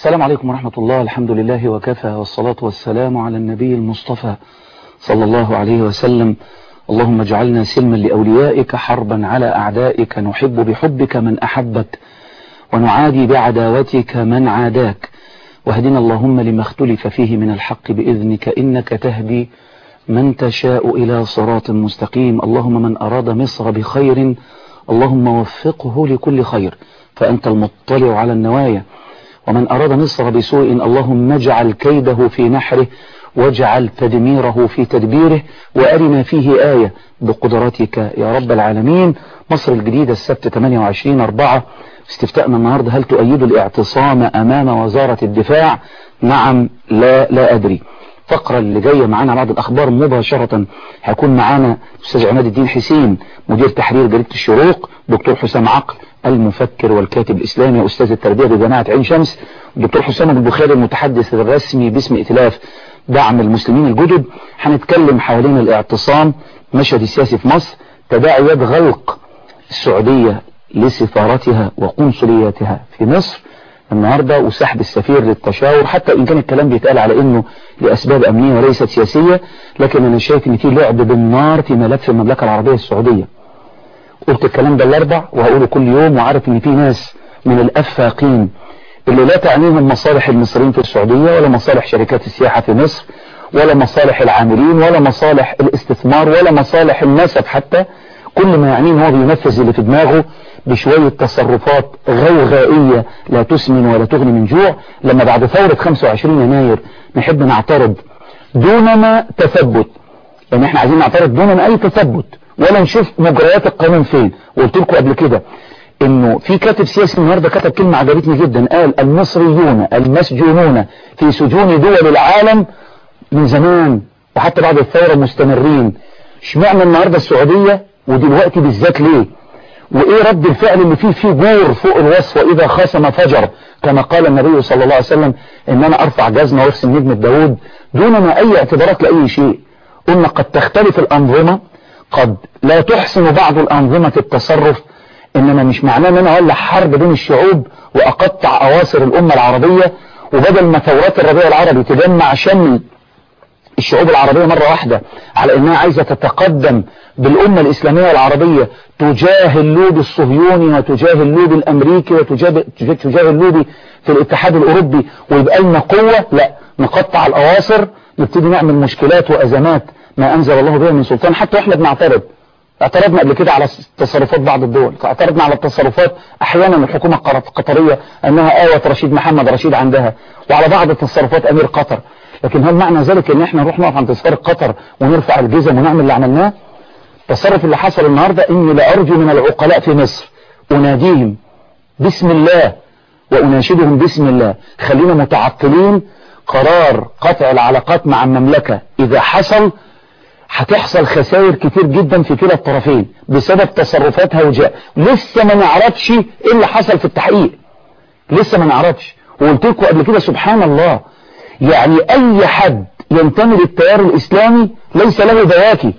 السلام عليكم ورحمة الله الحمد لله وكفى والصلاة والسلام على النبي المصطفى صلى الله عليه وسلم اللهم اجعلنا سلما لأوليائك حربا على أعدائك نحب بحبك من أحبك ونعادي بعداوتك من عاداك واهدنا اللهم لما اختلف فيه من الحق بإذنك إنك تهدي من تشاء إلى صراط مستقيم اللهم من أراد مصر بخير اللهم وفقه لكل خير فأنت المطلع على النوايا ومن أراد مصر بسوء اللهم اجعل كيده في نحره واجعل تدميره في تدبيره وأرنا فيه آية بقدرتك يا رب العالمين مصر الجديدة السبت 28 4 استفتاءنا النهاردة هل تؤيد الاعتصام أمام وزارة الدفاع نعم لا لا أدري فقرة اللي جاية معانا بعد الأخبار مباشرة هيكون معانا أستاذ عماد الدين حسين مدير تحرير جريدة الشروق دكتور حسام عقل المفكر والكاتب الإسلامي أستاذ التربية بجامعة عين شمس دكتور حسام البخاري المتحدث الرسمي باسم ائتلاف دعم المسلمين الجدد هنتكلم حوالين الاعتصام مشهد السياسي في مصر تداعيات غلق السعودية لسفارتها وقنصلياتها في مصر النهاردة وسحب السفير للتشاور حتى إن كان الكلام بيتقال على إنه لأسباب أمنية وليست سياسية لكن أنا شايف إن في لعب بالنار في ملف المملكة العربية السعودية قلت الكلام ده الأربع وهقوله كل يوم وعارف إن في ناس من الأفاقين اللي لا تعنيهم مصالح المصريين في السعودية ولا مصالح شركات السياحة في مصر ولا مصالح العاملين ولا مصالح الاستثمار ولا مصالح النسب حتى كل ما يعنيه هو بينفذ اللي في دماغه بشوية تصرفات غوغائية لا تسمن ولا تغني من جوع لما بعد ثورة 25 يناير نحب نعترض دونما تثبت يعني احنا عايزين نعترض دونما اي تثبت ولا نشوف مجريات القانون فين وقلت لكم قبل كده انه في كاتب سياسي النهارده كتب كلمة عجبتني جدا قال المصريون المسجونون في سجون دول العالم من زمان وحتى بعد الثورة مستمرين اشمعنى النهارده السعودية ودلوقتي بالذات ليه وايه رد الفعل اللي فيه فيه جور فوق الوصف واذا خاصم فجر كما قال النبي صلى الله عليه وسلم ان انا ارفع جزمة وارسم نجمة داود دون ما اي اعتبارات لاي شيء قلنا قد تختلف الانظمة قد لا تحسن بعض الانظمة التصرف انما مش معناه ان انا اولع حرب بين الشعوب واقطع اواصر الامة العربية وبدل ما ثورات الربيع العربي تجمع شمل الشعوب العربية مرة واحدة على انها عايزة تتقدم بالامة الاسلامية العربية تجاه اللوبي الصهيوني وتجاه اللوبي الامريكي وتجاه اللوبي في الاتحاد الاوروبي ويبقى لنا قوة لا نقطع الاواصر نبتدي نعمل مشكلات وازمات ما انزل الله بها من سلطان حتى واحنا بنعترض اعترضنا قبل كده على تصرفات بعض الدول اعترضنا على التصرفات احيانا الحكومة القطرية انها اوت رشيد محمد رشيد عندها وعلى بعض تصرفات امير قطر لكن هل معنى ذلك ان احنا نروح نقف عند تصرف قطر ونرفع الجزم ونعمل اللي عملناه التصرف اللي حصل النهاردة اني لارجو من العقلاء في مصر اناديهم بسم الله واناشدهم بسم الله خلينا متعطلين قرار قطع العلاقات مع المملكة اذا حصل هتحصل خسائر كتير جدا في كلا الطرفين بسبب تصرفات هوجاء لسه ما نعرفش ايه اللي حصل في التحقيق لسه ما نعرفش وقلت لكم قبل كده سبحان الله يعني اي حد ينتمي للتيار الاسلامي ليس له دواكي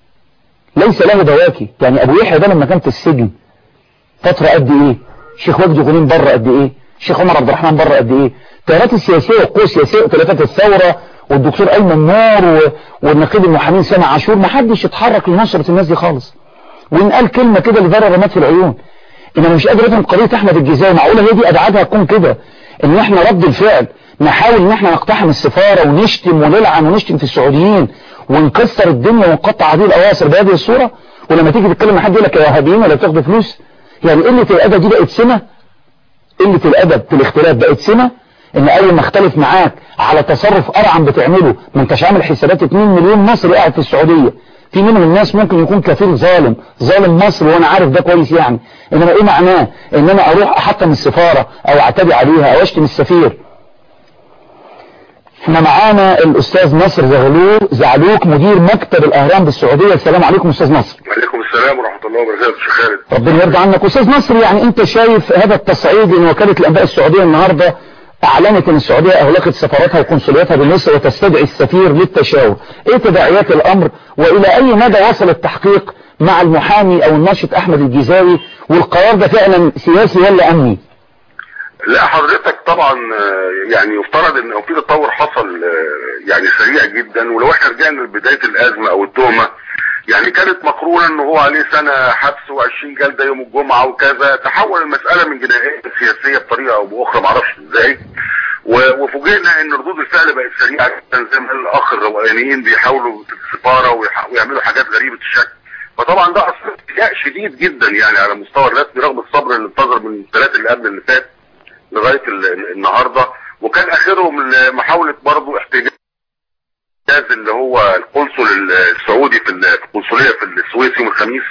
ليس له دواكي يعني ابو يحيى ده لما كان في السجن فترة قد ايه الشيخ وجدي غنيم بره قد ايه الشيخ عمر عبد الرحمن بره قد ايه التيارات السياسية والقوى السياسية وتلفات الثورة والدكتور ايمن نار والنقيب المحامين سامع عاشور ما حدش يتحرك لنشرة الناس دي خالص وان قال كلمة كده لذرة رمات في العيون انما مش قادر افهم قضية احمد الجزائري معقولة هي دي ابعادها تكون كده ان احنا رد الفعل نحاول ان احنا نقتحم السفارة ونشتم ونلعن ونشتم في السعوديين ونكسر الدنيا ونقطع هذه الاواصر بهذه الصورة ولما تيجي تتكلم مع حد يقول لك يا وهابيين ولا بتاخدوا فلوس يعني قلة الادب دي بقت سمة قلة الادب في الاختلاف بقت سمة ان اول ما اختلف معاك على تصرف ارعن بتعمله ما انتش عامل حسابات 2 مليون مصري قاعد في السعودية في منهم الناس ممكن يكون كفيل ظالم ظالم مصر وانا عارف ده كويس يعني انما ايه معناه ان انا اروح احطم السفارة او اعتدي عليها او اشتم السفير احنا معانا الاستاذ نصر زغلول زعلوك مدير مكتب الاهرام بالسعودية السلام عليكم استاذ نصر وعليكم السلام ورحمة الله وبركاته شيخ خالد ربنا يرضى عنك استاذ نصر يعني انت شايف هذا التصعيد ان وكالة الانباء السعودية النهاردة اعلنت ان السعودية اغلقت سفاراتها وقنصلياتها بمصر وتستدعي السفير للتشاور ايه تداعيات الامر والى اي مدى وصل التحقيق مع المحامي او الناشط احمد الجزاوي والقرار ده فعلا سياسي ولا امني لا حضرتك طبعا آه، يعني يفترض ان في تطور حصل آه، يعني سريع جدا ولو احنا رجعنا لبدايه الازمه او التهمه يعني كانت مقرونه ان هو عليه سنه حبس و20 جلده يوم الجمعه وكذا تحول المساله من جنائيه سياسيه بطريقه او باخرى معرفش ازاي و- وفوجئنا ان ردود الفعل بقت سريعه جدا زي ما قال الاخ الروقانيين بيحاولوا في السفاره ويح- ويعملوا حاجات غريبه الشكل فطبعا ده اثر ارتجاع شديد جدا يعني على المستوى الرسمي رغم الصبر اللي انتظر من الثلاث اللي قبل اللي فات لغايه ال- النهارده وكان اخرهم محاوله برضه احتجاج اللي هو القنصل السعودي في ال- في القنصليه في السويس يوم الخميس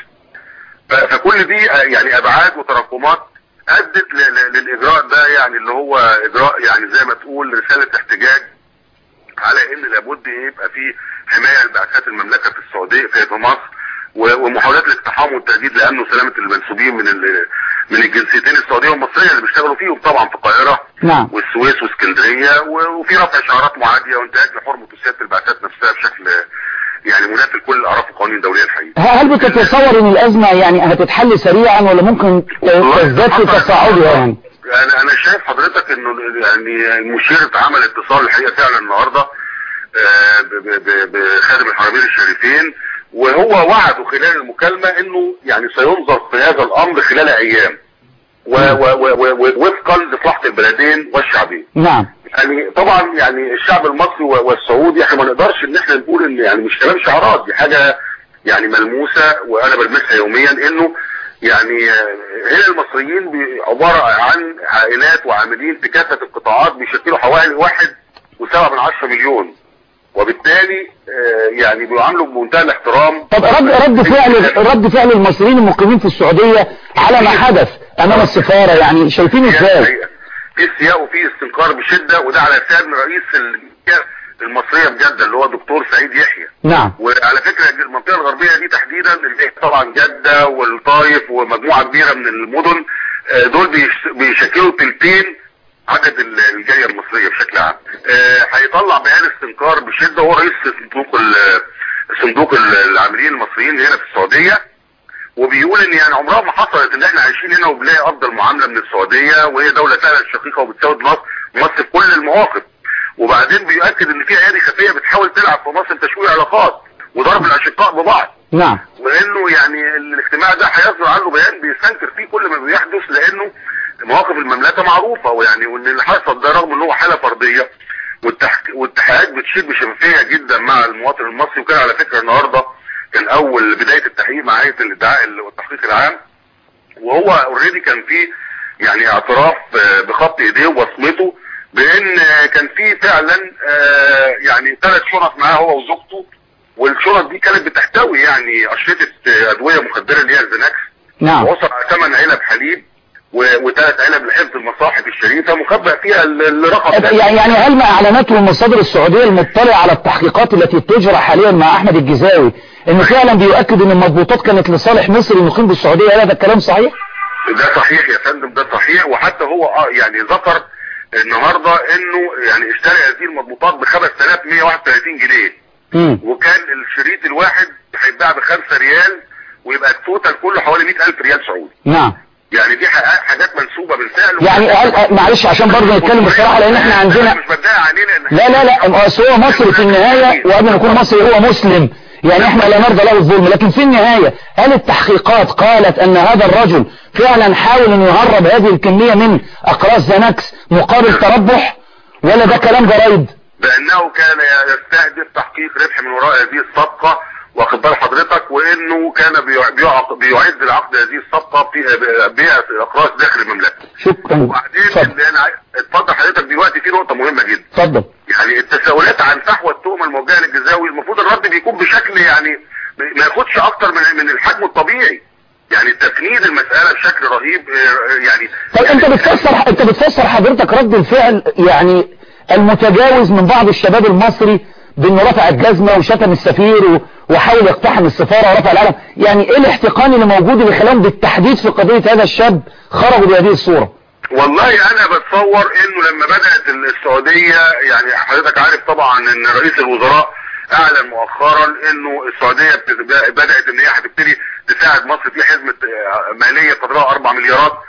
ف- فكل دي يعني ابعاد وتراكمات ادت ل- ل- للاجراء ده يعني اللي هو اجراء يعني زي ما تقول رساله احتجاج على ان لابد يبقى في حمايه لبعثات المملكه في السعوديه في في مصر و- ومحاولات الاقتحام والتهديد لامن وسلامه المنسوبين من ال- من الجنسيتين السعوديه والمصريه اللي بيشتغلوا فيهم طبعا في القاهره نعم والسويس واسكندريه و- وفي رفع شعارات معاديه وانتهاك لحرمه وسياده البعثات نفسها بشكل يعني منافي لكل الاعراف القوانين الدوليه الحقيقه. هل بتتصور ان الازمة يعني هتتحل سريعا ولا ممكن تزداد في تصاعدها يعني انا انا شايف حضرتك انه يعني المشير اتعمل اتصال الحقيقه فعلا النهارده آه، ب- ب- ب- بخادم الحرمين الشريفين وهو وعده خلال المكالمه انه يعني سينظر في هذا الامر خلال ايام و- و- و- و- ووفقا لمصلحه البلدين والشعبين. نعم يعني طبعا يعني الشعب المصري و- والسعودي احنا ما نقدرش ان احنا نقول ان يعني مش كلام شعارات دي حاجه يعني ملموسه وانا بلمسها يوميا انه يعني آه، هنا المصريين بي- عباره عن عائلات وعاملين في كافه القطاعات بيشكلوا حوالي واحد وسبعة من عشرة مليون وبالتالي آه، يعني بيعاملوا بمنتهى الاحترام طب رد رد فعل رد فعل المصريين المقيمين في السعودية على ما حدث امام السفارة يعني شايفين ازاي في سياق وفي استنكار بشده وده على لسان رئيس الجمعيه المصريه بجده اللي هو دكتور سعيد يحيى نعم وعلى فكره المنطقه الغربيه دي تحديدا اللي هي طبعا جده والطايف ومجموعه كبيره من المدن آه، دول بيش- بيشكلوا تلتين عدد ال- الجاليه المصريه بشكل عام. آه، هيطلع بيان استنكار بشده هو رئيس صندوق ال- صندوق ال- العاملين المصريين هنا في السعوديه وبيقول ان يعني عمرها ما حصلت ان احنا عايشين هنا وبنلاقي افضل معامله من السعوديه وهي دوله فعلا شقيقه وبتساعد مصر مصر في كل المواقف وبعدين بيؤكد ان في ايادي خفيه بتحاول تلعب في مصر تشويه علاقات وضرب الاشقاء ببعض نعم وانه يعني الاجتماع ده هيصدر عنه بيان بيستنكر فيه كل ما بيحدث لانه مواقف المملكه معروفه ويعني وان اللي حصل ده رغم ان هو حاله فرديه والتحك... والتحقيقات بتشير بشفافيه جدا مع المواطن المصري وكان على فكره النهارده كان اول بدايه التحقيق مع هيئه الادعاء والتحقيق العام وهو اوريدي كان في يعني اعتراف آه، بخط ايديه وبصمته بان آه، كان في فعلا آه، يعني ثلاث شنط معاه هو وزوجته والشنط دي كانت بتحتوي يعني اشرطه آه، ادويه مخدره اللي هي الزناكس نعم وصل على ثمان علب حليب و- وثلاث علب لحفظ المصاحف الشريفه مخبأ فيها ال- الرقم ده. يعني يعني هل ما اعلنته المصادر السعودية المطلعة على التحقيقات التي تجرى حاليا مع احمد الجزاوي انه فعلا بيؤكد ان المضبوطات كانت لصالح مصري مقيم بالسعودية هل هذا الكلام صحيح؟ ده صحيح يا فندم ده صحيح وحتى هو اه يعني ذكر النهارده انه يعني اشترى هذه المضبوطات ب 5131 جنيه مم. وكان الشريط الواحد هيتباع ب 5 ريال ويبقى التوتال كله حوالي 100000 ريال سعودي نعم يعني دي حاجات حاجات منسوبه بالفعل يعني هل معلش عشان برضه نتكلم بصراحة لان احنا عندنا مش بدعي علينا ان لا لا لا أصل هو مصري في النهاية وقبل ما يكون مصري هو مسلم يعني احنا لا نرضى له الظلم لكن في النهاية هل التحقيقات قالت ان هذا الرجل فعلا حاول ان يهرب هذه الكمية من اقراص زنكس مقابل تربح ولا ده كلام جرايد بانه كان يستهدف تحقيق ربح من وراء هذه الصفقه واخد بال حضرتك وانه كان بيع- بيعق- بيعد لعقد هذه الصفقه في بيع الاقراص داخل المملكه شكرا وبعدين اتفضل اللي انا عاي- اتفضل حضرتك دلوقتي في نقطه مهمه جدا اتفضل يعني التساؤلات عن فحوى التهمه الموجهه للجزاوي المفروض الرد بيكون بشكل يعني ما ياخدش اكتر من من الحجم الطبيعي يعني تفنيد المساله بشكل رهيب آه، يعني طيب انت بتفسر انت بتفسر حضرتك رد الفعل يعني المتجاوز من بعض الشباب المصري بانه رفع الجزمة وشتم السفير و- وحاول يقتحم السفارة ورفع العلم يعني ايه الاحتقان اللي موجود اللي خلاهم بالتحديد في قضية هذا الشاب خرجوا بهذه الصورة والله انا بتصور انه لما بدأت السعودية يعني حضرتك عارف طبعا ان رئيس الوزراء اعلن مؤخرا انه السعودية بت- بدأت ان هي هتبتدي تساعد مصر في حزمة آه، مالية قدرها 4 مليارات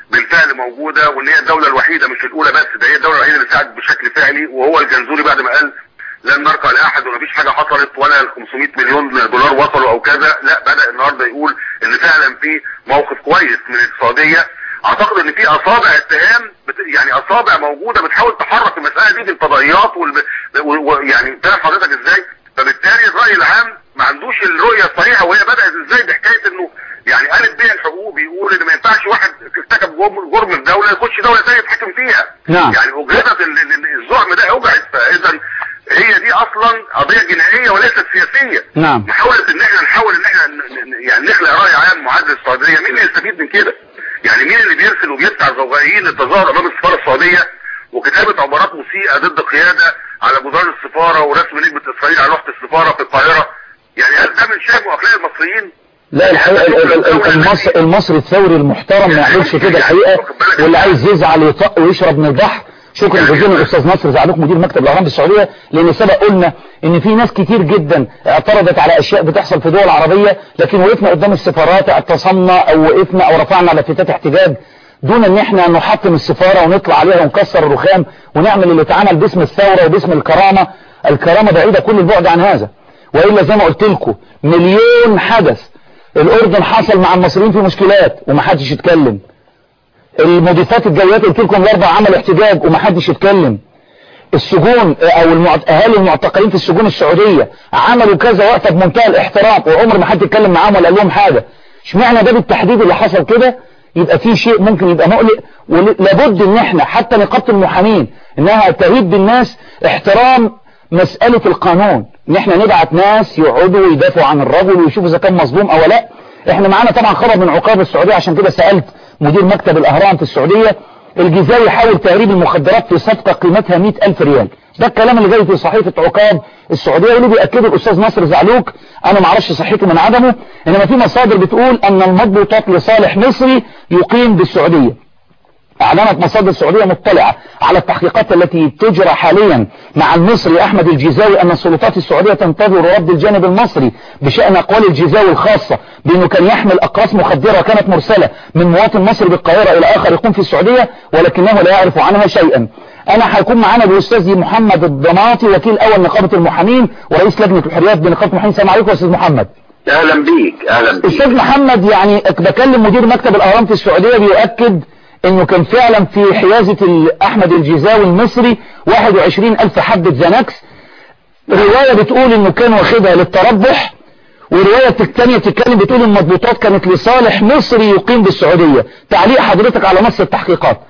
بالفعل موجوده وان هي الدوله الوحيده مش الاولى بس ده هي الدوله الوحيده اللي ساعدت بشكل فعلي وهو الجنزوري بعد ما قال لن نرقى لاحد ومفيش حاجه حصلت ولا ال 500 مليون دولار وصلوا او كذا لا بدا النهارده يقول ان فعلا في موقف كويس من السعوديه اعتقد ان في اصابع اتهام بت... يعني اصابع موجوده بتحاول تحرك المساله دي في الفضائيات وال... و... و... يعني فاهم حضرتك ازاي فبالتالي الراي العام ما عندوش الرؤيه الصحيحه وهي بدات ازاي بحكايه انه يعني قالت بيع الحقوق بيقول ان ما ينفعش واحد ارتكب جرم جرم في دوله يخش دوله ثانيه يتحكم فيها نعم. يعني اجهزت ال- ال- ال- الزعم ده اوجعت فاذا هي دي اصلا قضيه جنائيه وليست سياسيه نعم. محاوله ان احنا نحاول ان احنا ن- ن- يعني نخلق راي عام معادل السعوديه مين اللي يستفيد من كده؟ يعني مين اللي بيرسل وبيدفع الزوغائيين للتظاهر امام السفاره السعوديه وكتابه عبارات مسيئه ضد القياده على جدران السفاره ورسم نجمه اسرائيل على لوحه السفاره في القاهره يعني هل ده من شأن واخلاق المصريين؟ لا الحقيقة ال- ال- ال- المصري, المصري الثوري المحترم ما يعملش كده الحقيقة واللي عايز يزعل ويطق ويشرب من البحر شكرا جزيلا الاستاذ نصر زعلوك مدير مكتب الاهرام بالسعوديه لان سبق قلنا ان في ناس كتير جدا اعترضت على اشياء بتحصل في دول عربيه لكن وقفنا قدام السفارات اعتصمنا او وقفنا او رفعنا لافتات احتجاج دون ان احنا نحطم السفاره ونطلع عليها ونكسر الرخام ونعمل اللي اتعمل باسم الثوره وباسم الكرامه الكرامه بعيده كل البعد عن هذا والا زي ما قلت لكم مليون حدث الاردن حصل مع المصريين في مشكلات ومحدش يتكلم المضيفات الجويات قلت لكم الاربع عملوا احتجاج ومحدش يتكلم السجون او المعت... اهالي المعتقلين في السجون السعوديه عملوا كذا وقفه بمنتهى الاحترام وعمر ما حد اتكلم معاهم ولا قال لهم حاجه اشمعنى ده بالتحديد اللي حصل كده يبقى في شيء ممكن يبقى مقلق ولابد ان احنا حتى نقابه المحامين انها تهيب بالناس احترام مساله القانون ان احنا نبعت ناس يقعدوا ويدافعوا عن الرجل ويشوفوا اذا كان مظلوم او لا احنا معانا طبعا خبر من عقاب السعوديه عشان كده سالت مدير مكتب الاهرام في السعوديه الجزائري حاول تهريب المخدرات في صفقة قيمتها 100 ألف ريال ده الكلام اللي جاي في صحيفة عقاب السعودية واللي بيأكده الأستاذ نصر زعلوك أنا معرفش صحته من عدمه إنما في مصادر بتقول أن المضبوطات لصالح مصري يقيم بالسعودية أعلنت مصادر سعودية مطلعة على التحقيقات التي تجرى حاليا مع المصري أحمد الجزاوي أن السلطات السعودية تنتظر رد الجانب المصري بشأن أقوال الجزاوي الخاصة بأنه كان يحمل أقراص مخدرة كانت مرسلة من مواطن مصري بالقاهرة إلى آخر يقوم في السعودية ولكنه لا يعرف عنها شيئا أنا هيكون معانا الأستاذ محمد الضماطي وكيل أول نقابة المحامين ورئيس لجنة الحريات بنقابة المحامين السلام عليكم يا أستاذ محمد اهلا بيك اهلا بيك أستاذ محمد يعني بكلم مدير مكتب الأهرام في السعودية بيؤكد انه كان فعلا في حيازة ال- احمد الجزاوي المصري 21 الف حبة زانكس رواية بتقول انه كان واخدها للتربح ورواية التانية بتتكلم بتقول ان المضبوطات كانت لصالح مصري يقيم بالسعودية تعليق حضرتك على نص التحقيقات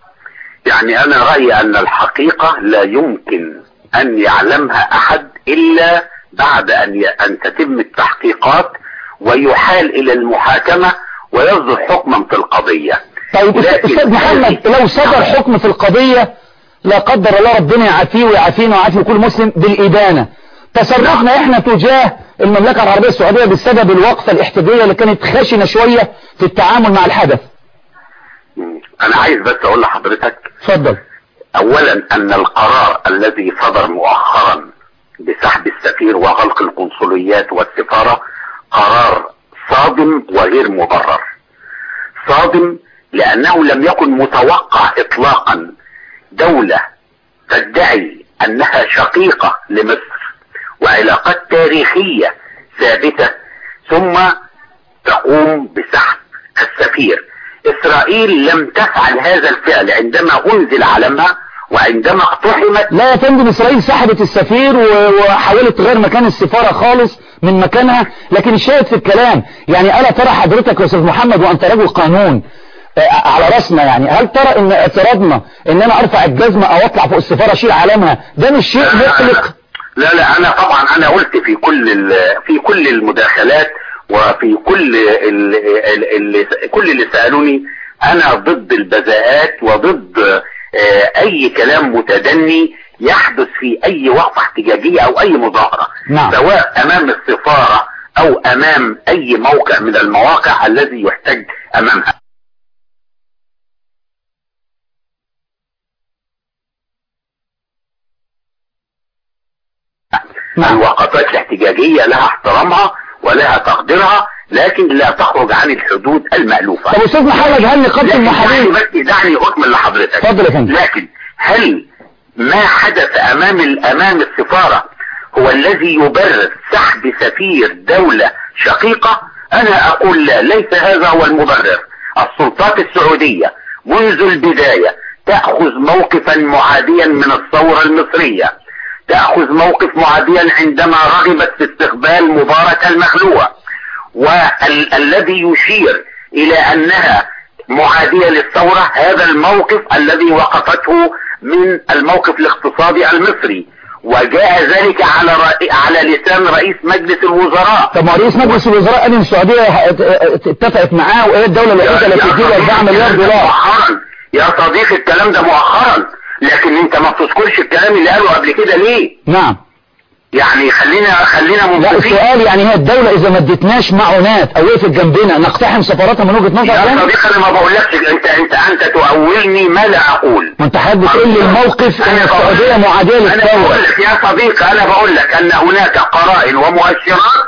يعني انا رأيي ان الحقيقة لا يمكن ان يعلمها احد الا بعد ان ي... ان تتم التحقيقات ويحال الى المحاكمة ويصدر حكما في القضية طيب أستاذ- لكن استاذ محمد هذه- لو صدر حكم في القضية لا قدر الله ربنا يعافيه ويعافينا ويعافي كل مسلم بالإدانة تصرفنا احنا تجاه المملكة العربية السعودية بسبب الوقفة الاحتجاجية اللي كانت خشنة شوية في التعامل مع الحدث مم. انا عايز بس اقول لحضرتك اتفضل اولا ان القرار الذي صدر مؤخرا بسحب السفير وغلق القنصليات والسفارة قرار صادم وغير مبرر صادم لانه لم يكن متوقع اطلاقا دولة تدعي انها شقيقة لمصر وعلاقات تاريخية ثابتة ثم تقوم بسحب السفير اسرائيل لم تفعل هذا الفعل عندما انزل علمها وعندما اقتحمت لا يا فندم اسرائيل سحبت السفير و- وحاولت تغير مكان السفارة خالص من مكانها لكن الشاهد في الكلام يعني الا ترى حضرتك يا استاذ محمد وانت رجل قانون آه، على راسنا يعني هل ترى ان اعتراضنا ان انا ارفع الجزمة او اطلع فوق السفارة اشيل علامها ده مش شيء مقلق لا لا انا طبعا انا قلت في كل ال- في كل المداخلات وفي كل ال ال ال كل اللي سالوني انا ضد البذاءات وضد آه، اي كلام متدني يحدث في اي وقفه احتجاجيه او اي مظاهره نعم. سواء امام السفاره او امام اي موقع من المواقع الذي يحتج امامها نعم. الوقفات الاحتجاجية لها احترامها ولها تقديرها لكن لا تخرج عن الحدود المألوفة طب استاذ محمد هل نقابة لكن دعني المحامين بس دعني اكمل لحضرتك اتفضل يا فندم لكن هل ما حدث امام امام السفارة هو الذي يبرر سحب سفير دولة شقيقة انا اقول لا ليس هذا هو المبرر السلطات السعودية منذ البداية تأخذ موقفا معاديا من الثورة المصرية تأخذ موقف معاديا عندما رغبت في استقبال مبارك المخلوع والذي يشير الى انها معادية للثورة هذا الموقف الذي وقفته من الموقف الاقتصادي المصري وجاء ذلك على رأي على لسان رئيس مجلس الوزراء طب ما رئيس مجلس الوزراء قال ان السعوديه ات- ات- اتفقت معاه وهي الدوله الوحيده التي يا تدير 4 صديقي مليار الكلام ده دولار مؤخرا يا صديقي الكلام ده مؤخرا لكن انت ما بتذكرش الكلام اللي قاله قبل كده ليه نعم يعني خلينا خلينا لا منصفين السؤال يعني هي الدولة إذا ما ادتناش معونات أو وقفت جنبنا نقتحم سفاراتها من وجهة نظر يا ثانية؟ صديقي انا ما بقولكش انت انت انت تؤولني ما لا اقول ما أنت حابب تقول لي الموقف إن أنا بقول- السعودية معادية انا بقول للثورة لك يا صديقي انا بقول لك ان هناك قرائن ومؤشرات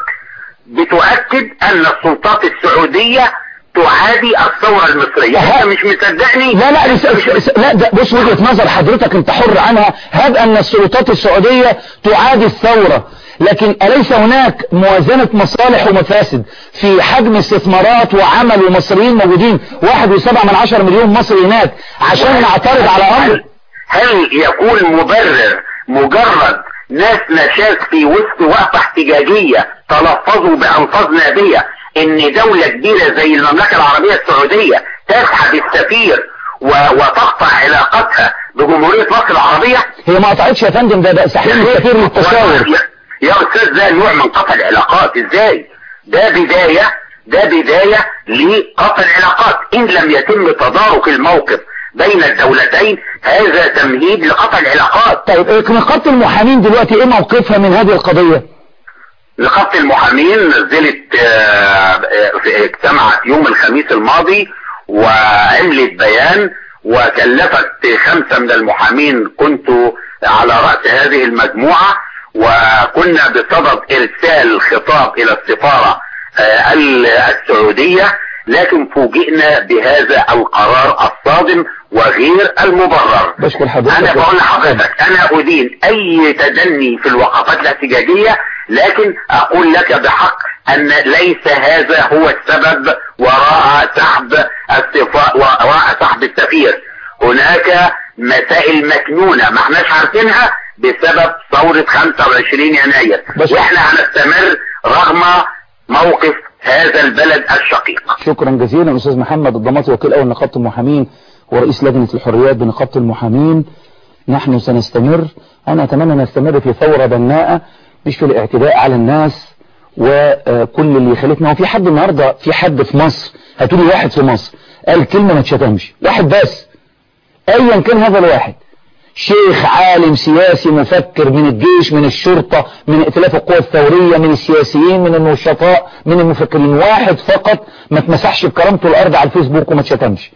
بتؤكد ان السلطات السعودية تعادي الثورة المصرية انت مش مصدقني لا لا لس... س- لا ده بص وجهة نظر حضرتك أنت حر عنها هب أن السلطات السعودية تعادي الثورة لكن أليس هناك موازنة مصالح ومفاسد في حجم استثمارات وعمل ومصريين موجودين واحد وسبعة من عشر مليون مصري هناك عشان نعترض على أمر هل, هل يكون مبرر مجرد ناس نشاز في وسط وقفة احتجاجية تلفظوا بألفاظ نابية ان دولة كبيرة زي المملكة العربية السعودية تسحب السفير و- وتقطع علاقتها بجمهورية مصر العربية هي ما قطعتش يا فندم ده ده سحيل السفير للتشاور يا- يا استاذ ده نوع من قطع العلاقات ازاي ده بداية ده بداية لقطع العلاقات ان لم يتم تدارك الموقف بين الدولتين هذا تمهيد لقطع العلاقات طيب إيه نقابة المحامين دلوقتي ايه موقفها من هذه القضية نقابة المحامين نزلت آه، آه، في- اجتمعت يوم الخميس الماضي وعملت بيان وكلفت خمسة من المحامين كنت على رأس هذه المجموعة وكنا بصدد ارسال خطاب الى السفارة آه، ال- السعودية لكن فوجئنا بهذا القرار الصادم وغير المبرر بشكر حضرتك انا بقول لحضرتك انا ادين اي تدني في الوقفات الاحتجاجية لكن اقول لك بحق ان ليس هذا هو السبب وراء سحب السفا... وراء سحب السفير هناك مسائل مكنونة ما احناش عارفينها بسبب ثورة 25 يناير بس- واحنا هنستمر رغم موقف هذا البلد الشقيق شكرا جزيلا استاذ محمد الضماطي وكيل اول نقابة المحامين ورئيس لجنة الحريات بنقابة المحامين نحن سنستمر انا اتمنى نستمر في ثورة بناءة مش في الاعتداء على الناس وكل اللي خلتنا وفي حد النهاردة في حد في مصر هتقولي واحد في مصر قال كلمة ما تشتمش واحد بس ايا كان هذا الواحد شيخ عالم سياسي مفكر من الجيش من الشرطة من ائتلاف القوى الثورية من السياسيين من النشطاء من المفكرين واحد فقط ما تمسحش بكرامته الارض على الفيسبوك وما تشتمش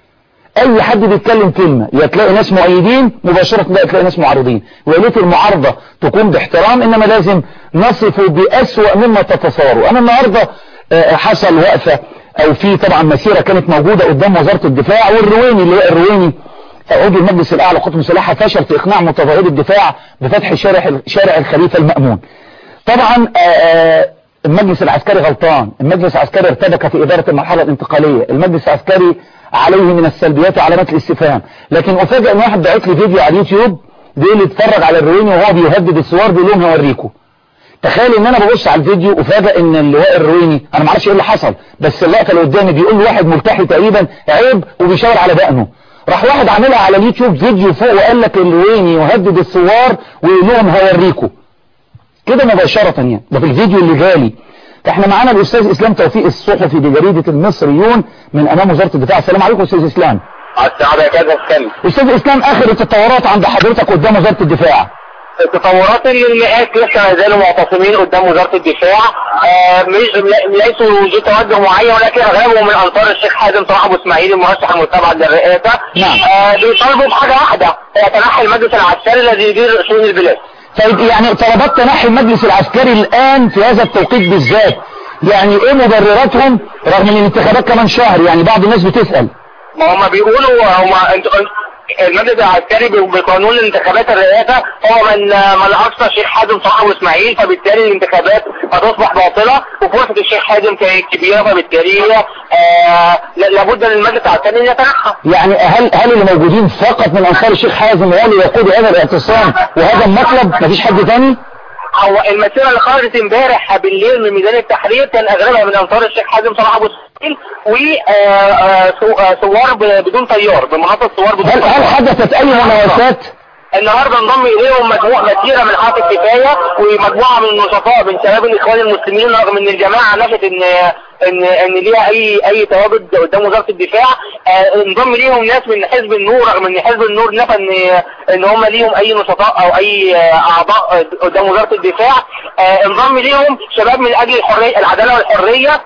اي حد بيتكلم كلمة يا تلاقي ناس مؤيدين مباشرة لا تلاقي ناس معارضين ويا ريت المعارضة تكون باحترام انما لازم نصف باسوأ مما تتصوروا انا النهاردة آه، حصل وقفة او في طبعا مسيرة كانت موجودة قدام وزارة الدفاع والرويني اللي هو الرويني عضو المجلس الاعلى للقوات المسلحه فشل في اقناع متظاهري الدفاع بفتح شارع شارع الخليفه المامون طبعا آه، آه، المجلس العسكري غلطان المجلس العسكري ارتبك في اداره المرحله الانتقاليه المجلس العسكري عليه من السلبيات وعلامات الاستفهام لكن افاجئ ان واحد بعت لي فيديو على اليوتيوب بيقول لي اتفرج على الرويني وهو بيهدد الثوار بيقول لهم هوريكم تخيل ان انا ببص على الفيديو افاجئ ان اللواء الرويني انا ما اعرفش ايه اللي حصل بس اللقطه اللي قدامي بيقول لواحد ملتحي تقريبا عيب وبيشاور على دقنه راح واحد عاملها على اليوتيوب فيديو فوق وقال لك الرويني يهدد الثوار ويقول لهم هوريكم كده مباشرة يعني ده في الفيديو اللي جالي احنا معانا الاستاذ اسلام توفيق الصحفي بجريدة المصريون من امام وزارة الدفاع السلام عليكم استاذ اسلام السعادة يا كذا السلم استاذ اسلام اخر التطورات عند حضرتك قدام وزارة الدفاع التطورات اللي المئات لسه ما زالوا معتصمين قدام وزارة الدفاع آه، مش ليسوا ذو توجه معين ولكن اغلبهم من انصار الشيخ حازم طه ابو اسماعيل المرشح المستبعد للرئاسة نعم. آه، بيطالبوا بحاجة واحدة هي تنحي المجلس العسكري الذي يدير شؤون البلاد طيب يعني طلبات تنحي المجلس العسكري الان في هذا التوقيت بالذات يعني ايه مبرراتهم رغم ان الانتخابات كمان شهر يعني بعض الناس بتسأل ما هم بيقولوا هم انتوا المجلس العسكري بقانون الانتخابات الرئاسة هو من من اقصى الشيخ حازم صلاح واسماعيل فبالتالي الانتخابات هتصبح باطلة وفرصة الشيخ حازم كانت كبيرة فبالتالي آه لابد ان المجلس العسكري يتنحى يعني هل هل اللي موجودين فقط من انصار الشيخ حازم هو اللي يقود هذا الاعتصام وهذا المطلب مفيش حد تاني هو المسيرة اللي خرجت امبارح بالليل من ميدان التحرير كان اغلبها من انصار الشيخ حازم صلاح ابو اسماعيل وثوار بدون طيار بمحطة ثوار بدون هل طيار هل حدثت اي مناوشات النهارده انضم اليهم مجموعه مسيره من حركه كفايه ومجموعه من النشطاء من شباب الاخوان المسلمين رغم ان الجماعه نفت ان ان ان ليها اي اي تواجد قدام وزاره الدفاع آه، انضم ليهم ناس من حزب النور رغم ان حزب النور نفى ان ان هم ليهم اي نشطاء او اي آه، اعضاء قدام وزاره الدفاع آه، انضم ليهم شباب من اجل الحريه العداله والحريه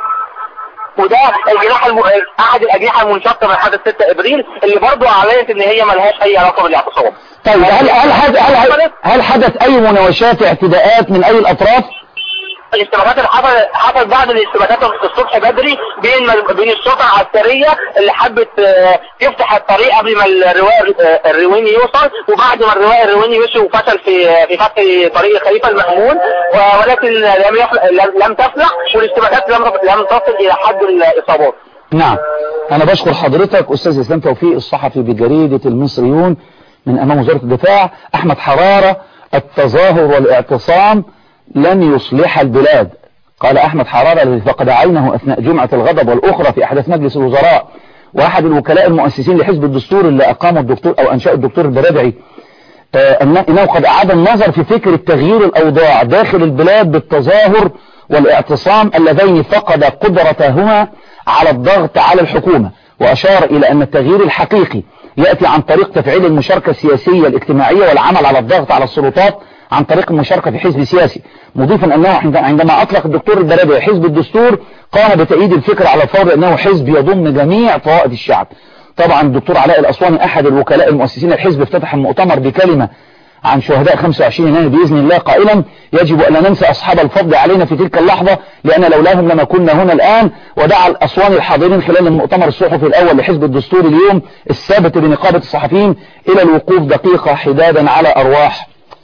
وده الجناح الم... احد الاجنحه المنشقه من حدث 6 ابريل اللي برضه اعلنت ان هي ملهاش اي علاقه بالاعتصام طيب هل هل هل هل, هل حدث اي مناوشات اعتداءات من اي الاطراف الاشتباكات اللي حصل حصل بعض الاشتباكات الصبح بدري بين بين الشرطه العسكريه اللي حبت آه، تفتح الطريق قبل ما الرواء آه، الرويني يوصل وبعد ما الرواء الرويني مشي وفشل في في فتح طريق الخليفه المأمون و- ولكن لم يفل- لم- لم تفلح والاشتباكات لم لم تصل الى حد الاصابات نعم انا بشكر حضرتك استاذ اسلام توفيق الصحفي بجريدة المصريون من امام وزارة الدفاع احمد حرارة التظاهر والاعتصام لن يصلح البلاد قال احمد حرارة الذي فقد عينه اثناء جمعة الغضب والاخرى في احداث مجلس الوزراء واحد الوكلاء المؤسسين لحزب الدستور اللي اقامه الدكتور او انشأ الدكتور البرادعي آه، أن- انه قد اعاد النظر في فكرة تغيير الاوضاع داخل البلاد بالتظاهر والاعتصام اللذين فقد قدرتهما على الضغط على الحكومة واشار الى ان التغيير الحقيقي يأتي عن طريق تفعيل المشاركة السياسية الاجتماعية والعمل على الضغط على السلطات عن طريق المشاركة في حزب سياسي مضيفا أنه عند- عندما أطلق الدكتور البرادعي حزب الدستور قام بتأييد الفكرة على الفور أنه حزب يضم جميع طوائف الشعب طبعا الدكتور علاء الأسواني أحد الوكلاء المؤسسين الحزب افتتح المؤتمر بكلمة عن شهداء 25 يناير بإذن الله قائلا يجب أن لا ننسى أصحاب الفضل علينا في تلك اللحظة لأن لولاهم لما كنا هنا الآن ودعا الأسواني الحاضرين خلال المؤتمر الصحفي الأول لحزب الدستور اليوم الثابت بنقابة الصحفيين إلى الوقوف دقيقة حدادا على أرواح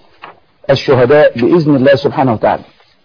الشهداء بإذن الله سبحانه وتعالى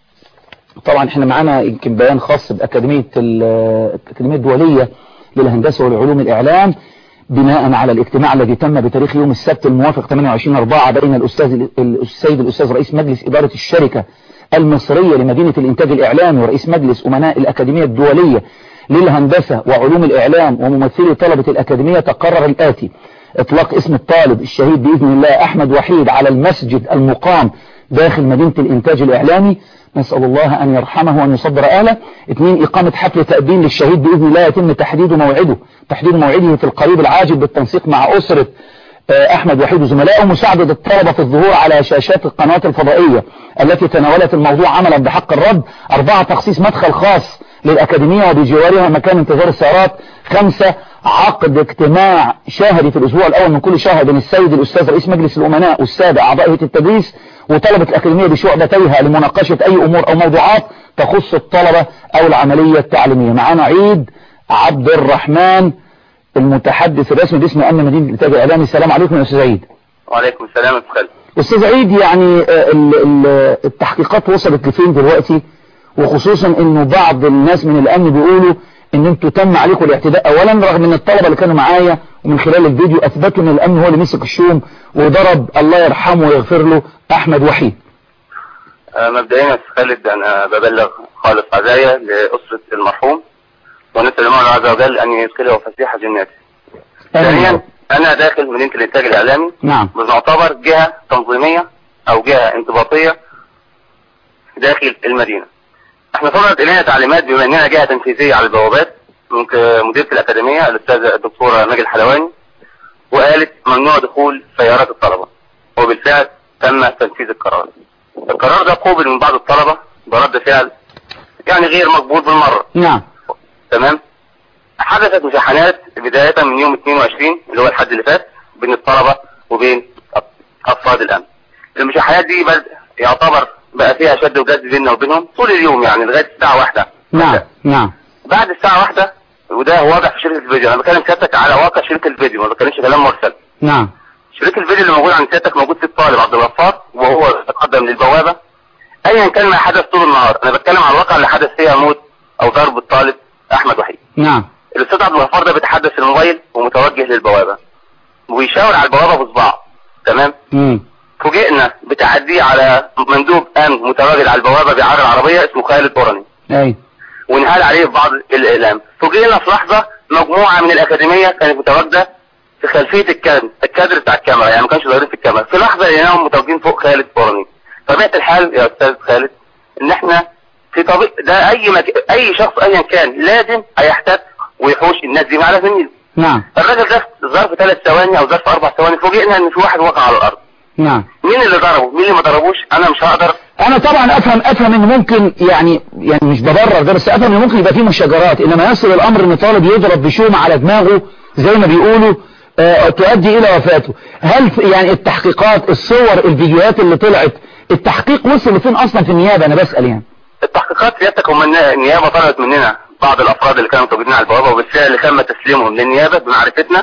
طبعا احنا معانا يمكن بيان خاص بأكاديمية ال- الأكاديمية الدولية للهندسة والعلوم الإعلام بناء على الاجتماع الذي تم بتاريخ يوم السبت الموافق 28 4 بين الأستاذ السيد الأستاذ رئيس مجلس إدارة الشركة المصرية لمدينة الإنتاج الإعلامي ورئيس مجلس أمناء الأكاديمية الدولية للهندسة وعلوم الإعلام وممثلي طلبة الأكاديمية تقرر الآتي اطلاق اسم الطالب الشهيد بإذن الله أحمد وحيد على المسجد المقام داخل مدينة الإنتاج الإعلامي نسأل الله أن يرحمه وأن يصبر أهله اثنين إقامة حفل تأبين للشهيد بإذن الله يتم تحديد موعده تحديد موعده في القريب العاجل بالتنسيق مع أسرة آه، أحمد وحيد وزملائه مساعدة الطلبة في الظهور على شاشات القنوات الفضائية التي تناولت الموضوع عملا بحق الرد أربعة تخصيص مدخل خاص للأكاديمية وبجوارها مكان انتظار السيارات خمسة عقد اجتماع شهري في الأسبوع الأول من كل شهر بين السيد الأستاذ رئيس مجلس الأمناء والسادة أعضاء هيئة التدريس وطلبة الأكاديمية بشعبتيها لمناقشة أي أمور أو موضوعات تخص الطلبة أو العملية التعليمية معانا عيد عبد الرحمن المتحدث الرسمي باسم أمن مدينة الإنتاج الإعلامي السلام عليكم يا أستاذ عيد وعليكم السلام يا خالد أستاذ عيد يعني آه، ال- ال- التحقيقات وصلت لفين دلوقتي وخصوصا انه بعض الناس من الامن بيقولوا ان انتوا تم عليكم الاعتداء اولا رغم ان الطلبة اللي كانوا معايا ومن خلال الفيديو اثبتوا ان الامن هو اللي مسك الشوم وضرب الله يرحمه ويغفر له احمد وحيد آه، مبدئيا يا أستاذ خالد انا ببلغ خالص عزايا لاسره المرحوم ونسال الله عز وجل ان يدخله فسيح جناته. ثانيا انا داخل مدينه الانتاج الاعلامي نعم بنعتبر جهه تنظيميه او جهه انضباطيه داخل المدينه. احنا صدرت الينا تعليمات بما اننا جهه تنفيذيه على البوابات من ك- مديره الاكاديميه الاستاذه الدكتوره ماجد الحلواني وقالت ممنوع دخول سيارات الطلبه وبالفعل تم تنفيذ القرار. القرار ده قوبل من بعض الطلبه برد فعل يعني غير مقبول بالمره نعم تمام حدثت مشاحنات بداية من يوم 22 اللي هو الحد اللي فات بين الطلبة وبين أفراد الأمن المشاحنات دي بل يعتبر بقى فيها شد وجذب بيننا وبينهم طول اليوم يعني لغاية الساعة واحدة نعم نعم بعد الساعة واحدة وده واضح في شركة الفيديو انا بكلم سيادتك على واقع شركة الفيديو ما بتكلمش كلام مرسل نعم شريك الفيديو اللي موجود عند سيادتك موجود في الطالب عبد الغفار وهو تقدم للبوابة ايا كان ما حدث طول النهار انا بتكلم عن الواقع اللي حدث فيها موت او ضرب الطالب احمد وحيد نعم الاستاذ عبد الغفار ده بيتحدث في الموبايل ومتوجه للبوابة وبيشاور على البوابة بصباعه تمام مم. فوجئنا بتعديه على مندوب امن متواجد على البوابة بيعرض العربية اسمه خالد اوراني اي وانهال عليه في بعض الاعلام فوجئنا في لحظة مجموعة من الاكاديمية كانت متواجدة في خلفية الكادر الكادر بتاع الكاميرا يعني ما كانش ظاهرين في الكاميرا في لحظة لقيناهم متواجدين فوق خالد اوراني طبيعة الحال يا استاذ خالد ان احنا في طبيعة ده اي مك... اي شخص ايا كان لازم هيحتك ويحوش الناس دي على زميله نعم الراجل ده في ظرف ثلاث ثواني او ظرف اربع ثواني فوجئنا ان في واحد وقع على الارض نعم مين اللي ضربه مين اللي ما ضربوش انا مش هقدر انا طبعا افهم افهم ان ممكن يعني يعني مش ببرر ده بس افهم ان ممكن يبقى فيه مشاجرات انما يصل الامر ان طالب يضرب بشومة على دماغه زي ما بيقولوا آه تؤدي الى وفاته هل في- يعني التحقيقات الصور الفيديوهات اللي طلعت التحقيق وصل لفين اصلا في النيابة انا بسأل يعني التحقيقات سيادتك هم النا- النيابة طلبت مننا بعض الافراد اللي كانوا موجودين على البوابة وبالفعل تم تسليمهم للنيابة بمعرفتنا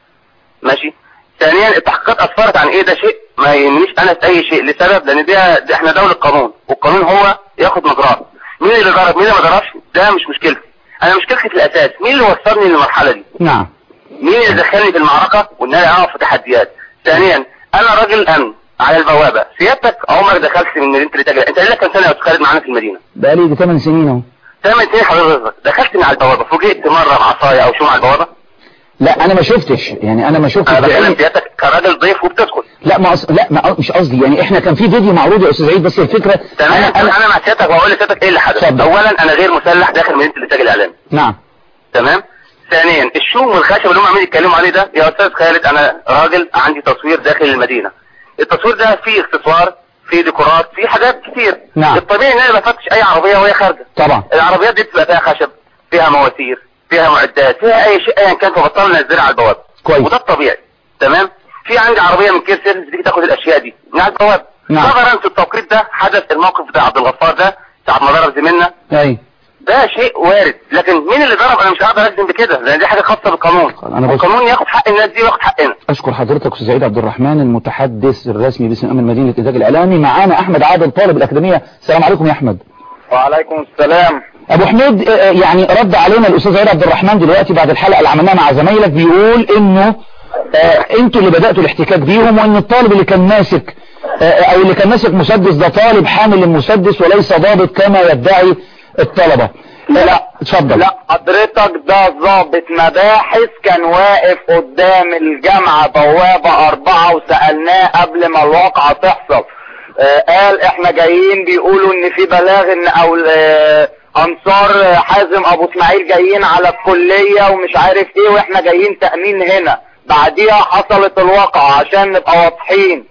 ماشي ثانيا التحقيقات اسفرت عن ايه ده شيء ما يهمنيش انا في اي شيء لسبب لان ده, ده احنا دولة قانون والقانون هو ياخد مجراه مين اللي ضرب مين اللي ما ضربش ده مش مشكلتي انا مشكلتي في الاساس مين اللي وصلني للمرحلة دي نعم مين اللي دخلني في المعركة وان انا اقف في تحديات ثانيا انا راجل امن على البوابة سيادتك عمرك دخلت من مدينة الاتجاه انت لك كام سنة يا استاذ خالد معانا في المدينة بقالي يجي 8 سنين اهو ثمان سنين حضرتك دخلت من على البوابة فوجئت مرة بعصاية او شو على البوابة لا انا ما شفتش يعني انا ما شفتش انا بكلم بعيني سيادتك كراجل ضيف وبتدخل لا ما أص... لا ما... مش قصدي يعني احنا كان في فيديو معروض يا استاذ عيد بس الفكرة تمام انا انا, انا أنا مع سيادتك وهقول لسيادتك ايه اللي حدث اتفضل. اولا انا غير مسلح داخل مدينة الانتاج الاعلامي نعم تمام ثانيا الشوم والخشب اللي هم عمالين يتكلموا عليه ده يا استاذ خالد انا راجل عندي تصوير داخل المدينة التصوير ده فيه اكسسوار فيه ديكورات فيه حاجات كتير نعم. الطبيعي ان انا بفتش اي عربية وهي خارجة طبعا العربيات دي بتبقى فيها خشب فيها مواسير فيها معدات فيها اي شيء ايا كان فبطلنا ننزلها على البوابه كويس. وده الطبيعي تمام في عندي عربيه من كير سيرفيس بتيجي تاخد الاشياء دي من على البوابه نعم. نظرا في التوقيت ده حدث الموقف بتاع عبد الغفار ده ساعه ما ضرب زميلنا اي ده شيء وارد لكن مين اللي ضرب انا مش هقدر اجزم بكده لان دي حاجه خاصه بالقانون أنا بس- القانون ياخد حق الناس دي وياخد حقنا اشكر حضرتك استاذ عيد عبد الرحمن المتحدث الرسمي باسم امن مدينه الانتاج الاعلامي معانا احمد عادل طالب الاكاديميه السلام عليكم يا احمد وعليكم السلام ابو حميد آه، آه، يعني رد علينا الاستاذ عيد عبد الرحمن دلوقتي بعد الحلقه اللي عملناها مع زمايلك بيقول انه آه، انتوا اللي بداتوا الاحتكاك بيهم وان الطالب اللي كان ماسك آه، او اللي كان ماسك مسدس ده طالب حامل المسدس وليس ضابط كما يدعي الطلبه لا اتفضل لا حضرتك ده ضابط مباحث كان واقف قدام الجامعة بوابة أربعة وسألناه قبل ما الواقعة تحصل آه قال احنا جايين بيقولوا ان في بلاغ ان او آه انصار حازم ابو اسماعيل جايين على الكلية ومش عارف ايه واحنا جايين تأمين هنا بعديها حصلت الواقعة عشان نبقى واضحين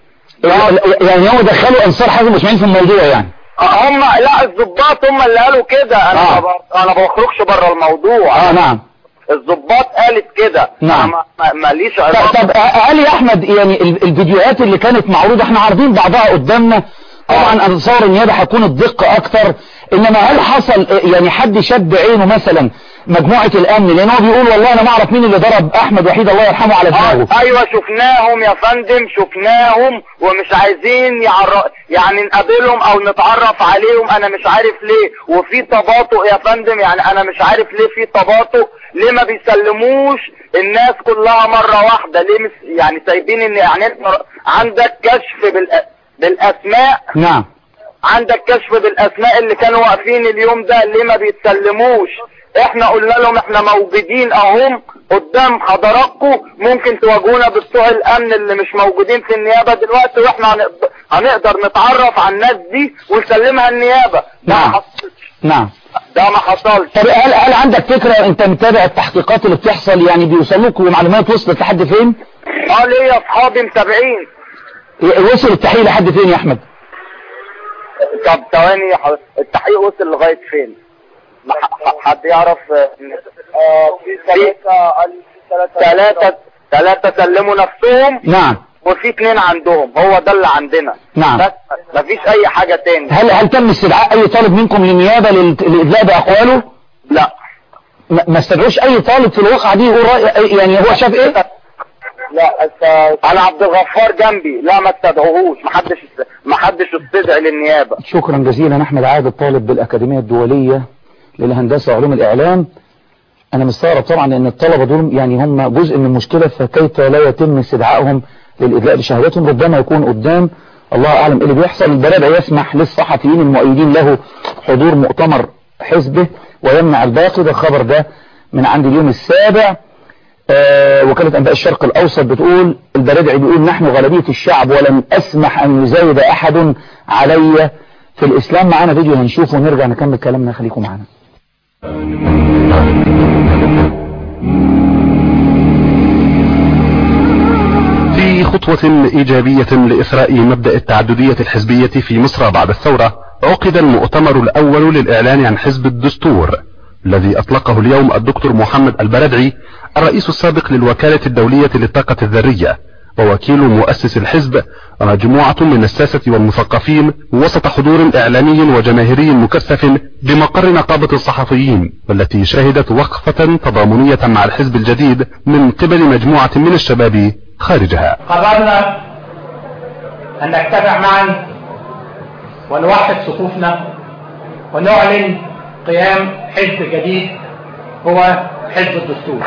يعني هو دخلوا انصار حازم اسماعيل في الموضوع يعني هم لا الضباط هم اللي قالوا كده انا آه. ما ب- انا ما بخرجش بره الموضوع اه نعم الضباط قالت كده نعم. أنا ما- ما- ماليش طب, علاقة طب قال يا احمد يعني ال- الفيديوهات اللي كانت معروضة احنا عارضين بعضها قدامنا طبعا انا اتصور النيابه هتكون الدقة اكتر انما هل حصل يعني حد شد عينه مثلا مجموعة الامن لان هو بيقول والله انا ما اعرف مين اللي ضرب احمد وحيد الله يرحمه على دماغه آه، ايوه شفناهم يا فندم شفناهم ومش عايزين يعر... يعني نقابلهم او نتعرف عليهم انا مش عارف ليه وفي تباطؤ يا فندم يعني انا مش عارف ليه في تباطؤ ليه ما بيسلموش الناس كلها مرة واحدة ليه مش يعني سايبين ان يعني انت عندك كشف بال... بالاسماء نعم عندك كشف بالاسماء اللي كانوا واقفين اليوم ده ليه ما بيتسلموش احنا قلنا لهم احنا موجودين اهم قدام حضراتكم ممكن تواجهونا بتوع الامن اللي مش موجودين في النيابة دلوقتي واحنا هنقد- هنقدر نتعرف على الناس دي ونسلمها النيابة ده نعم. ما حصلش نعم ده ما حصلش طب هل هل عندك فكرة انت متابع التحقيقات اللي بتحصل يعني بيوصلوك ومعلومات وصلت لحد فين اه ليا اصحابي متابعين وصل التحقيق لحد فين يا احمد طب ثواني ح- التحقيق وصل لغاية فين ما ح- ح- حد يعرف اه في ثلاثة ثلاثة ثلاثة سلموا نفسهم نعم وفي اتنين عندهم هو ده اللي عندنا نعم. بس مفيش اي حاجة تاني هل هل تم استدعاء اي طالب منكم للنيابة لل- للادلاء باقواله لا ما ما استدعوش اي طالب في الواقعة دي يقول رأي يعني هو شاف ايه لا است... انا عبد الغفار جنبي لا ما استدعوهوش محدش است... محدش استدعي للنيابة شكرا جزيلا احمد عادل طالب بالاكاديمية الدولية للهندسة وعلوم الاعلام انا مستغرب طبعا لان الطلبة دول يعني هم جزء من المشكلة فكيف لا يتم استدعائهم للادلاء بشهادتهم ربما يكون قدام الله اعلم ايه اللي بيحصل البرابع يسمح للصحفيين المؤيدين له حضور مؤتمر حزبه ويمنع الباقي ده الخبر ده من عند اليوم السابع آه وكالة أنباء الشرق الأوسط بتقول البرادعي بيقول نحن غالبية الشعب ولن أسمح أن يزايد أحد علي في الإسلام معانا فيديو هنشوفه ونرجع نكمل كلامنا خليكم معانا في خطوة إيجابية لإثراء مبدأ التعددية الحزبية في مصر بعد الثورة عقد المؤتمر الأول للإعلان عن حزب الدستور الذي أطلقه اليوم الدكتور محمد البردعي الرئيس السابق للوكالة الدولية للطاقة الذرية ووكيل مؤسس الحزب ومجموعة من الساسة والمثقفين وسط حضور إعلامي وجماهيري مكثف بمقر نقابة الصحفيين والتي شهدت وقفة تضامنية مع الحزب الجديد من قبل مجموعة من الشباب خارجها قررنا أن نجتمع معا ونوحد صفوفنا ونعلن قيام حزب جديد هو حزب الدستور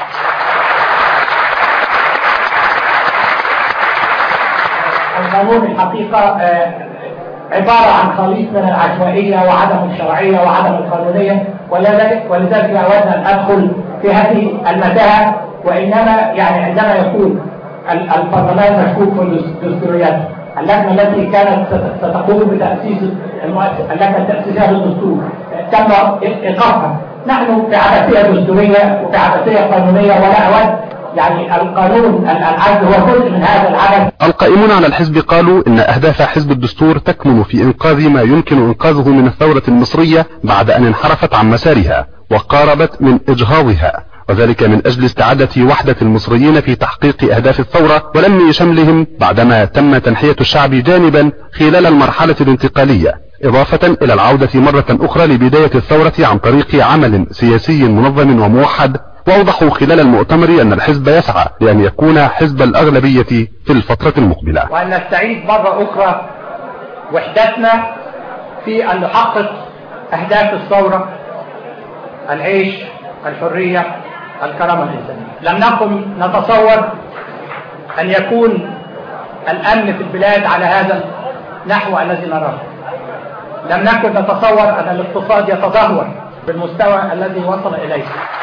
القانون الحقيقة آه، عبارة عن خليط من العشوائية وعدم الشرعية وعدم القانونية ولذلك ولذلك لا أود أن أدخل في هذه المتاهة وإنما يعني عندما يكون ال- البرلمان مشكوك في الدستوريات اللجنة التي كانت ست- ستقوم بتأسيس المؤسس- اللجنة التأسيسية للدستور آه، تم إيقافها نحن في عبثية دستورية وفي عبثية قانونية ولا أود يعني القانون ال- العدل هو جزء من هذا العبث القائمون على الحزب قالوا ان اهداف حزب الدستور تكمن في انقاذ ما يمكن انقاذه من الثورة المصرية بعد ان انحرفت عن مسارها وقاربت من اجهاضها وذلك من اجل استعادة وحدة المصريين في تحقيق اهداف الثورة ولم شملهم بعدما تم تنحية الشعب جانبا خلال المرحلة الانتقالية اضافة الى العودة مرة اخرى لبداية الثورة عن طريق عمل سياسي منظم وموحد واوضحوا خلال المؤتمر ان الحزب يسعى لان يكون حزب الاغلبية في الفترة المقبلة وأن نستعيد مرة أخرى وحدتنا في أن نحقق أهداف الثورة العيش الحرية الكرامة الإنسانية لم نكن نتصور أن يكون الأمن في البلاد على هذا النحو الذي نراه لم نكن نتصور أن الاقتصاد يتدهور بالمستوى الذي وصل إليه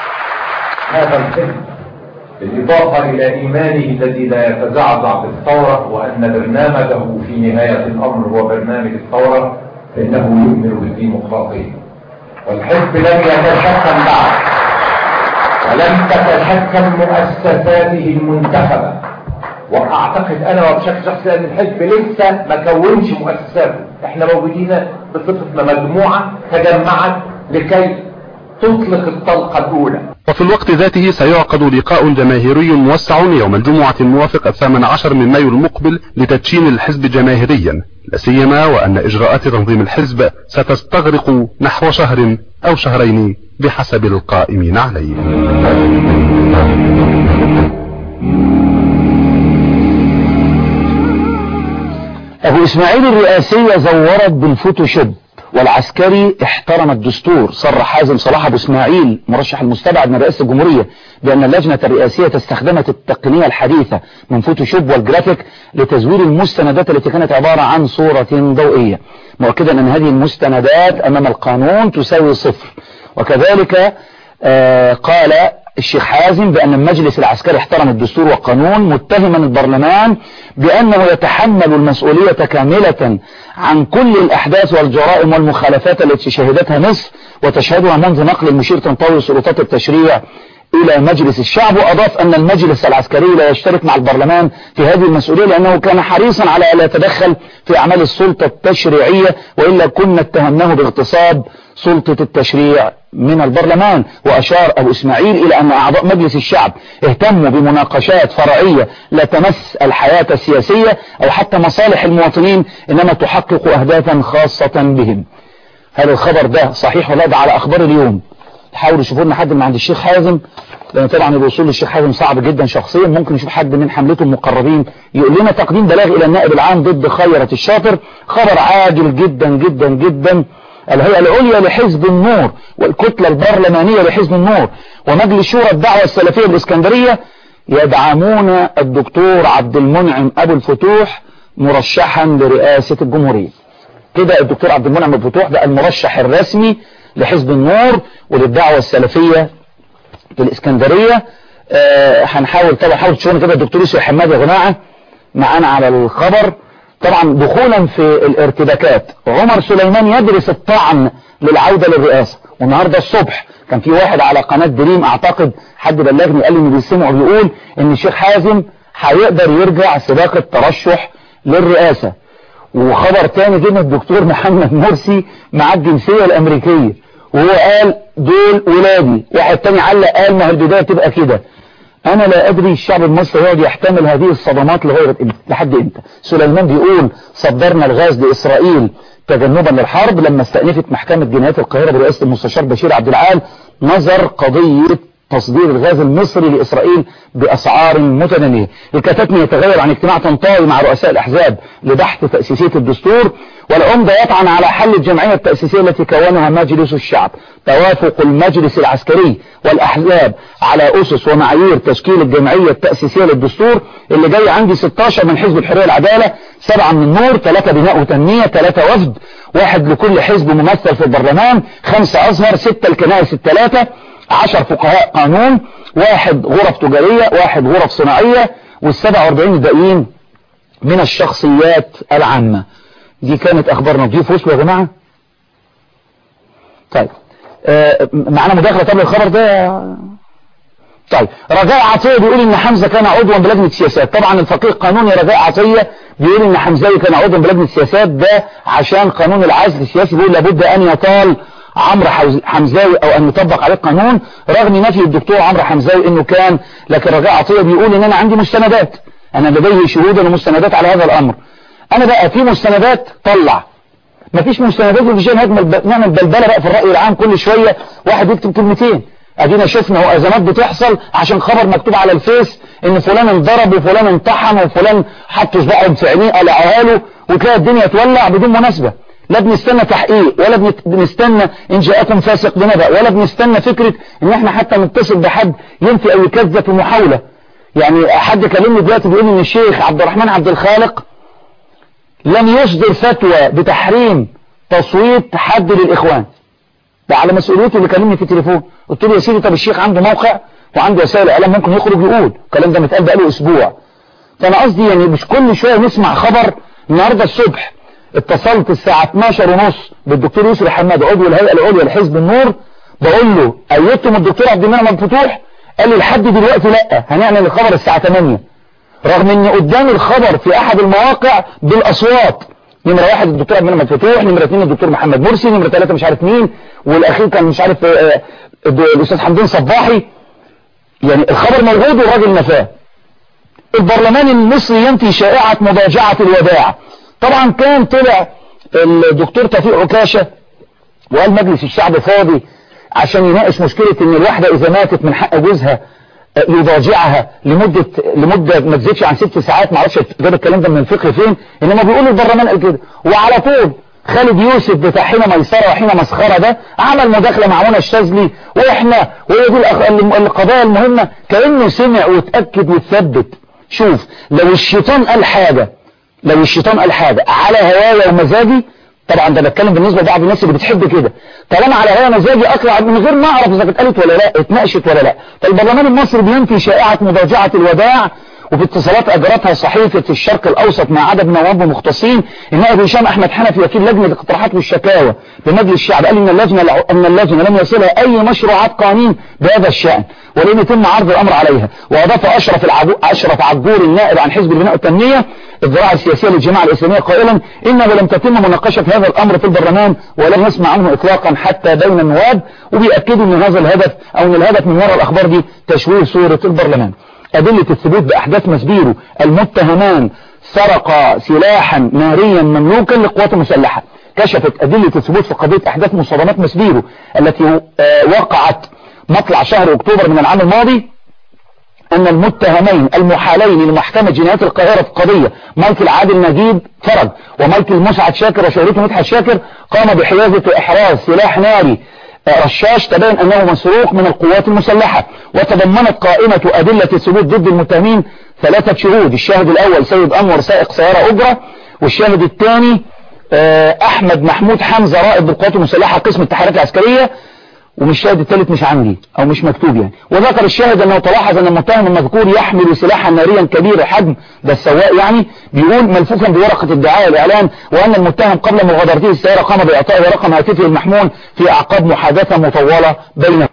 هذا الحزب بالإضافة إلى إيمانه الذي لا يتزعزع بالثورة وأن برنامجه في نهاية الأمر هو برنامج الثورة فإنه يؤمن بالديمقراطية والحزب لم يتشكل بعد ولم تتشكل مؤسساته المنتخبة وأعتقد أنا وبشكل شخصي أن الحزب لسه ما كونش مؤسساته احنا موجودين بصفتنا مجموعة تجمعت لكي تطلق الطلقة الأولى وفي الوقت ذاته سيعقد لقاء جماهيري موسع يوم الجمعة الموافق الثامن عشر من مايو المقبل لتدشين الحزب جماهيريا لا سيما وأن إجراءات تنظيم الحزب ستستغرق نحو شهر أو شهرين بحسب القائمين عليه أبو إسماعيل الرئاسية زورت بالفوتوشوب والعسكري احترم الدستور صرح حازم صلاح أبو إسماعيل مرشح المستبعد من رئاسة الجمهورية بأن اللجنة الرئاسية استخدمت التقنية الحديثة من فوتوشوب والجرافيك لتزوير المستندات التي كانت عبارة عن صورة ضوئية مؤكدا أن هذه المستندات أمام القانون تساوي صفر وكذلك آه قال الشيخ حازم بأن المجلس العسكري احترم الدستور والقانون متهما البرلمان بأنه يتحمل المسؤولية كاملة عن كل الأحداث والجرائم والمخالفات التي شهدتها مصر وتشهدها منذ نقل المشير تنطوي سلطات التشريع إلى مجلس الشعب وأضاف أن المجلس العسكري لا يشترك مع البرلمان في هذه المسؤولية لأنه كان حريصا على ألا يتدخل في أعمال السلطة التشريعية وإلا كنا اتهمناه باغتصاب سلطة التشريع من البرلمان وأشار أبو إسماعيل إلى أن أعضاء مجلس الشعب اهتموا بمناقشات فرعية لا تمس الحياة السياسية أو حتى مصالح المواطنين إنما تحقق أهدافا خاصة بهم هل الخبر ده صحيح ولا ده على أخبار اليوم حاولوا يشوفوا لنا حد من عند الشيخ حازم لأن طبعا الوصول للشيخ حازم صعب جدا شخصيا ممكن نشوف حد من حملته المقربين يقول لنا تقديم بلاغ إلى النائب العام ضد خيرة الشاطر خبر عاجل جدا جدا جدا الهيئة العليا لحزب النور والكتلة البرلمانية لحزب النور ومجلس شورى الدعوة السلفية الإسكندرية يدعمون الدكتور عبد المنعم أبو الفتوح مرشحا لرئاسة الجمهورية كده الدكتور عبد المنعم أبو الفتوح ده المرشح الرسمي لحزب النور وللدعوة السلفية في الإسكندرية آه هنحاول طبعا حاول تشوفنا كده الدكتور يوسف حماد يا جماعة معانا على الخبر طبعا دخولا في الارتباكات عمر سليمان يدرس الطعن للعودة للرئاسة والنهاردة الصبح كان في واحد على قناة دريم اعتقد حد بلغني قال لي انه بيسمع وبيقول ان الشيخ حازم هيقدر يرجع سباق الترشح للرئاسة وخبر تاني جه من الدكتور محمد مرسي مع الجنسية الامريكية وهو قال دول ولادي واحد تاني علق قال ما هي البداية تبقى كده انا لا ادري الشعب المصري يقعد يحتمل هذه الصدمات لغاية لحد امتى سليمان بيقول صدرنا الغاز لاسرائيل تجنبا للحرب لما استأنفت محكمة جنايات القاهرة برئاسة المستشار بشير عبد العال نظر قضية تصدير الغاز المصري لإسرائيل بأسعار متنامية الكتاتني يتغير عن اجتماع تنطوي مع رؤساء الأحزاب لبحث تأسيسية الدستور والعمدة يطعن على حل الجمعية التأسيسية التي كونها مجلس الشعب توافق المجلس العسكري والأحزاب على أسس ومعايير تشكيل الجمعية التأسيسية للدستور اللي جاي عندي 16 من حزب الحرية والعدالة سبعة من النور ثلاثة بناء وتنمية ثلاثة وفد واحد لكل حزب ممثل في البرلمان خمسة أزهر ستة الكنائس الثلاثة عشر فقهاء قانون واحد غرف تجارية واحد غرف صناعية والسبع واربعين الباقيين من الشخصيات العامة دي كانت اخبارنا ضيوف وصلوا يا جماعة طيب آه معنا مداخلة قبل الخبر ده طيب رجاء عطية بيقول ان حمزة كان عضوا بلجنة سياسات طبعا الفقيه القانوني رجاء عطية بيقول ان حمزاوي كان عضوا بلجنة سياسات ده عشان قانون العزل السياسي بيقول لابد ان يطال عمرو حمزاوي او ان يطبق عليه قانون رغم نفي الدكتور عمرو حمزاوي انه كان لكن رجاء عطية بيقول ان انا عندي مستندات انا لديه شهود ومستندات على هذا الامر انا بقى في مستندات طلع مفيش مستندات مش نعمل بلبله بقى في الراي العام كل شويه واحد يكتب كلمتين ادينا شفنا ازمات بتحصل عشان خبر مكتوب على الفيس ان فلان انضرب وفلان انطحن وفلان حط صباعه في عينيه قلعها له وتلاقي الدنيا تولع بدون مناسبه لا بنستنى تحقيق ولا بنستنى ان جاءكم فاسق بنبأ ولا بنستنى فكرة ان احنا حتى نتصل بحد ينفي او يكذب في محاولة يعني حد كلمني دلوقتي بيقول ان الشيخ عبد الرحمن عبد الخالق لم يصدر فتوى بتحريم تصويت حد للاخوان ده على مسؤوليته اللي كلمني في التليفون قلت له يا سيدي طب الشيخ عنده موقع وعنده وسائل اعلام ممكن يخرج يقول الكلام ده متقال بقاله اسبوع فانا قصدي يعني مش كل شويه نسمع خبر النهارده الصبح اتصلت الساعة 12 ونص بالدكتور يوسف حماد عضو الهيئة العليا لحزب النور بقول له ايدتم الدكتور عبد المنعم الفتوح قال لي لحد دلوقتي لا هنعمل الخبر الساعة 8 رغم ان قدام الخبر في احد المواقع بالاصوات نمرة واحد الدكتور عبد المنعم الفتوح نمرة اثنين الدكتور محمد مرسي نمرة ثلاثة مش عارف مين والاخير كان مش عارف الاستاذ حمدين صباحي يعني الخبر موجود والراجل نفاه البرلمان المصري ينفي شائعة مضاجعة الوداع طبعا كان طلع الدكتور توفيق عكاشة وقال مجلس الشعب فاضي عشان يناقش مشكلة ان الواحدة اذا ماتت من حق جوزها يضاجعها لمدة لمدة ما تزيدش عن ست ساعات ما اعرفش جاب الكلام ده من الفقه فين انما بيقول البرلمان قال كده وعلى طول خالد يوسف بتاع حين ميسرة وحين مسخرة ده عمل مداخلة مع منى الشاذلي واحنا وهي دي القضايا المهمة كأنه سمع وتأكد وتثبت شوف لو الشيطان قال حاجة لو الشيطان قال حاجة على هوايا ومزاجي طبعا ده بتكلم بالنسبة لبعض الناس اللي بتحب كده طالما على هوايا مزاجي اطلع من غير ما اعرف اذا اتقالت ولا لا اتناقشت ولا لا فالبرلمان المصري بينفي شائعة مضاجعة الوداع وفي اتصالات اجرتها صحيفة الشرق الاوسط مع عدد نواب مختصين النائب هشام احمد حنفي وكيل لجنة الاقتراحات والشكاوى بمجلس الشعب قال ان اللجنة ان اللجنة لم يصلها اي مشروعات قانون بهذا الشأن ولم يتم عرض الامر عليها واضاف اشرف العبو اشرف عبور النائب عن حزب البناء والتنمية الذراع السياسية للجماعة الإسلامية قائلا إنه لم تتم مناقشة هذا الأمر في البرلمان ولم يسمع عنه إطلاقا حتى بين النواب وبيأكدوا أن هذا الهدف أو أن الهدف من وراء الأخبار دي تشويه صورة البرلمان أدلة الثبوت بأحداث مسبيرو المتهمان سرق سلاحا ناريا مملوكا للقوات المسلحة كشفت أدلة الثبوت في قضية أحداث مصادمات مسبيرو التي وقعت مطلع شهر أكتوبر من العام الماضي أن المتهمين المحالين لمحكمة جنايات القاهرة في قضية مايكل عادل نجيب فرج ومايكل مسعد شاكر وشهرته مدحت شاكر قام بحيازة وإحراز سلاح ناري رشاش تبين أنه مسروق من القوات المسلحة وتضمنت قائمة أدلة الثبوت ضد المتهمين ثلاثة شهود الشاهد الأول سيد أنور سائق سيارة أجرة والشاهد الثاني أحمد محمود حمزة رائد بالقوات المسلحة قسم التحريات العسكرية ومش الشاهد الثالث مش عندي او مش مكتوب يعني وذكر الشاهد انه تلاحظ ان المتهم المذكور يحمل سلاحا ناريا كبير الحجم ده السواق يعني بيقول ملفوفا بورقة الدعاية الاعلان وان المتهم قبل مغادرته السيارة قام باعطائه رقم هاتفه المحمول في اعقاب محادثة مطولة بينهم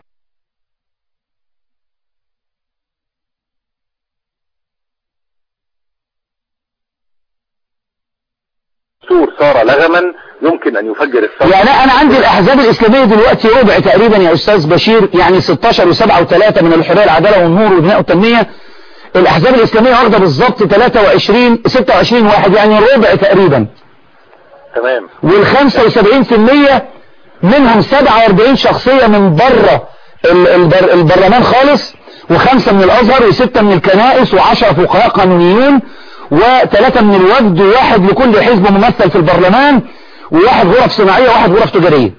الدستور صار لغما يمكن ان يفجر الثوره يعني انا عندي الاحزاب الاسلامية دلوقتي ربع تقريبا يا استاذ بشير يعني 16 و7 و3 من الحرية العدالة والنور والبناء والتنمية الاحزاب الاسلامية واخده بالظبط 23 26 واحد يعني ربع تقريبا تمام وال 75% منهم 47 شخصية من بره ال- البر البرلمان خالص وخمسة من الازهر وستة من الكنائس وعشرة فقهاء قانونيون وثلاثة من الوفد وواحد لكل حزب ممثل في البرلمان وواحد غرف صناعية وواحد غرف تجارية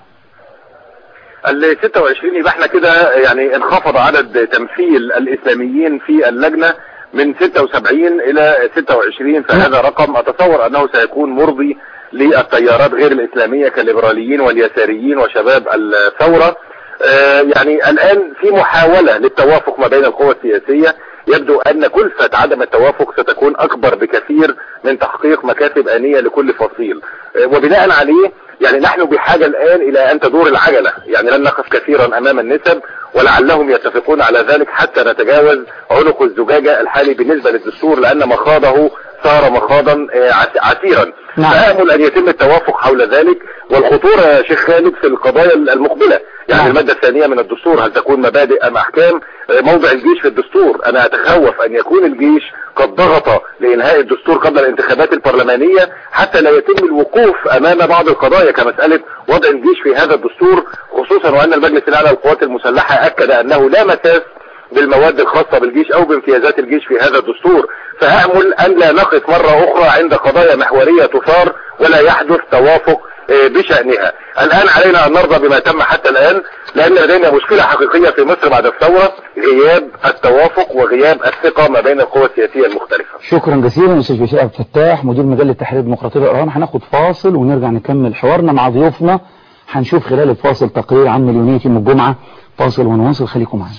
ال 26 يبقى احنا كده يعني انخفض عدد تمثيل الاسلاميين في اللجنة من 76 الى 26 فهذا رقم اتصور انه سيكون مرضي للتيارات غير الاسلامية كالليبراليين واليساريين وشباب الثورة آه، يعني الان في محاولة للتوافق ما بين القوى السياسية يبدو ان كلفة عدم التوافق ستكون اكبر بكثير من تحقيق مكاسب انية لكل فصيل آه، وبناء عليه يعني نحن بحاجة الان الى ان تدور العجلة يعني لن نقف كثيرا امام النسب ولعلهم يتفقون على ذلك حتى نتجاوز عنق الزجاجة الحالي بالنسبة للدستور لان مخاضه صار مخاضا آه، عس- عسيرا نعم. فآمل ان يتم التوافق حول ذلك والخطورة يا شيخ خالد في القضايا المقبلة يعني نعم. المادة الثانية من الدستور هل تكون مبادئ ام احكام آه، موضع الجيش في الدستور انا اتخوف ان يكون الجيش قد ضغط لانهاء الدستور قبل الانتخابات البرلمانية حتى لا يتم الوقوف امام بعض القضايا كمسألة وضع الجيش في هذا الدستور خصوصا وان المجلس الاعلى للقوات المسلحة اكد انه لا مساس بالمواد الخاصة بالجيش او بامتيازات الجيش في هذا الدستور فأأمل ان لا نقف مرة اخرى عند قضايا محورية تثار ولا يحدث توافق آه، بشأنها الآن علينا أن نرضى بما تم حتى الآن لأن لدينا مشكلة حقيقية في مصر بعد الثورة غياب التوافق وغياب الثقة ما بين القوى السياسية المختلفة شكرا جزيلا استاذ بشير عبد الفتاح مدير مجله التحرير الديمقراطيه الايران هناخد فاصل ونرجع نكمل حوارنا مع ضيوفنا هنشوف خلال الفاصل تقرير عن مليونيه يوم الجمعه فاصل ونواصل خليكم معنا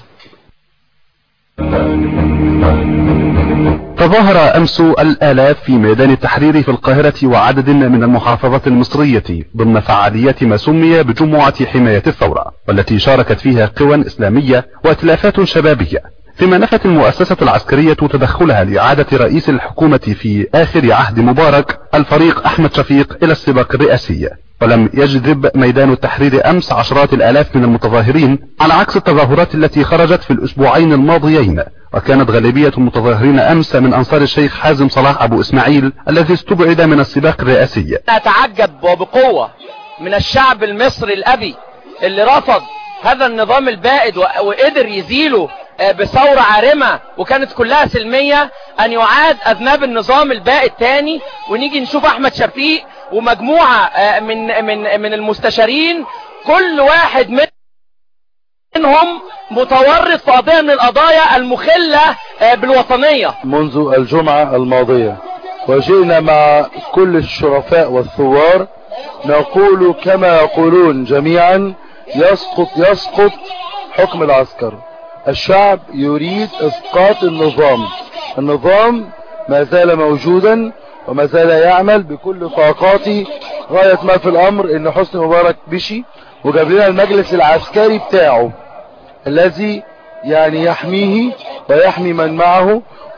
تظاهر أمس الآلاف في ميدان التحرير في القاهرة وعدد من المحافظات المصرية ضمن فعاليات ما سمي بجمعة حماية الثورة والتي شاركت فيها قوى إسلامية وائتلافات شبابية فيما نفت المؤسسة العسكرية تدخلها لإعادة رئيس الحكومة في آخر عهد مبارك الفريق أحمد شفيق إلى السباق الرئاسي ولم يجذب ميدان التحرير أمس عشرات الآلاف من المتظاهرين على عكس التظاهرات التي خرجت في الأسبوعين الماضيين وكانت غالبية المتظاهرين أمس من أنصار الشيخ حازم صلاح أبو إسماعيل الذي استبعد من السباق الرئاسي أتعجب وبقوة من الشعب المصري الأبي اللي رفض هذا النظام البائد و- وقدر يزيله آه، بثورة عارمة وكانت كلها سلمية أن يعاد أذناب النظام البائد تاني ونيجي نشوف أحمد شفيق ومجموعة آه، من من من المستشارين كل واحد من منهم متورط في قضية من القضايا المخلة آه، بالوطنية منذ الجمعة الماضية وجئنا مع كل الشرفاء والثوار نقول كما يقولون جميعا يسقط يسقط حكم العسكر الشعب يريد اسقاط النظام النظام ما زال موجودا وما زال يعمل بكل طاقاته غاية ما في الامر ان حسني مبارك مشي وجاب لنا المجلس العسكري بتاعه الذي يعني يحميه ويحمي من معه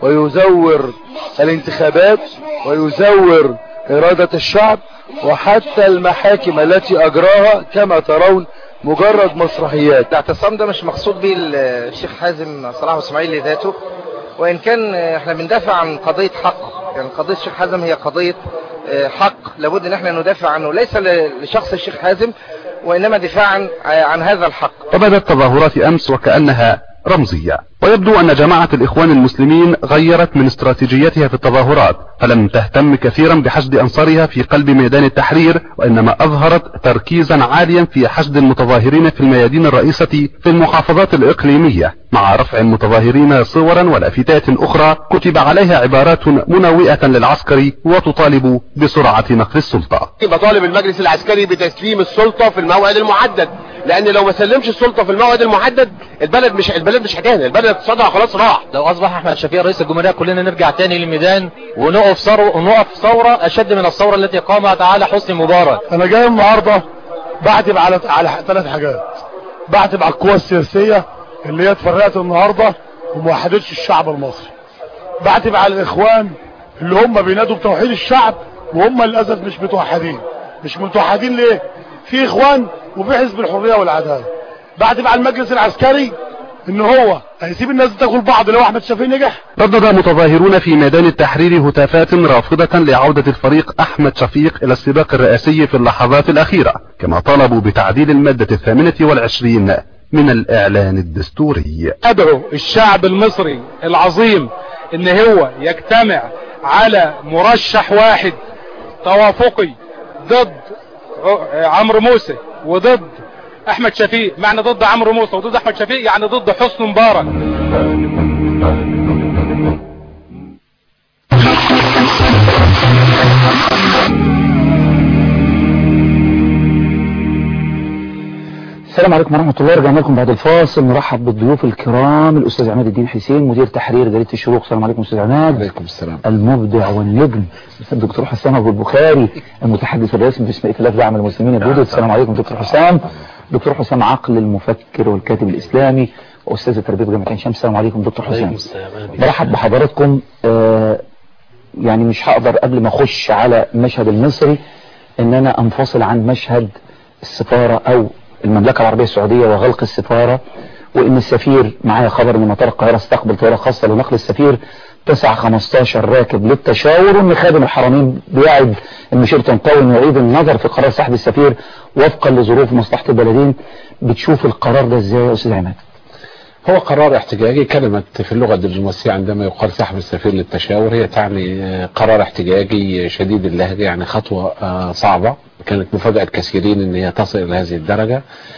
ويزور الانتخابات ويزور إرادة الشعب وحتى المحاكم التي أجراها كما ترون مجرد مسرحيات الاعتصام ده مش مقصود به الشيخ حازم صلاح اسماعيل لذاته وان كان احنا بندافع عن قضية حق يعني قضية الشيخ حازم هي قضية حق لابد ان احنا ندافع عنه ليس لشخص الشيخ حازم وانما دفاعا عن هذا الحق وبدت تظاهرات امس وكأنها رمزية ويبدو أن جماعة الإخوان المسلمين غيرت من استراتيجيتها في التظاهرات فلم تهتم كثيرا بحشد أنصارها في قلب ميدان التحرير وإنما أظهرت تركيزا عاليا في حشد المتظاهرين في الميادين الرئيسة في المحافظات الإقليمية مع رفع المتظاهرين صورا ولافتات أخرى كتب عليها عبارات منوئة للعسكري وتطالب بسرعة نقل السلطة بطالب المجلس العسكري بتسليم السلطة في الموعد المحدد لأن لو ما سلمش السلطة في الموعد المحدد البلد مش البلد مش هتهنى البلد اقتصادها خلاص راح لو اصبح احمد شفيق رئيس الجمهوريه كلنا نرجع تاني للميدان ونقف ثوره ونقف ثوره اشد من الثوره التي قامها تعالى حسني مبارك انا جاي النهارده بعتب على على ثلاث حاجات بعتب على القوى السياسيه اللي هي اتفرقت النهارده وما وحدتش الشعب المصري بعتب على الاخوان اللي هم بينادوا بتوحيد الشعب وهم للاسف مش متوحدين مش متوحدين ليه في اخوان وفي حزب الحريه والعداله بعتب على المجلس العسكري ان هو هيسيب الناس تاكل بعض لو احمد شفيق نجح ردد متظاهرون في ميدان التحرير هتافات رافضة لعودة الفريق احمد شفيق الى السباق الرئاسي في اللحظات الاخيرة كما طلبوا بتعديل المادة الثامنة والعشرين من الاعلان الدستوري ادعو الشعب المصري العظيم ان هو يجتمع على مرشح واحد توافقي ضد عمرو موسى وضد احمد شفيق معنى ضد عمرو موسى وضد احمد شفيق يعني ضد حسن مبارك السلام عليكم ورحمة الله رجعنا لكم بعد الفاصل نرحب بالضيوف الكرام الأستاذ عماد الدين حسين مدير تحرير جريدة الشروق السلام عليكم أستاذ عماد عليكم السلام المبدع والنجم الدكتور حسام أبو البخاري المتحدث الرسمي باسم ائتلاف دعم المسلمين الجدد السلام عليكم دكتور حسام دكتور حسام عقل المفكر والكاتب الإسلامي وأستاذ التربية بجامعة عين شمس السلام عليكم دكتور حسام برحب بحضراتكم آه يعني مش هقدر قبل ما أخش على المشهد المصري إن أنا أنفصل عن مشهد السفارة أو المملكة العربية السعودية وغلق السفارة وإن السفير معايا خبر من مطار القاهرة استقبل طيارة خاصة لنقل السفير تسع 15 راكب للتشاور وإن خادم الحرمين بيعد المشير طنطاوي إنه يعيد النظر في قرار سحب السفير وفقا لظروف مصلحة البلدين بتشوف القرار ده إزاي يا أستاذ عماد؟ هو قرار احتجاجي كلمة في اللغة الدبلوماسية عندما يقال سحب السفير للتشاور هي تعني قرار احتجاجي شديد اللهجة يعني خطوة صعبة كانت مفاجأة كثيرين ان هي تصل الى هذه الدرجة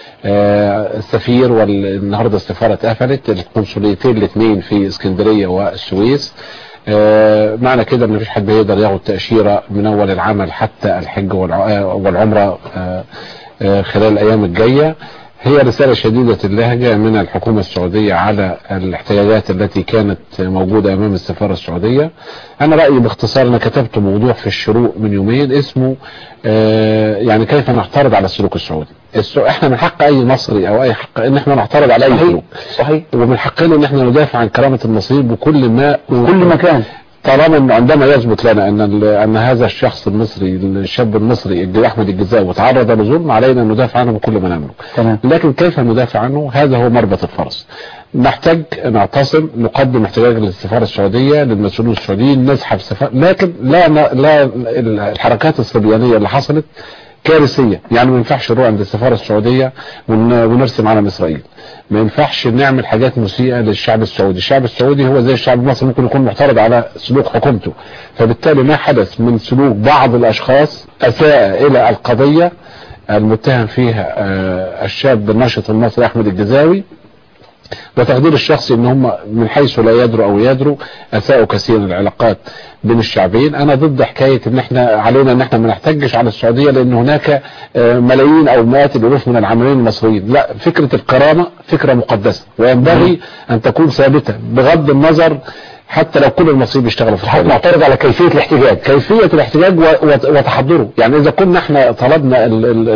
السفير والنهاردة السفارة اتقفلت القنصليتين الاثنين في اسكندرية والسويس معنى كده ان مفيش حد بيقدر ياخد تأشيرة من اول العمل حتى الحج والعمرة خلال الايام الجاية هي رسالة شديدة اللهجة من الحكومة السعودية على الاحتياجات التي كانت موجودة أمام السفارة السعودية أنا رأيي باختصار أنا كتبت موضوع في الشروق من يومين اسمه آه يعني كيف نعترض على السلوك السعودي احنا من حق اي مصري او اي حق ان احنا نعترض على اي سلوك صحيح ومن حقنا ان احنا ندافع عن كرامة المصريين بكل ما كل مكان طالما عندما يثبت لنا ان ان هذا الشخص المصري الشاب المصري احمد الجزاوي تعرض لظلم علينا ان ندافع عنه بكل ما نملك تمام لكن كيف ندافع عنه هذا هو مربط الفرس نحتاج نعتصم نقدم احتجاج للسفارة السعودية للمسؤولين السعوديين نسحب سفارة لكن لا لا الحركات الصبيانية اللي حصلت كارثية يعني ما ينفعش نروح عند السفارة السعودية ونرسم علم إسرائيل ما ينفعش نعمل حاجات مسيئة للشعب السعودي الشعب السعودي هو زي الشعب المصري ممكن يكون معترض على سلوك حكومته فبالتالي ما حدث من سلوك بعض الأشخاص أساء إلى القضية المتهم فيها الشاب الناشط المصري أحمد الجزاوي وتقدير الشخصي ان هم من حيث لا يدروا او يدروا اساءوا كثيرا العلاقات بين الشعبين انا ضد حكاية ان احنا علينا ان احنا ما نحتجش على السعودية لان هناك ملايين او مئات الالوف من العاملين المصريين لا فكرة الكرامة فكرة مقدسة وينبغي ان تكون ثابتة بغض النظر حتى لو كل المصريين بيشتغلوا في الحرب معترض على كيفية الاحتجاج كيفية الاحتجاج وتحضره يعني اذا كنا احنا طلبنا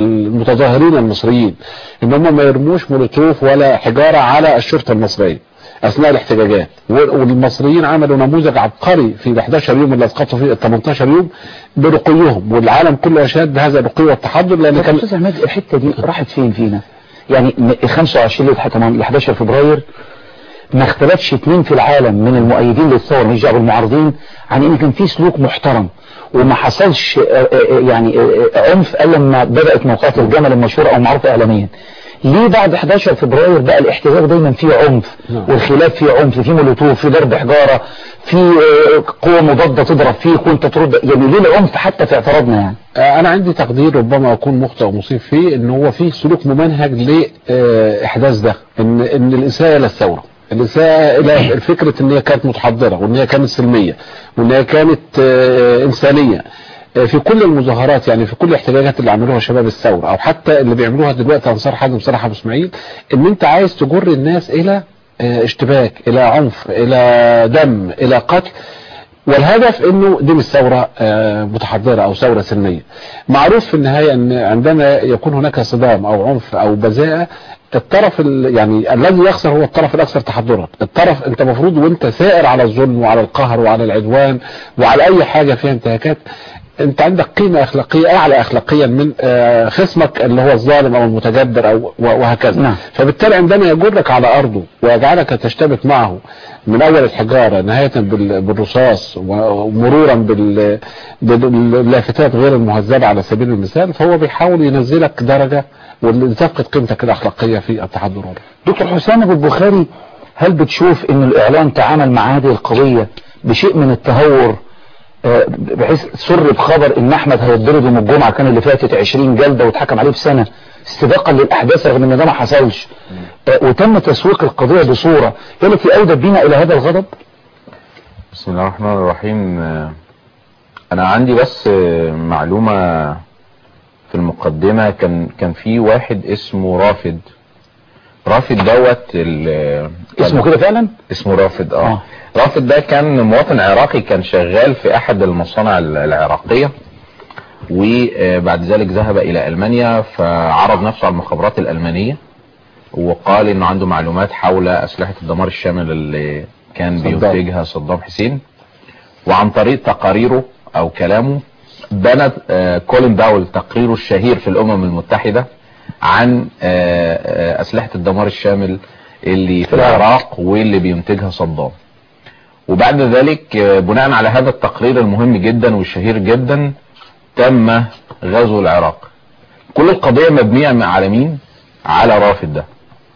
المتظاهرين المصريين ان هم ما يرموش مولوتوف ولا حجارة على الشرطة المصرية اثناء الاحتجاجات وال- والمصريين عملوا نموذج عبقري في ال 11 يوم اللي اسقطوا فيه ال 18 يوم برقيهم والعالم كله اشاد بهذا الرقي والتحضر لان لكن كان استاذ عماد الحته دي راحت فين فينا يعني م- 25 لحد كمان 11 فبراير ما اختلفش اتنين في العالم من المؤيدين للثوره مش دعوه بالمعارضين عن ان كان في سلوك محترم وما حصلش آه، آه، يعني آه، آه، عنف الا لما بدات موقعات الجمل المشهوره او معروفه اعلاميا ليه بعد 11 فبراير بقى الاحتجاج دايما فيه عنف والخلاف فيه عنف فيه مولوتوف فيه ضرب حجاره في آه، قوه مضاده تضرب فيك وانت ترد يعني ليه العنف حتى في اعتراضنا يعني آه، انا عندي تقدير ربما اكون مخطئ ومصيب فيه ان هو فيه سلوك ممنهج لاحداث ده ان ان الاساءه الى الثوره الاساءه الى فكره ان هي كانت متحضره وان هي كانت سلميه وان هي كانت آه، انسانيه آه، في كل المظاهرات يعني في كل الاحتجاجات اللي عملوها شباب الثوره او حتى اللي بيعملوها دلوقتي انصار حازم صلاح ابو اسماعيل ان انت عايز تجر الناس الى آه، اشتباك الى عنف الى دم الى قتل والهدف انه دي مش ثوره آه، متحضره او ثوره سلميه معروف في النهايه ان عندما يكون هناك صدام او عنف او بذاءه الطرف ال- يعني الذي يخسر هو الطرف الاكثر تحضرا الطرف انت مفروض وانت سائر على الظلم وعلى القهر وعلى العدوان وعلى اي حاجه فيها انتهاكات انت عندك قيمة اخلاقية اعلى اخلاقيا من آه، خصمك اللي هو الظالم او المتجبر او و- وهكذا نعم. فبالتالي عندما يجرك على ارضه ويجعلك تشتبك معه من اول الحجارة نهاية بال- بالرصاص ومرورا بال- باللافتات غير المهذبة على سبيل المثال فهو بيحاول ينزلك درجة وتفقد قيمتك الاخلاقية في التحضر والعنف. دكتور حسام ابو البخاري هل بتشوف ان الاعلام تعامل مع هذه القضية بشيء من التهور آه، بحيث سر بخبر ان احمد هيتضرب يوم الجمعة كان اللي فاتت 20 جلدة واتحكم عليه بسنة استباقا للاحداث رغم ان ده ما حصلش آه، وتم تسويق القضية بصورة هي التي اودت بنا الى هذا الغضب بسم الله الرحمن الرحيم آه، انا عندي بس آه، معلومة في المقدمة كان كان في واحد اسمه رافد رافد دوت ال- اسمه كده فعلا اسمه رافد اه رافد ده كان مواطن عراقي كان شغال في احد المصانع ال- العراقية وبعد ذلك ذهب الى المانيا فعرض نفسه على المخابرات الالمانية وقال انه عنده معلومات حول اسلحة الدمار الشامل اللي كان صدام. بينتجها صدام حسين وعن طريق تقاريره او كلامه بنى آه، كولين داول تقريره الشهير في الامم المتحدة عن آه، آه، اسلحة الدمار الشامل اللي في العراق واللي بينتجها صدام وبعد ذلك آه، بناء على هذا التقرير المهم جدا والشهير جدا تم غزو العراق كل القضية مبنية على مين على رافد ده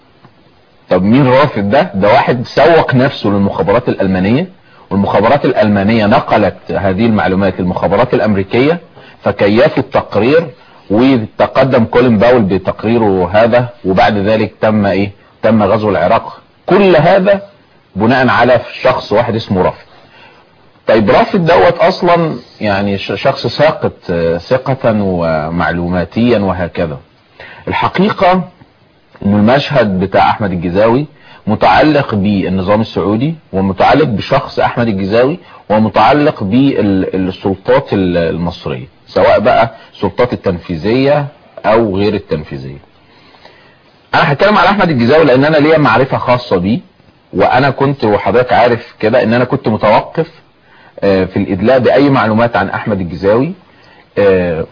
طب مين رافد ده ده واحد سوق نفسه للمخابرات الألمانية والمخابرات الألمانية نقلت هذه المعلومات للمخابرات الأمريكية فكيفوا التقرير وتقدم كولين باول بتقريره هذا وبعد ذلك تم ايه تم غزو العراق كل هذا بناء على شخص واحد اسمه رافد طيب رافد دوت اصلا يعني ش- شخص ساقط آه، ثقة ومعلوماتيا وهكذا الحقيقة ان المشهد بتاع احمد الجزاوي متعلق بالنظام السعودي ومتعلق بشخص احمد الجزاوي ومتعلق بالسلطات ال- المصرية سواء بقى السلطات التنفيذية او غير التنفيذية انا هتكلم على احمد الجزاوي لان انا ليا معرفة خاصة بيه وانا كنت وحضرتك عارف كده ان انا كنت متوقف آه، في الادلاء باي معلومات عن احمد الجزاوي آه،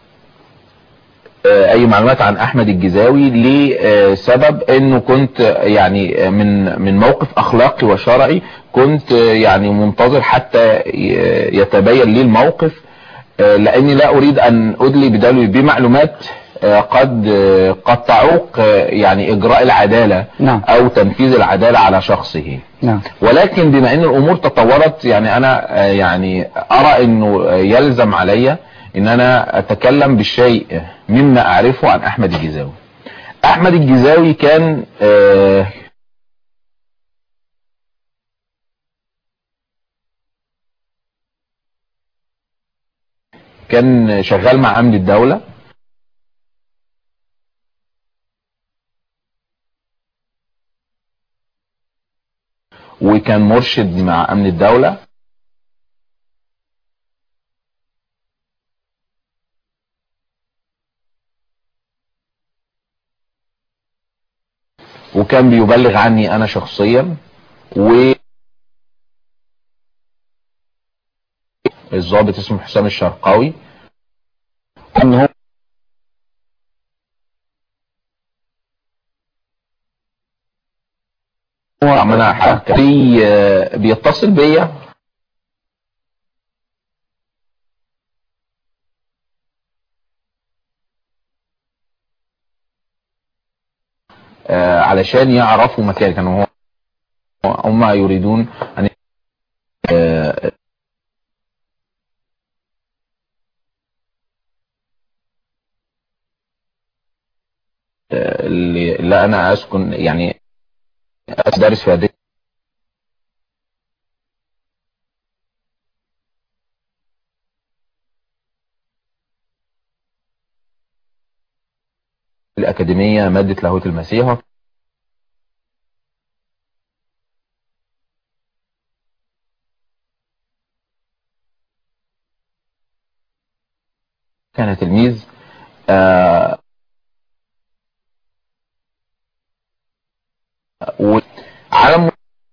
آه، اي معلومات عن احمد الجزاوي لسبب انه كنت آه، يعني آه، من من موقف اخلاقي وشرعي كنت آه، يعني منتظر حتى ي- يتبين لي الموقف آه، لاني لا اريد ان ادلي بدلوي بمعلومات آه، قد آه، قد تعوق آه، يعني اجراء العدالة نعم. او تنفيذ العدالة على شخصه نعم ولكن بما ان الامور تطورت يعني انا آه، يعني ارى انه آه، يلزم علي ان انا اتكلم بالشيء مما اعرفه عن احمد الجزاوي احمد الجزاوي كان آه، كان شغال مع امن الدولة وكان مرشد مع امن الدولة وكان بيبلغ عني انا شخصيا و الضابط اسمه حسام الشرقاوي ان هو هو عملها حركة بي بيتصل بيا آه، علشان يعرفوا مكان كانوا هو هم يريدون ان آه، آه، اللي لا انا اسكن يعني ادرس في هذه الأكاديمية مادة لاهوت المسيح كان تلميذ آه وعلى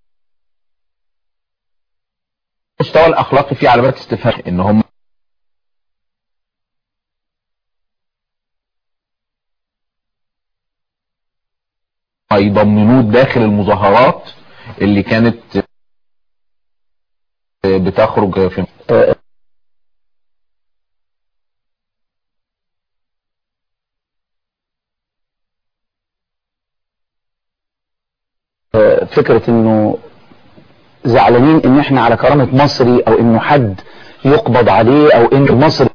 المستوى الأخلاقي في علامات استفهام إن هم يضمنوه داخل المظاهرات اللي كانت بتخرج في فكرة انه زعلانين ان احنا على كرامة مصري او انه حد يقبض عليه او ان مصر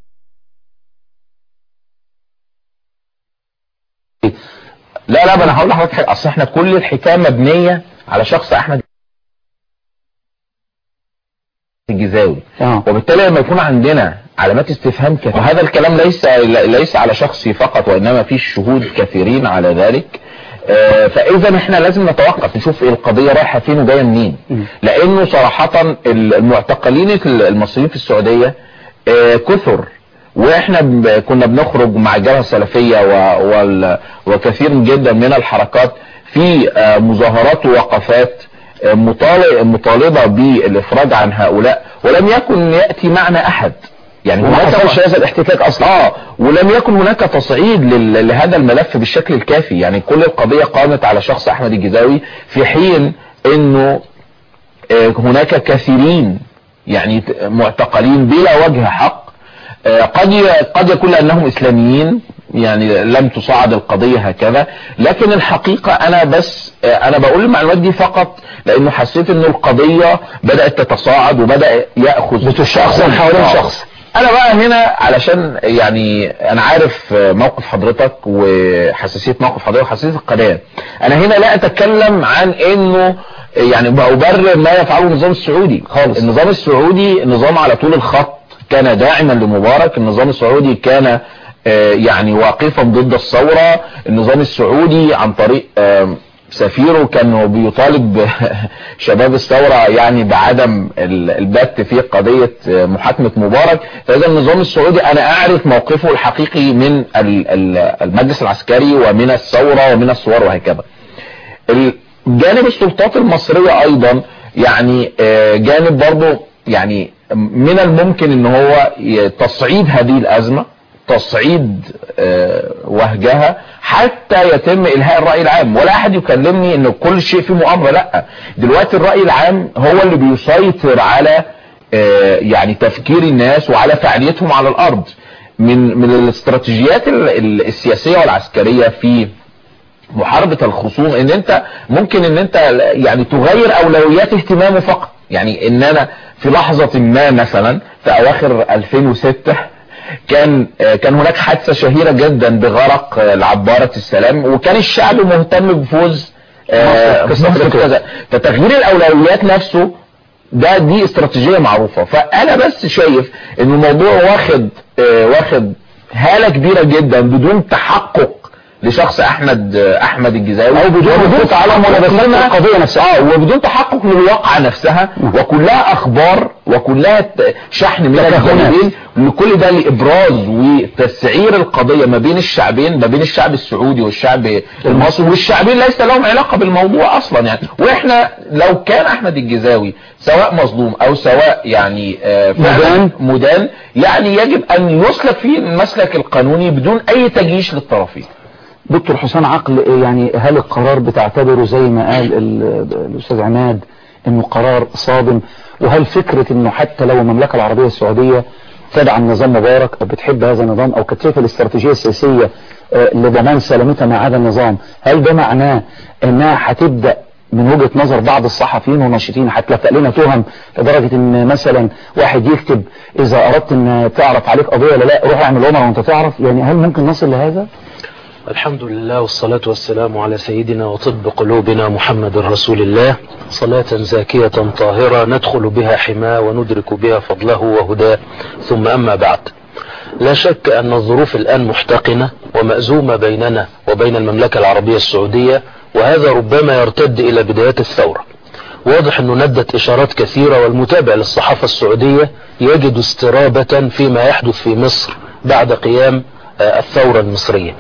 لا لا انا هقول لحضرتك حاجه اصل احنا كل الحكايه مبنيه على شخص احمد الجزاوي آه. وبالتالي لما يكون عندنا علامات استفهام كثيرة وهذا الكلام ليس ليس على شخصي فقط وانما في شهود كثيرين على ذلك آه، فاذا احنا لازم نتوقف نشوف ايه القضيه رايحه فين وجايه منين لانه صراحه المعتقلين المصريين في السعوديه آه، كثر واحنا ب- كنا بنخرج مع الجبهه السلفيه و- وال- وكثير جدا من الحركات في آه، مظاهرات ووقفات آه، مطالب- مطالبه بالافراج عن هؤلاء ولم يكن ياتي معنا احد يعني وما هناك- حصلش هذا الاحتكاك اصلا اه ولم يكن هناك تصعيد لل- لهذا الملف بالشكل الكافي يعني كل القضيه قامت على شخص احمد الجزاوي في حين انه آه، هناك كثيرين يعني ت- معتقلين بلا وجه حق آه، قد ي- قد يكون لانهم اسلاميين يعني لم تصعد القضية هكذا لكن الحقيقة انا بس آه، انا بقول المعلومات دي فقط لانه حسيت انه القضية بدأت تتصاعد وبدأ يأخذ بتشخصن حوالين آه. شخص. انا بقى هنا علشان يعني انا عارف آه، موقف حضرتك وحساسية موقف حضرتك وحساسية القناة انا هنا لا اتكلم عن انه يعني بأبرر ما يفعله النظام السعودي خالص النظام السعودي نظام على طول الخط كان داعما لمبارك النظام السعودي كان آه، يعني واقفا ضد الثورة النظام السعودي عن طريق آه، سفيره كان بيطالب شباب الثورة يعني بعدم ال- البت في قضية آه، محاكمة مبارك فإذا النظام السعودي أنا أعرف موقفه الحقيقي من ال- ال- المجلس العسكري ومن الثورة ومن الثوار وهكذا جانب السلطات المصرية ايضا يعني آه، جانب برضو يعني من الممكن ان هو ي- تصعيد هذه الازمة تصعيد آه، وهجها حتى يتم الهاء الرأي العام ولا احد يكلمني ان كل شيء فيه مؤامرة لا دلوقتي الرأي العام هو اللي بيسيطر على آه، يعني تفكير الناس وعلى فعاليتهم على الارض من من الاستراتيجيات ال- ال- السياسية والعسكرية في محاربة الخصوم ان انت ممكن ان انت يعني تغير اولويات اهتمامه فقط يعني ان انا في لحظة ما مثلا في اواخر 2006 كان آه، كان هناك حادثة شهيرة جدا بغرق آه، العبارة السلام وكان الشعب مهتم بفوز آه، مصر. مصر كذا فتغيير الاولويات نفسه ده دي استراتيجية معروفة فانا بس شايف ان الموضوع واخد آه، واخد هالة كبيرة جدا بدون تحقق لشخص احمد آه، احمد الجزاوي أو بدون وبدون وقوف على تحقق ملابسات لنا- القضية نفسها. اه وبدون تحقق للواقعة نفسها وكلها اخبار وكلها ت- شحن من تكهنات. الجانبين لكل ده لابراز وتسعير القضيه ما بين الشعبين ما بين الشعب السعودي والشعب المصري والشعبين ليس لهم علاقه بالموضوع اصلا يعني واحنا لو كان احمد الجزاوي سواء مظلوم او سواء يعني آه، فعلاً مدان. مدان يعني يجب ان يسلك فيه المسلك القانوني بدون اي تجيش للطرفين دكتور حسام عقل يعني هل القرار بتعتبره زي ما قال ال- الاستاذ عماد انه قرار صادم وهل فكرة انه حتى لو المملكة العربية السعودية تدعم نظام مبارك او بتحب هذا النظام او كانت شايفه الاستراتيجية السياسية آه، لضمان سلامتها مع هذا النظام هل ده معناه انها هتبدأ من وجهة نظر بعض الصحفيين والناشطين هتلفق لنا تهم لدرجة ان مثلا واحد يكتب اذا اردت ان تعرف عليك قضية ولا لا روح اعمل عمره وانت تعرف يعني هل ممكن نصل لهذا؟ الحمد لله والصلاة والسلام على سيدنا وطب قلوبنا محمد رسول الله صلاة زاكية طاهرة ندخل بها حماه وندرك بها فضله وهداه ثم أما بعد لا شك أن الظروف الآن محتقنة ومأزومة بيننا وبين المملكة العربية السعودية وهذا ربما يرتد إلى بدايات الثورة واضح أنه ندت إشارات كثيرة والمتابع للصحافة السعودية يجد استرابة فيما يحدث في مصر بعد قيام آه، الثورة المصرية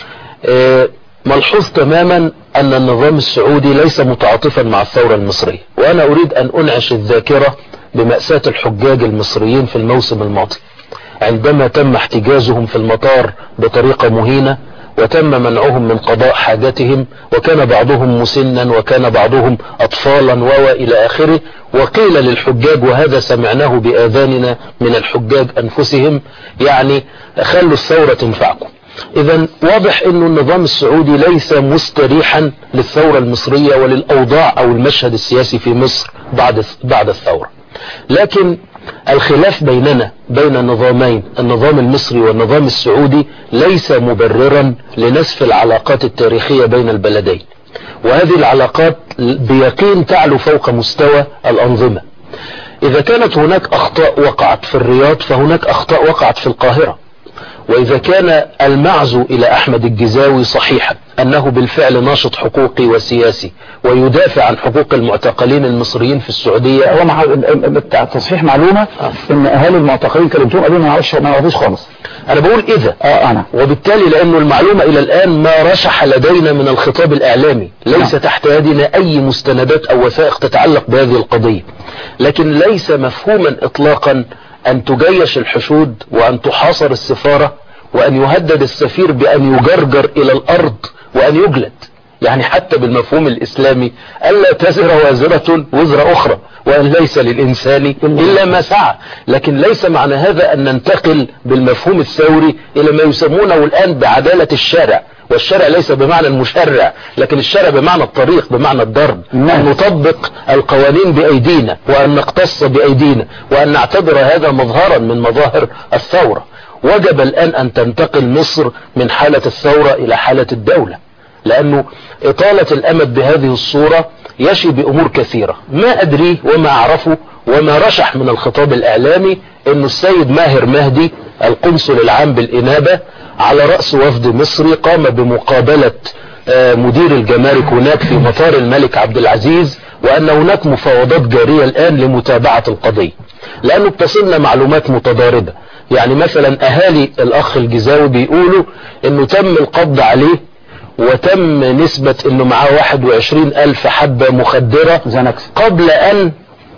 آه، ملحوظ تماما أن النظام السعودي ليس متعاطفا مع الثورة المصرية وأنا أريد أن أنعش الذاكرة بمأساة الحجاج المصريين في الموسم الماضي عندما تم احتجازهم في المطار بطريقة مهينة وتم منعهم من قضاء حاجتهم وكان بعضهم مسنا وكان بعضهم أطفالا و إلى آخره وقيل للحجاج وهذا سمعناه بآذاننا من الحجاج أنفسهم يعني خلوا الثورة تنفعكم اذا واضح انه النظام السعودي ليس مستريحا للثورة المصرية وللاوضاع او المشهد السياسي في مصر بعد بعد الثورة لكن الخلاف بيننا بين النظامين النظام المصري والنظام السعودي ليس مبررا لنسف العلاقات التاريخية بين البلدين وهذه العلاقات بيقين تعلو فوق مستوى الأنظمة إذا كانت هناك أخطاء وقعت في الرياض فهناك أخطاء وقعت في القاهرة وإذا كان المعزو إلى أحمد الجزاوي صحيحا أنه بالفعل ناشط حقوقي وسياسي ويدافع عن حقوق المعتقلين المصريين في السعودية هو مع بتاع تصحيح معلومة ان اهالي المعتقلين كلمتهم قالوا ما نعرفش ما نعرفوش خالص أنا بقول إذا اه انا وبالتالي لأنه المعلومة إلى الآن ما رشح لدينا من الخطاب الإعلامي ليس نعم. تحت يدنا أي مستندات أو وثائق تتعلق بهذه القضية لكن ليس مفهوما إطلاقا أن تجيش الحشود وأن تحاصر السفارة وأن يهدد السفير بأن يجرجر إلى الأرض وأن يجلد يعني حتى بالمفهوم الإسلامي ألا تزر وازرة وزر أخرى وأن ليس للإنسان إلا ما سعى لكن ليس معنى هذا أن ننتقل بالمفهوم الثوري إلى ما يسمونه الآن بعدالة الشارع والشارع ليس بمعنى المشرع لكن الشارع بمعنى الطريق بمعنى الضرب أن نطبق القوانين بأيدينا وأن نقتص بأيدينا وأن نعتبر هذا مظهرا من مظاهر الثورة وجب الآن أن تنتقل مصر من حالة الثورة إلى حالة الدولة لأنه إطالة الأمد بهذه الصورة يشي بأمور كثيرة ما أدريه وما أعرفه وما رشح من الخطاب الإعلامي أنه السيد ماهر مهدي القنصل العام بالإنابة على رأس وفد مصري قام بمقابلة آه، مدير الجمارك هناك في مطار الملك عبد العزيز وأن هناك مفاوضات جارية الآن لمتابعة القضية لأنه بتصلنا معلومات متضاربة يعني مثلا أهالي الأخ الجزاوي بيقولوا أنه تم القبض عليه وتم نسبة انه معاه 21 الف حبة مخدرة قبل ان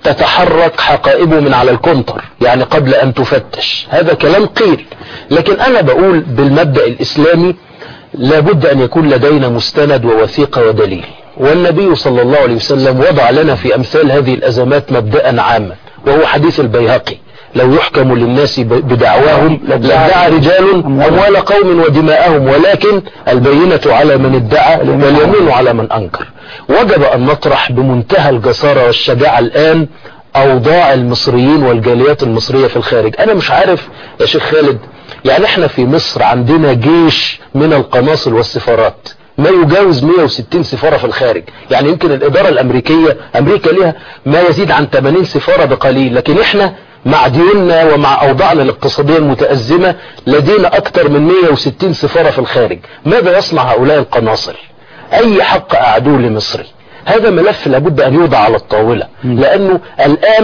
تتحرك حقائبه من على الكونتر يعني قبل ان تفتش هذا كلام قيل لكن انا بقول بالمبدأ الاسلامي لابد ان يكون لدينا مستند ووثيقة ودليل والنبي صلى الله عليه وسلم وضع لنا في امثال هذه الازمات مبدأ عاما وهو حديث البيهقي لو يحكم للناس ب- بدعواهم لادعى رجال اموال قوم ودماءهم ولكن البينة على من ادعى واليمين على من انكر وجب ان نطرح بمنتهى الجسارة والشجاعة الان اوضاع المصريين والجاليات المصرية في الخارج انا مش عارف يا شيخ خالد يعني احنا في مصر عندنا جيش من القناصل والسفارات ما يجاوز 160 سفارة في الخارج يعني يمكن الإدارة الأمريكية أمريكا لها ما يزيد عن 80 سفارة بقليل لكن إحنا مع ديوننا ومع أوضاعنا الاقتصادية المتأزمة لدينا أكثر من 160 سفارة في الخارج ماذا يصنع هؤلاء القناصل أي حق أعدوه لمصري هذا ملف لابد أن يوضع على الطاولة لأنه الآن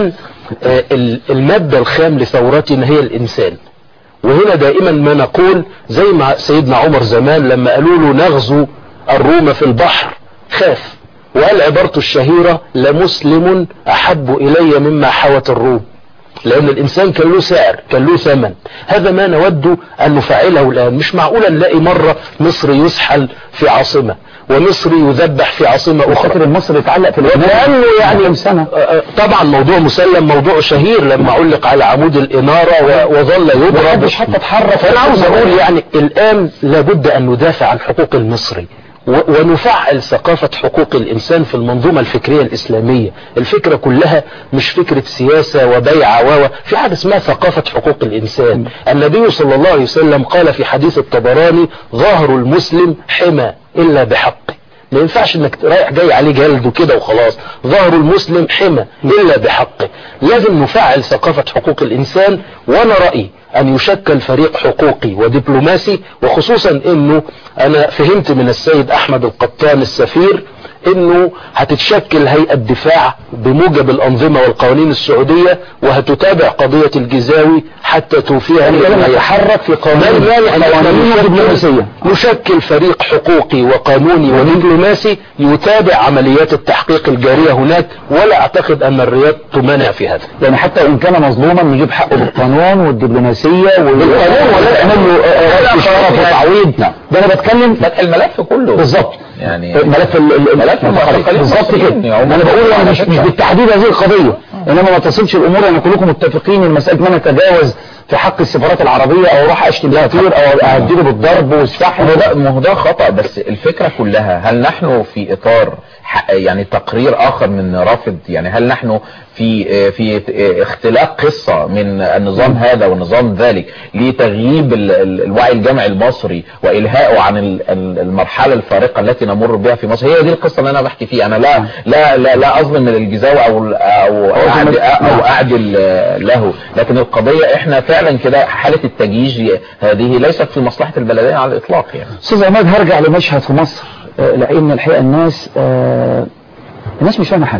آه، ال- المادة الخام لثورتنا هي الإنسان وهنا دائما ما نقول زي ما سيدنا عمر زمان لما قالوا له نغزو الروم في البحر خاف وقال عبارته الشهيرة لمسلم أحب إلي مما حوت الروم لأن الإنسان كان له سعر كان له ثمن هذا ما نود أن نفعله الآن مش معقول نلاقي مرة مصر يسحل في عاصمة ومصري يذبح في عاصمة أخرى فاكر المصري اتعلق في الإمام لأنه يعني كم سنة آه، آه، طبعا موضوع مسلم موضوع شهير لما علق على عمود الإنارة و- وظل يضرب محدش حتى اتحرك فأنا عاوز أقول يعني الآن لابد أن ندافع عن حقوق المصري و- ونفعل ثقافة حقوق الإنسان في المنظومة الفكرية الإسلامية الفكرة كلها مش فكرة سياسة وبيع و في حاجة اسمها ثقافة حقوق الإنسان النبي صلى الله عليه وسلم قال في حديث الطبراني ظاهر المسلم حمى إلا بحقه ما ينفعش انك رايح جاي عليه جلد وكده وخلاص ظهر المسلم حمى الا بحقه لازم نفعل ثقافة حقوق الانسان وانا رأيي ان يشكل فريق حقوقي ودبلوماسي وخصوصا انه انا فهمت من السيد احمد القطان السفير انه هتتشكل هيئة دفاع بموجب الانظمة والقوانين السعودية وهتتابع قضية الجزاوي حتى توفيها الكلام يتحرك في قوانين قوانين ودبلوماسية نشكل فريق حقوقي وقانوني ودبلوماسي يتابع عمليات التحقيق الجارية هناك ولا اعتقد ان الرياض تمانع في هذا يعني حتى وان كان مظلوما نجيب حقه بالقانون والدبلوماسية بالقانون ولا نعمل له آه، رد شرف وتعويض ده انا بتكلم فتح الملف كله بالظبط يعني ملف ال- ال- ملف المعتقلين بالظبط كده المصريين. يعني انا بقول يعني مش على مش فكرة. بالتحديد هذه القضيه انما ما تصلش الامور يعني كلكم متفقين ان مساله ما نتجاوز في حق السفارات العربيه او اروح اشتم سفير او اهدده بالضرب والسحب ما هو ده ما هو ده خطأ بس الفكرة كلها هل نحن في إطار ح- يعني تقرير آخر من رافض يعني هل نحن في في اختلاق قصة من النظام هذا والنظام ذلك لتغييب ال- ال- الوعي الجمعي المصري وإلهائه عن ال- ال- المرحلة الفارقة التي نمر بها في مصر هي دي القصة اللي أنا بحكي فيها أنا لا لا لا, لا أظلم الجزاوي أو أو أعدل, أو أعدل له لكن القضية إحنا فعلا كده حالة التجيج هذه ليست في مصلحة البلدية على الإطلاق يعني استاذ عماد هرجع لمشهد في مصر آه، لان الحقيقه الناس آه، الناس مش فاهمه حاجه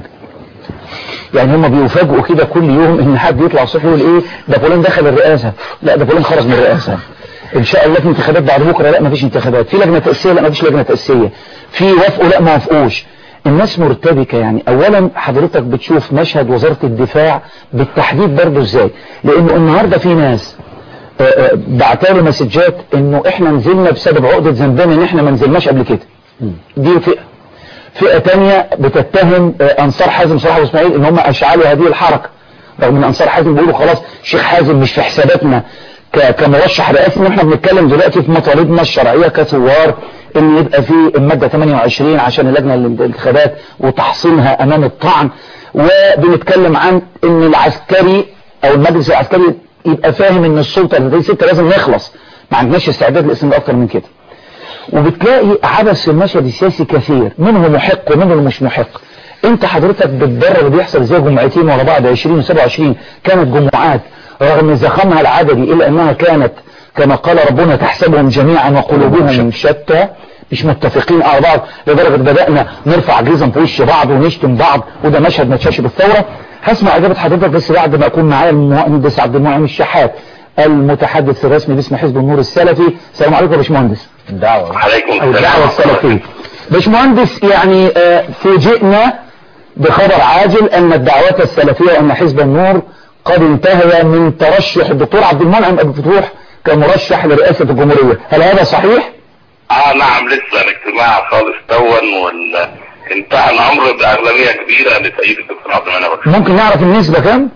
يعني هم بيفاجئوا كده كل يوم ان حد يطلع الصبح يقول ايه ده فلان دخل الرئاسه لا ده فلان خرج من الرئاسه ان شاء الله في انتخابات بعد بكره لا مفيش انتخابات في لجنه تاسيسيه لا مفيش لجنه تاسيسيه في وافقوا لا ما وافقوش الناس مرتبكه يعني اولا حضرتك بتشوف مشهد وزاره الدفاع بالتحديد برضه ازاي لانه النهارده في ناس آه، آه، بعتالي مسجات انه احنا نزلنا بسبب عقدة ذنبنا ان احنا ما نزلناش قبل كده دي فئة فئة تانية بتتهم آه، انصار حازم صلاح واسماعيل ان هم اشعلوا هذه الحركة رغم ان انصار حازم بيقولوا خلاص شيخ حازم مش في حساباتنا ك- كمرشح رئاسي ان احنا بنتكلم دلوقتي في مطالبنا الشرعية كثوار ان يبقى في المادة 28 عشان اللجنة للانتخابات وتحصينها امام الطعن وبنتكلم عن ان العسكري او المجلس العسكري يبقى فاهم ان السلطة اللي ستة لازم نخلص ما عندناش استعداد لاسم اكتر من كده وبتلاقي عبث في المشهد السياسي كثير منه محق ومنه مش محق انت حضرتك بتبرر اللي بيحصل زي جمعتين ورا بعض 20 و27 كانت جمعات رغم زخمها العددي الا انها كانت كما قال ربنا تحسبهم جميعا وقلوبهم شتى مش متفقين على بعض لدرجة بدأنا نرفع جزم في وش بعض ونشتم بعض وده مشهد ما اتشافش بالثورة هسمع اجابة حضرتك بس بعد ما اكون معايا المهندس عبد المنعم الشحات المتحدث الرسمي باسم حزب النور السلفي السلام عليكم يا باشمهندس دعوة عليكم او الدعوة السلفية باشمهندس يعني آه، فوجئنا بخبر عاجل ان الدعوات السلفية وان حزب النور قد انتهى من ترشح الدكتور عبد المنعم ابو فتوح كمرشح لرئاسة الجمهورية هل هذا صحيح؟ اه نعم لسه الاجتماع خالص دون وال انتهى الامر باغلبيه كبيره لسيد الدكتور عبد المنعم أبو ممكن نعرف النسبة كام؟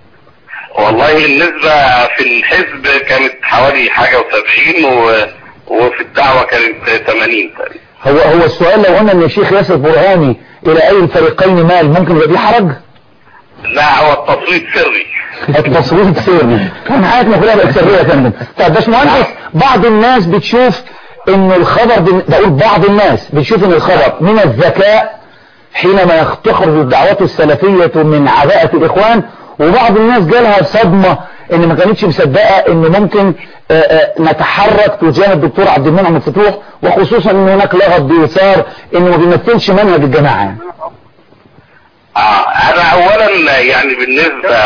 والله النسبة في الحزب كانت حوالي حاجة وسبعين و... وفي الدعوة كانت 80 تقريبا هو هو السؤال لو قلنا ان الشيخ ياسر برهاني الى اي الفريقين مال ممكن يبقى في حرج؟ لا هو التصويت سري التصويت سري كان حياتنا كلها بقت سريه يا فندم طب باشمهندس بعض الناس بتشوف ان الخبر بن- بقول بعض الناس بتشوف ان الخبر من الذكاء حينما تخرج الدعوات السلفية من عباءة الاخوان وبعض الناس جالها صدمة ان ما كانتش مصدقة ان ممكن آه، آه، نتحرك تجاه الدكتور عبد المنعم الفتوح وخصوصا ان هناك لغط بيثار انه ما بيمثلش منهج الجماعة يعني. آه انا اولا يعني بالنسبة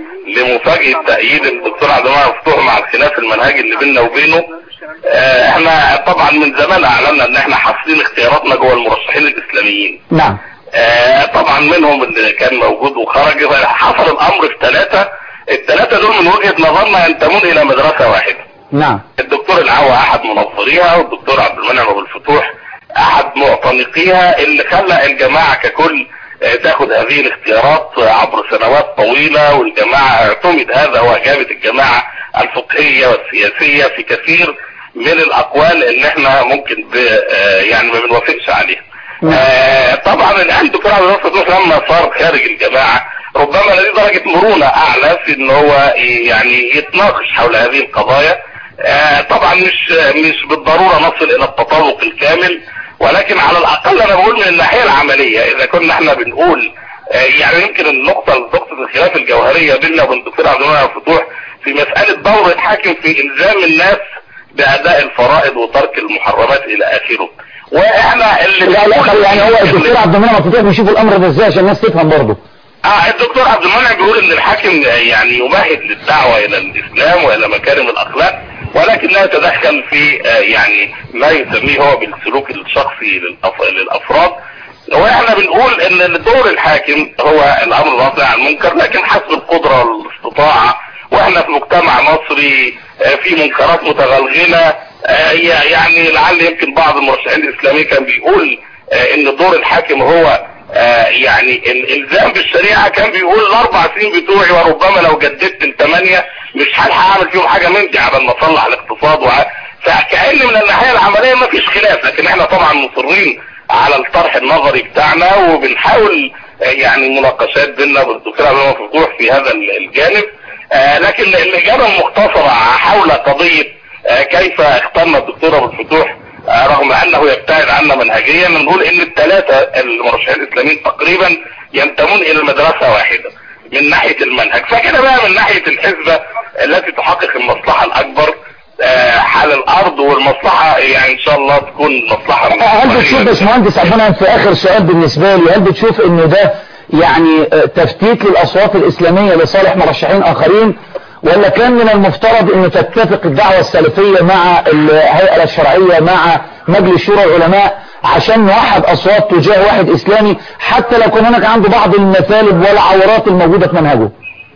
لمفاجأة تأييد الدكتور عبد المنعم مفتوح مع الخلاف المنهجي اللي بيننا وبينه آه احنا طبعا من زمان اعلنا ان احنا حاصلين اختياراتنا جوه المرشحين الاسلاميين نعم آه طبعا منهم اللي كان موجود وخرج حصل الامر في ثلاثة الثلاثة دول من وجهة نظرنا ينتمون الى مدرسة واحدة نعم الدكتور العوا احد منظريها والدكتور عبد المنعم ابو الفتوح احد معتنقيها اللي خلى الجماعة ككل آه، تاخد هذه الاختيارات عبر سنوات طويلة والجماعة اعتمد هذا واجابة الجماعة الفقهية والسياسية في كثير من الاقوال اللي احنا ممكن ب آه، يعني ما بنوافقش عليها آه، طبعا الان الدكتور عبد الله فتوح لما صار خارج الجماعة ربما لديه درجة مرونة اعلى في ان هو يعني يتناقش حول هذه القضايا آه، طبعا مش مش بالضرورة نصل الى التطابق الكامل ولكن على الاقل انا بقول من الناحية العملية اذا كنا احنا بنقول آه، يعني يمكن النقطة نقطة الخلاف الجوهرية بيننا وبين الدكتور عبد المنعم فتوح في مسألة دور الحاكم في الزام الناس باداء الفرائض وترك المحرمات الى اخره واحنا اللي لا لا بنقول- يعني هو الدكتور عبد المنعم فتوح بيشوف الامر ده ازاي عشان الناس تفهم برضه اه الدكتور عبد المنعم بيقول ان الحاكم يعني يمهد للدعوة الى الاسلام والى مكارم الاخلاق ولكن لا يتدخل في آه، يعني ما يسميه هو بالسلوك الشخصي للأف- للافراد واحنا بنقول ان دور الحاكم هو الامر الواقع عن المنكر لكن حسب القدرة والاستطاعة واحنا في مجتمع مصري آه، في منكرات متغلغلة آه، يعني لعل يمكن بعض المرشحين الاسلاميين كان بيقول آه، ان دور الحاكم هو آه، يعني الالزام بالشريعة كان بيقول الاربع سنين بتوعي وربما لو جددت الثمانية مش هلحق اعمل فيهم حاجة من دي على ما اصلح الاقتصاد وع... فكأن من الناحية العملية ما فيش خلاف لكن احنا طبعا مصرين على الطرح النظري بتاعنا وبنحاول آه، يعني مناقشات بيننا والدكتور عبد المنعم مفتوح في هذا الجانب آه، لكن الإجابة المختصرة حول قضية آه، كيف اخترنا الدكتور أبو الفتوح آه، رغم أنه يبتعد عنا منهجيا نقول إن الثلاثة المرشحين الإسلاميين تقريبا ينتمون إلى مدرسة واحدة من ناحية المنهج فكده بقى من ناحية الحزبة التي تحقق المصلحة الأكبر آه، حال الأرض والمصلحة يعني إن شاء الله تكون مصلحة هل بتشوف باشمهندس عبد المنعم في اخر سؤال بالنسبه لي هل بتشوف انه ده يعني آه، تفتيت للاصوات الاسلاميه لصالح مرشحين اخرين ولا كان من المفترض انه تتفق الدعوه السلفيه مع الهيئه الشرعيه مع مجلس شورى العلماء عشان نوحد اصوات تجاه واحد اسلامي حتى لو كان هناك عنده بعض المثالب والعورات الموجوده في منهجه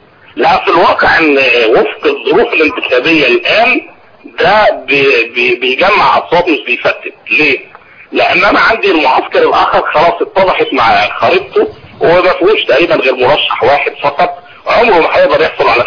لا في الواقع ان وفق الظروف الانتخابية الان ده بي بي بيجمع اصوات مش بيفتت ليه لان انا عندي المعسكر الاخر خلاص اتضحت مع خريطته وما فيهوش تقريبا غير مرشح واحد فقط عمره ما هيقدر يحصل على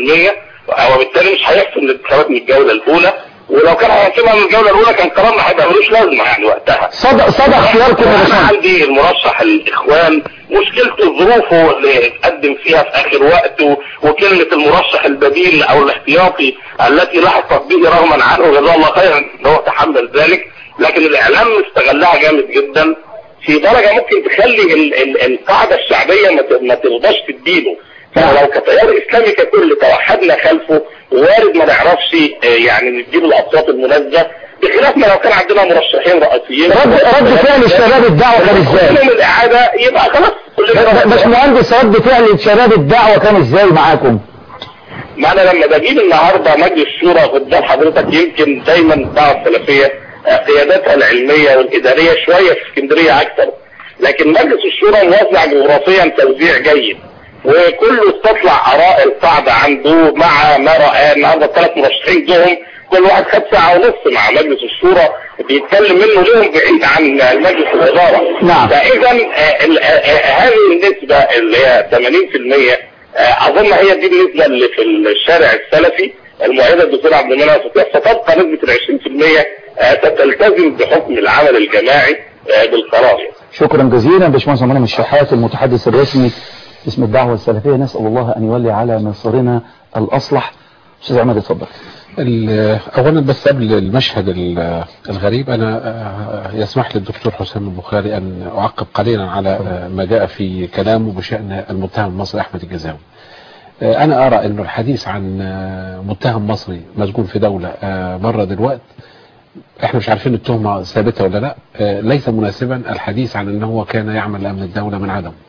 50% وبالتالي مش هيحسم الانتخابات من الجولة الاولى ولو كان هيحسمها من الجولة الاولى كان قرارنا هيبقى ملوش لازمة يعني وقتها صدق صدق اختياركم يا انا باشمهندس عندي المرشح الاخوان مشكلته ظروفه اللي اتقدم فيها في اخر وقت و- وكلمة المرشح البديل او الاحتياطي التي لاحظت به رغما عنه جزاه الله خيرا ان هو تحمل ذلك لكن الاعلام استغلها جامد جدا في درجة ممكن تخلي ال ال القاعدة الشعبية ما ت- ما ترضاش تديله فلو كتيار اسلامي ككل توحدنا خلفه وارد ما نعرفش آه، يعني نديله الاصوات المناسبة بخلاف ما لو كان عندنا مرشحين رئيسيين رد رد فعل شباب الدعوه كان ازاي لهم الاعادة يبقى خلاص كلنا باشمهندس رد فعل شباب الدعوه كان ازاي معاكم ما انا لما بجيب النهارده مجلس الشورى قدام حضرتك يمكن دايما الدعوه السلفيه آه، قياداتها العلميه والاداريه شويه في اسكندريه اكثر لكن مجلس الشورى موزع جغرافيا توزيع جيد وكله استطلع اراء القاعده عنده مع ما رأى النهارده الثلاث مرشحين جوهم كل واحد خد ساعه ونص مع مجلس الشورى بيتكلم منه لهم بعيد عن مجلس الاداره نعم. فاذا آه، ال- آه، آه، هذه النسبه اللي هي 80% آه، اظن هي دي النسبة اللي في الشارع السلفي المؤيدة الدكتور عبد المنعم فتوح ستبقى نسبة ال 20% آه، تلتزم بحكم العمل الجماعي آه، بالقرار شكرا جزيلا باشمهندس عمران الشحات المتحدث الرسمي باسم الدعوة السلفية نسأل الله أن يولي على مصيرنا الأصلح أستاذ عماد اتفضل ال- اولا بس قبل المشهد ال- الغريب انا آه، يسمح للدكتور حسام البخاري ان اعقب قليلا على آه، ما جاء في كلامه بشان المتهم المصري احمد الجزاوي آه، انا ارى انه الحديث عن آه، متهم مصري مسجون في دولة آه، بره دلوقتي احنا مش عارفين التهمة ثابتة ولا لا آه، ليس مناسبا الحديث عن انه هو كان يعمل لامن الدولة من عدم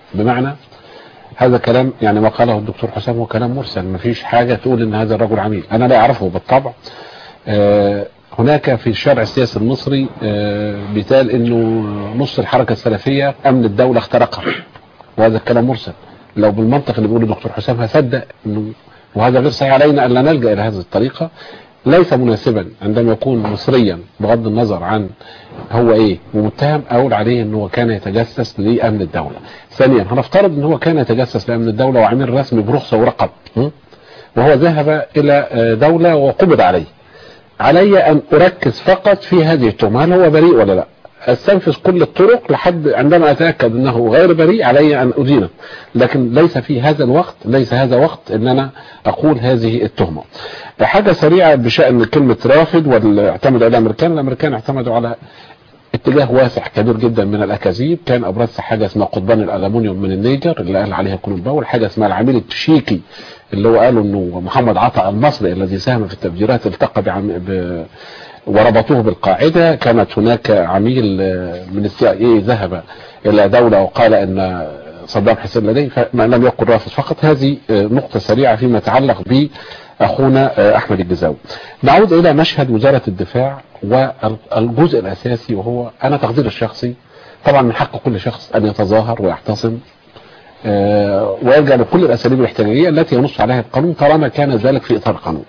بمعنى هذا كلام يعني ما قاله الدكتور حسام هو كلام مرسل ما فيش حاجة تقول ان هذا الرجل عميل انا لا اعرفه بالطبع آه، هناك في الشارع السياسي المصري آه، بيتقال انه نص الحركة السلفية امن الدولة اخترقها وهذا الكلام مرسل لو بالمنطق اللي بيقوله الدكتور حسام هصدق انه وهذا غير صحيح علينا ان لا نلجا الى هذه الطريقه ليس مناسبا عندما يكون مصريا بغض النظر عن هو ايه ومتهم اقول عليه ان هو كان يتجسس لامن الدوله ثانيا هنفترض ان هو كان يتجسس لامن الدوله وعميل رسمي برخصه ورقم م? وهو ذهب الى آه، دوله وقبض عليه علي ان اركز فقط في هذه التهمه هل هو بريء ولا لا استنفذ كل الطرق لحد عندما اتاكد انه غير بريء علي ان ادينه لكن ليس في هذا الوقت ليس هذا وقت ان انا اقول هذه التهمه حاجه سريعه بشان كلمه رافض واعتمد على الامريكان الامريكان اعتمدوا على اتجاه واسع كبير جدا من الاكاذيب كان ابرزها حاجه اسمها قضبان الالومنيوم من النيجر اللي قال عليها كولون باول حاجه اسمها العميل التشيكي اللي هو قالوا انه محمد عطا المصري الذي ساهم في التفجيرات التقى بعم... ب... وربطوه بالقاعدة كانت هناك عميل آه، من السي اي ذهب الى دولة وقال ان صدام حسين لديه فما لم يقل رافض فقط هذه آه، نقطة سريعة فيما يتعلق بأخونا آه، أحمد الجزاوي نعود إلى مشهد وزارة الدفاع والجزء الأساسي وهو أنا تقدير الشخصي طبعا من حق كل شخص أن يتظاهر ويعتصم آه، ويلجأ لكل الأساليب الاحتجاجية التي ينص عليها القانون طالما كان ذلك في إطار القانون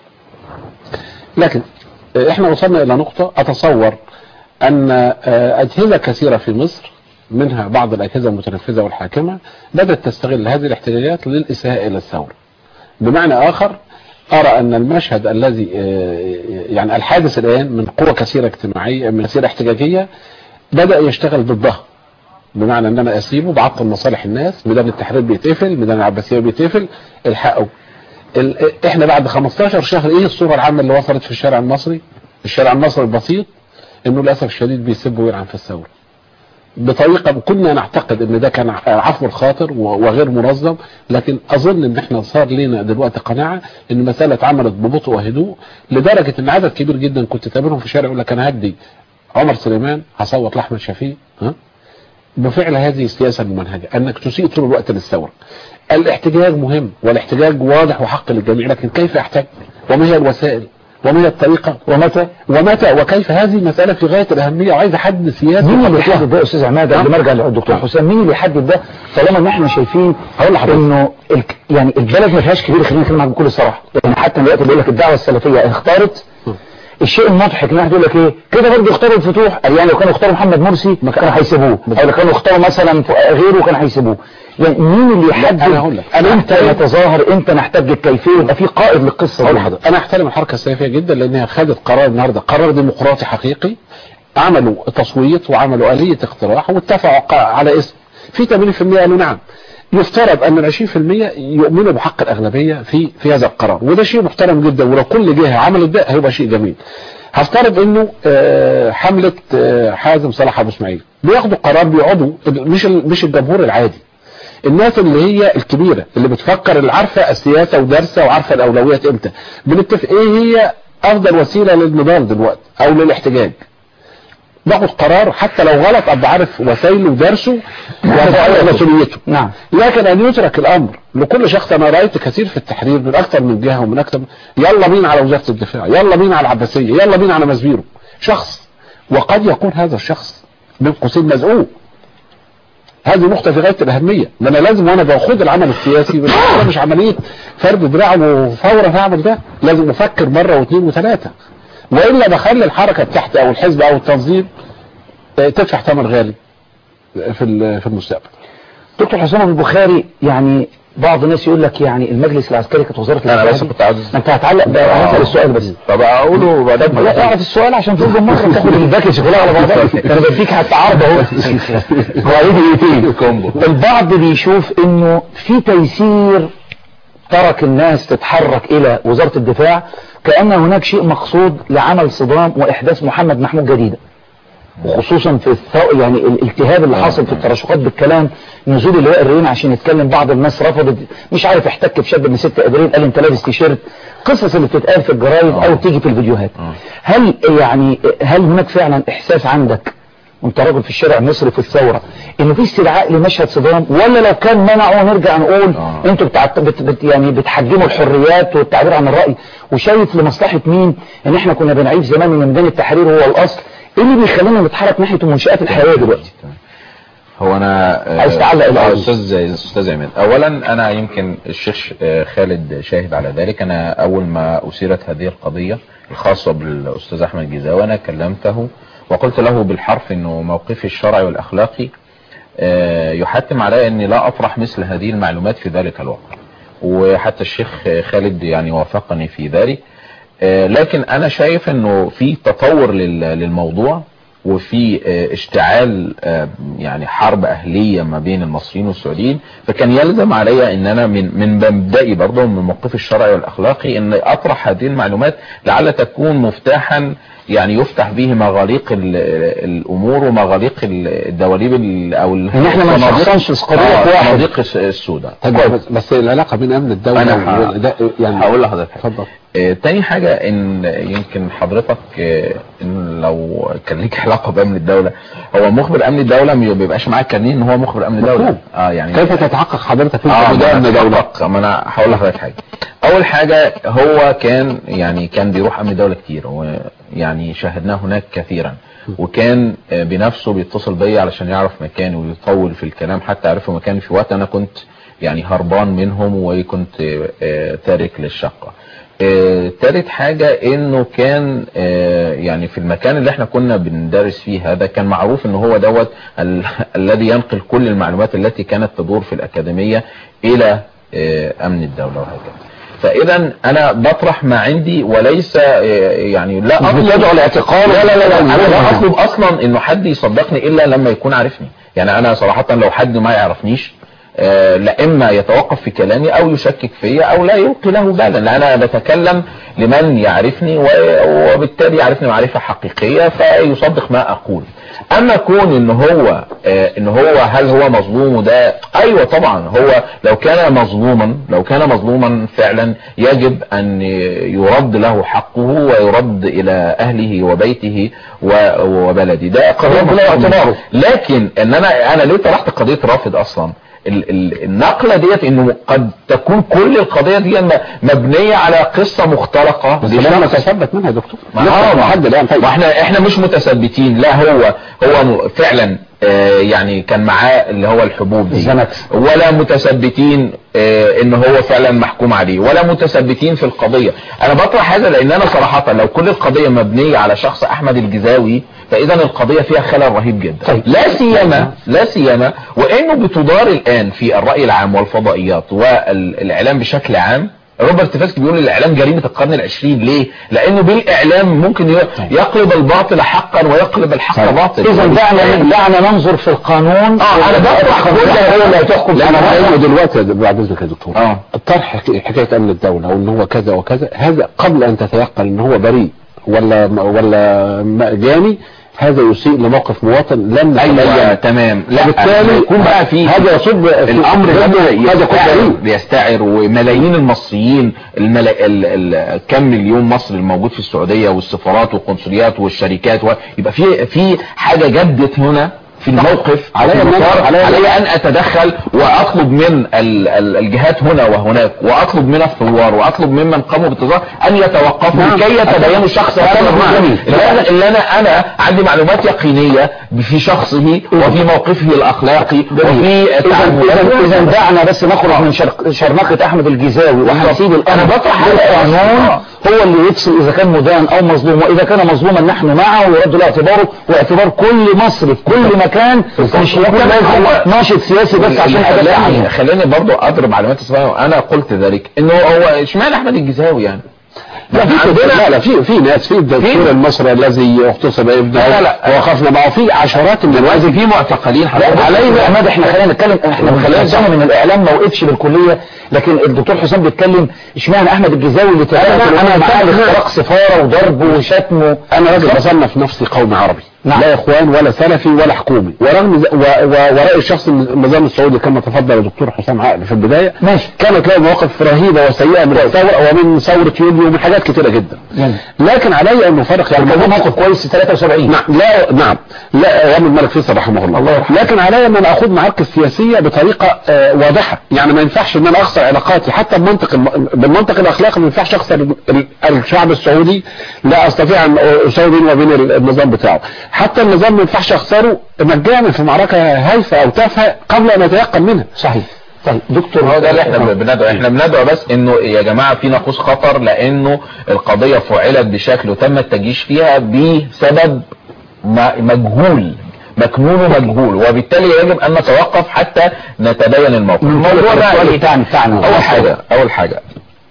لكن آه، احنا وصلنا إلى نقطة أتصور أن آه، أجهزة كثيرة في مصر منها بعض الأجهزة المتنفذة والحاكمة بدأت تستغل هذه الاحتجاجات للإساءة إلى الثورة بمعنى آخر أرى أن المشهد الذي آه، يعني الحادث الآن من قوة كثيرة اجتماعية من كثيرة احتجاجية بدأ يشتغل ضدها بمعنى ان انا اسيبه بعطل مصالح الناس ميدان التحرير بيتقفل ميدان العباسيه بيتقفل الحقوا ال... احنا بعد 15 شهر ايه الصوره العامه اللي وصلت في الشارع المصري الشارع المصري البسيط انه للاسف الشديد بيسب ويلعن في الثوره بطريقه كنا نعتقد ان ده كان عفو الخاطر و- وغير منظم لكن اظن ان احنا صار لنا دلوقتي قناعه ان المساله اتعملت ببطء وهدوء لدرجه ان عدد كبير جدا كنت تقابلهم في الشارع يقول لك انا هدي عمر سليمان هصوت لاحمد شفيق ها بفعل هذه السياسة الممنهجة أنك تسيء طول الوقت للثورة الاحتجاج مهم والاحتجاج واضح وحق للجميع لكن كيف احتج وما هي الوسائل وما هي الطريقة ومتى ومتى وكيف هذه مسألة في غاية الأهمية وعايز حد سياسي مين اللي يحددها. يحدد ده يا استاذ عماد قبل ما ارجع للدكتور حسام مين اللي يحدد ده طالما ان احنا شايفين هقول لحضرتك انه الك... يعني البلد ما فيهاش كبير خلينا نتكلم بكل صراحه يعني حتى دلوقتي بيقول لك الدعوه السلفيه اختارت الشيء المضحك ان واحد يقول لك ايه كده برضه اختاروا الفتوح قال يعني لو كانوا اختاروا محمد مرسي كانوا هيسيبوه او لو كانوا اختاروا مثلا ف- غيره كانوا هيسيبوه يعني مين اللي يحدد أنا هقول لك. أنا امتى أحترم- نتظاهر امتى نحتاج الكيفيه يبقى في قائد للقصه أقول دي لحضرتك انا احترم الحركه السياسيه جدا لانها خدت قرار النهارده قرار ديمقراطي حقيقي عملوا تصويت وعملوا اليه اقتراح واتفقوا ق- على اسم في 80% قالوا نعم يفترض ان ال 20% يؤمنوا بحق الاغلبيه في في هذا القرار وده شيء محترم جدا ولو كل جهه عملت ده هيبقى شيء جميل هفترض انه آه، حمله آه، حازم صلاح ابو اسماعيل بياخدوا قرار بيقعدوا مش ال- مش الجمهور العادي الناس اللي هي الكبيرة اللي بتفكر اللي عارفة السياسة ودارسة وعارفة الأولويات امتى بنتفق ايه هي أفضل وسيلة للنضال دلوقتي أو للاحتجاج باخد قرار حتى لو غلط أبقى عارف وسائله ودرسه وأتحمل مسؤوليته نعم لكن أن يترك الأمر لكل شخص أنا رأيت كثير في التحرير من أكثر من جهة ومن أكثر يلا بينا على وزارة الدفاع يلا بينا على العباسية يلا بينا على مسبيرو شخص وقد يكون هذا الشخص بين قوسين مزقوق هذه نقطة في غاية الأهمية ما أنا لازم وأنا باخد العمل السياسي بس ده مش عملية فرد دراع وفورا هعمل ده لازم أفكر مرة واثنين وثلاثة وإلا بخلي الحركة بتاعتي أو الحزب أو التنظيم آه، تدفع ثمن غالي في ال- في المستقبل دكتور حسام البخاري يعني بعض الناس يقول لك يعني المجلس العسكري كانت وزاره انا الدفاع بس دي- كنت عاوز ما انت هتعلق بقى هسال السؤال بس طب اقوله وبعدين لا اعرف السؤال عشان ترجع مره تاخد الباكج كلها على بعضها انا بديك حتى عرض اهو وهيجي كومبو البعض بيشوف انه في تيسير ترك الناس تتحرك الى وزارة الدفاع كأن هناك شيء مقصود لعمل صدام واحداث محمد محمود جديدة وخصوصا في الثو... يعني الالتهاب اللي حاصل في التراشقات بالكلام نزول اللواء الرين عشان يتكلم بعض الناس رفضت مش عارف احتك بشاب من 6 ابريل قال انت لابس تيشيرت قصص اللي بتتقال في الجرايد او تيجي في الفيديوهات هل يعني هل هناك فعلا احساس عندك وانت راجل في الشارع المصري في الثورة انه في استدعاء لمشهد صدام ولا لو كان منعه نرجع نقول انتوا بتاع بت بت يعني بتحجموا الحريات والتعبير عن الرأي وشايف لمصلحة مين ان احنا كنا بنعيب زمان ان ميدان التحرير هو الاصل ايه اللي بيخلينا نتحرك ناحية المنشآت الحيوية دلوقتي هو انا آه، عايز تعلق آه، الأول. استاذ استاذ عماد اولا انا يمكن الشيخ آه، خالد شاهد على ذلك انا اول ما اثيرت هذه القضيه الخاصه بالاستاذ احمد جزاوي انا كلمته وقلت له بالحرف انه موقفي الشرعي والاخلاقي آه، يحتم علي اني لا اطرح مثل هذه المعلومات في ذلك الوقت وحتى الشيخ خالد يعني وافقني في ذلك آه، لكن انا شايف انه في تطور لل- للموضوع وفي آه، اشتعال آه، يعني حرب اهليه ما بين المصريين والسعوديين فكان يلزم علي ان انا من من مبدئي برضه من موقفي الشرعي والاخلاقي ان اطرح هذه المعلومات لعل تكون مفتاحا يعني يفتح به مغاليق ال- الامور ومغاليق الدواليب ال- او ال- ان احنا ما الصناديق- نشخصنش قضية آه، واحد. الصناديق الس- السوداء طيب بس, بس العلاقة بين امن الدولة انا ه- وده يعني هقول لحضرتك حاجة. اتفضل آه، تاني حاجة ان يمكن حضرتك آه، ان لو كان ليك علاقة بامن الدولة هو مخبر امن الدولة ما بيبقاش معاه كارنيه ان هو مخبر امن الدولة مفهوم. اه يعني كيف تتحقق حضرتك اه انت ما امن أنا دولة أتحقق. ما انا هقول لحضرتك حاجة اول حاجة هو كان يعني كان بيروح امن الدولة كتير ويعني شاهدناه هناك كثيرا وكان آه، بنفسه بيتصل بيا علشان يعرف مكاني ويطول في الكلام حتى عرفوا مكاني في وقت انا كنت يعني هربان منهم وكنت آه، تارك للشقة آه، تالت حاجة انه كان آه، يعني في المكان اللي احنا كنا بندرس فيه هذا كان معروف ان هو دوت ال- الذي ينقل كل المعلومات التي كانت تدور في الاكاديمية الى آه، امن الدولة وهكذا فاذا انا بطرح ما عندي وليس آه، يعني لا مش اطلب بتدعو لاعتقال لا لا لا, لا انا لا ولا- اطلب اصلا انه حد يصدقني الا لما يكون عارفني يعني انا صراحة لو حد ما يعرفنيش آه، لا اما يتوقف في كلامي او يشكك فيا او لا يلقي له بالا لان انا بتكلم لمن يعرفني و- وبالتالي يعرفني معرفة حقيقية فيصدق ما اقول اما كون ان هو آه، ان هو هل هو مظلوم وده ايوه طبعا هو لو كان مظلوما لو كان مظلوما فعلا يجب ان يرد له حقه ويرد الى اهله وبيته و- وبلده ده قضيه يرد له مفروض. اعتباره. لكن ان انا انا ليه طرحت قضيه رافض اصلا ال- ال- النقله ديت انه قد تكون كل القضيه دي م- مبنيه على قصه مختلقه بس لشخص- لما نتثبت منها يا دكتور ما لسه آه، لحد الان طيب ما احنا احنا مش متثبتين لا هو هو م- فعلا آه، يعني كان معاه اللي هو الحبوب دي الزنكس. ولا متثبتين آه، ان هو فعلا محكوم عليه ولا متثبتين في القضية انا بطرح هذا لان انا صراحة لو كل القضية مبنية على شخص احمد الجزاوي فاذا القضية فيها خلل رهيب جدا طيب. لا سيما لا سيما وانه بتدار الان في الرأي العام والفضائيات والاعلام بشكل عام روبرت فاسكي بيقول الاعلام جريمة القرن العشرين ليه لانه بالاعلام ممكن ي- يقلب الباطل حقا ويقلب الحق باطل اذا دعنا دعنا ننظر في القانون اه انا بطرح كل هو اللي هتحكم لا انا انا بقول بقول دلوقتي بعد اذنك يا دكتور اه الطرح حك- حكايه امن الدوله وان هو كذا وكذا هذا قبل ان تتيقن ان هو بريء ولا ولا مأجاني هذا يسيء لموقف مواطن لم ايوه نتبين تمام لا وبالتالي يكون بقى في هذا يصب في الامر هذا ده هذا يستعر كله بيستعر وملايين المصريين الملا... ال... ال... كم مليون مصري الموجود في السعوديه والسفارات والقنصليات والشركات و... يبقى في في حاجه جدت هنا في الموقف علي في أن- المسار. علي أن- علي ان اتدخل واطلب من ال... ال... الجهات هنا وهناك واطلب من الثوار واطلب ممن قاموا بالتظاهر ان يتوقفوا نعم. لكي يتبينوا الشخص هذا أتفق معك. المجرم. اللي انا اللي انا انا عندي معلومات يقينيه في شخصه وفي موقفه الاخلاقي وفي اذا اذا دعنا بس نخرج من شرق- شرنقة احمد الجزاوي وهنسيب الامر بطرح هذا القانون هو اللي يفصل اذا كان مدان او مظلوم واذا كان مظلوما نحن معه ويرد له اعتباره واعتبار كل مصري في كل مكان مش يكون لازم ناشط سياسي بس عشان ادافع خلاني عنه خلاني برضو اضرب علامات اسمها انا قلت ذلك انه هو اشمعنى احمد الجزاوي يعني لا في لا لا في في ناس في الدكتور المصري الذي اغتصب ابنه لا، لا. ووقفنا معه في عشرات من الناس دلوقتي في معتقلين لا علي بقى عماد احنا خلينا نتكلم احنا من خلال زمن من الاعلام ما وقفش بالكليه لكن الدكتور حسام بيتكلم اشمعنى احمد الجزاوي اللي أنا- تابعت أنا معاه أتفق. اختراق سفاره وضرب وشتم انا راجل بصنف نفسي قومي عربي نعم. لا اخوان ولا سلفي ولا حكومي ورغم ز... و... و... ورأي الشخص النظام السعودي كما تفضل الدكتور حسام عقل في البداية ماشي كانت له مواقف رهيبة وسيئة من الثورة ومن ثورة يوليو ومن حاجات كتيرة جدا يعني. لكن علي ان نفرق يعني كان موقف كويس في 73 نعم لا نعم لا ايام الملك فيصل رحمه الله, الله لكن علي ان انا اخوض معارك السياسيه بطريقه آه واضحه يعني ما ينفعش ان انا اخسر علاقاتي حتى بمنطق الم... بالمنطق الاخلاقي ما ينفعش اخسر ال... الشعب السعودي لا استطيع ان اساوي بينه وبين النظام بتاعه حتى النظام ما ينفعش اخسره مجانا في معركه هايفه او تافهه قبل ان اتيقن منها صحيح طيب دكتور هو ده اللي احنا بندعو احنا بندعو بس انه يا جماعه في ناقوس خطر لانه القضيه فعلت بشكل وتم التجيش فيها بسبب مجهول مكنون مجهول وبالتالي يجب ان نتوقف حتى نتبين الموقف الموضوع بقى ايه تعني اول حاجه اول حاجه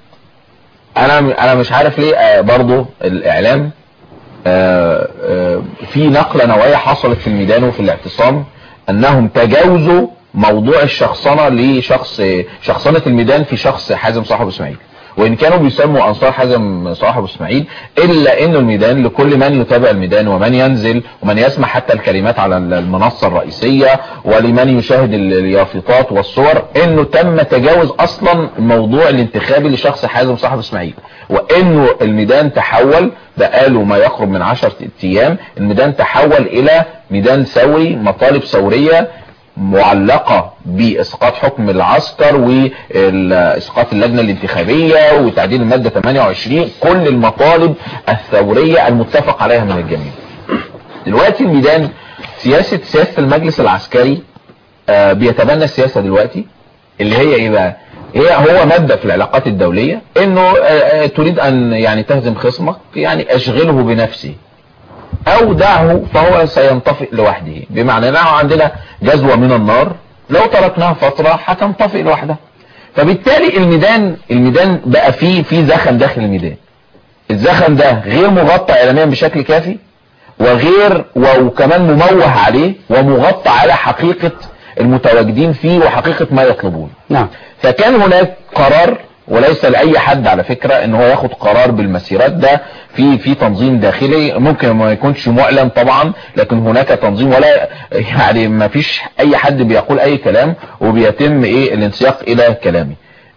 انا انا مش عارف ليه آه برضو الاعلام آه آه في نقله نوعيه حصلت في الميدان وفي الاعتصام انهم تجاوزوا موضوع الشخصنه لشخص شخصنه الميدان في شخص حازم صاحب اسماعيل وان كانوا بيسموا انصار حازم صاحب اسماعيل الا انه الميدان لكل من يتابع الميدان ومن ينزل ومن يسمع حتى الكلمات على المنصة الرئيسية ولمن يشاهد اليافطات والصور انه تم تجاوز اصلا الموضوع الانتخابي لشخص حازم صاحب اسماعيل وانه الميدان تحول بقاله ما يقرب من عشرة ايام الميدان تحول الى ميدان ثوري مطالب ثورية معلقة بإسقاط حكم العسكر وإسقاط اللجنة الانتخابية وتعديل المادة 28 كل المطالب الثورية المتفق عليها من الجميع دلوقتي الميدان سياسة سياسة المجلس العسكري آه بيتبنى السياسة دلوقتي اللي هي ايه بقى هي هو مادة في العلاقات الدولية انه آه تريد ان يعني تهزم خصمك يعني اشغله بنفسه او دعه فهو سينطفئ لوحده بمعنى انه عندنا جزوة من النار لو تركناها فترة هتنطفئ لوحدها فبالتالي الميدان الميدان بقى فيه في زخم داخل الميدان الزخم ده غير مغطى اعلاميا بشكل كافي وغير وكمان مموه عليه ومغطى على حقيقة المتواجدين فيه وحقيقة ما يطلبون نعم فكان هناك قرار وليس لاي حد على فكرة ان هو ياخد قرار بالمسيرات ده في في تنظيم داخلي ممكن ما يكونش معلن طبعا لكن هناك تنظيم ولا يعني ما فيش اي حد بيقول اي كلام وبيتم ايه الانسياق الى كلامي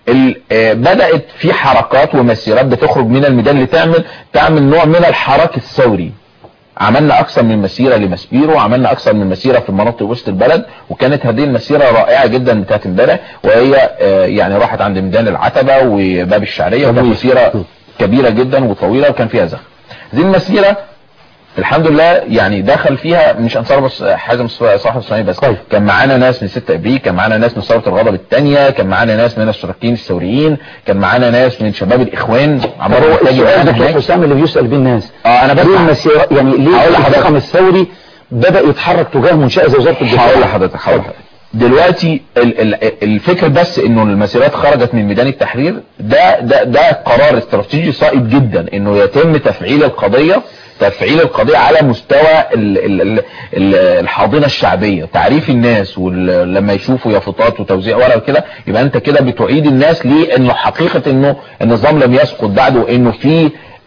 بدأت في حركات ومسيرات بتخرج من الميدان لتعمل تعمل نوع من الحراك الثوري عملنا اكثر من مسيرة لمسبيرو عملنا اكثر من مسيرة في مناطق وسط البلد وكانت هذه المسيرة رائعة جدا بتاعت امبارح وهي يعني راحت عند ميدان العتبة وباب الشعرية وكانت مسيرة كبيرة جدا وطويلة وكان فيها زخم هذه المسيرة الحمد لله يعني دخل فيها مش انصار بس حازم صاحب اسماعيل بس طيب. كان معانا ناس من 6 ابريل كان معانا ناس من ثوره الغضب الثانيه كان معانا ناس من الاشتراكيين الثوريين كان معانا ناس من شباب الاخوان عمرو السؤال دكتور حسام اللي بيسال بيه الناس اه انا بس ليه المسيرة يعني ليه الرقم الثوري بدا يتحرك تجاه منشاه زي وزاره الدفاع هقول لحضرتك هقول لحضرتك دلوقتي ال ال الفكر بس انه المسيرات خرجت من ميدان التحرير ده ده ده قرار استراتيجي صائب جدا انه يتم تفعيل القضيه تفعيل القضية على مستوى ال ال ال الحاضنة الشعبية تعريف الناس ولما يشوفوا يافطات وتوزيع ورق كده يبقى انت كده بتعيد الناس لانه حقيقة انه النظام لم يسقط بعد وانه في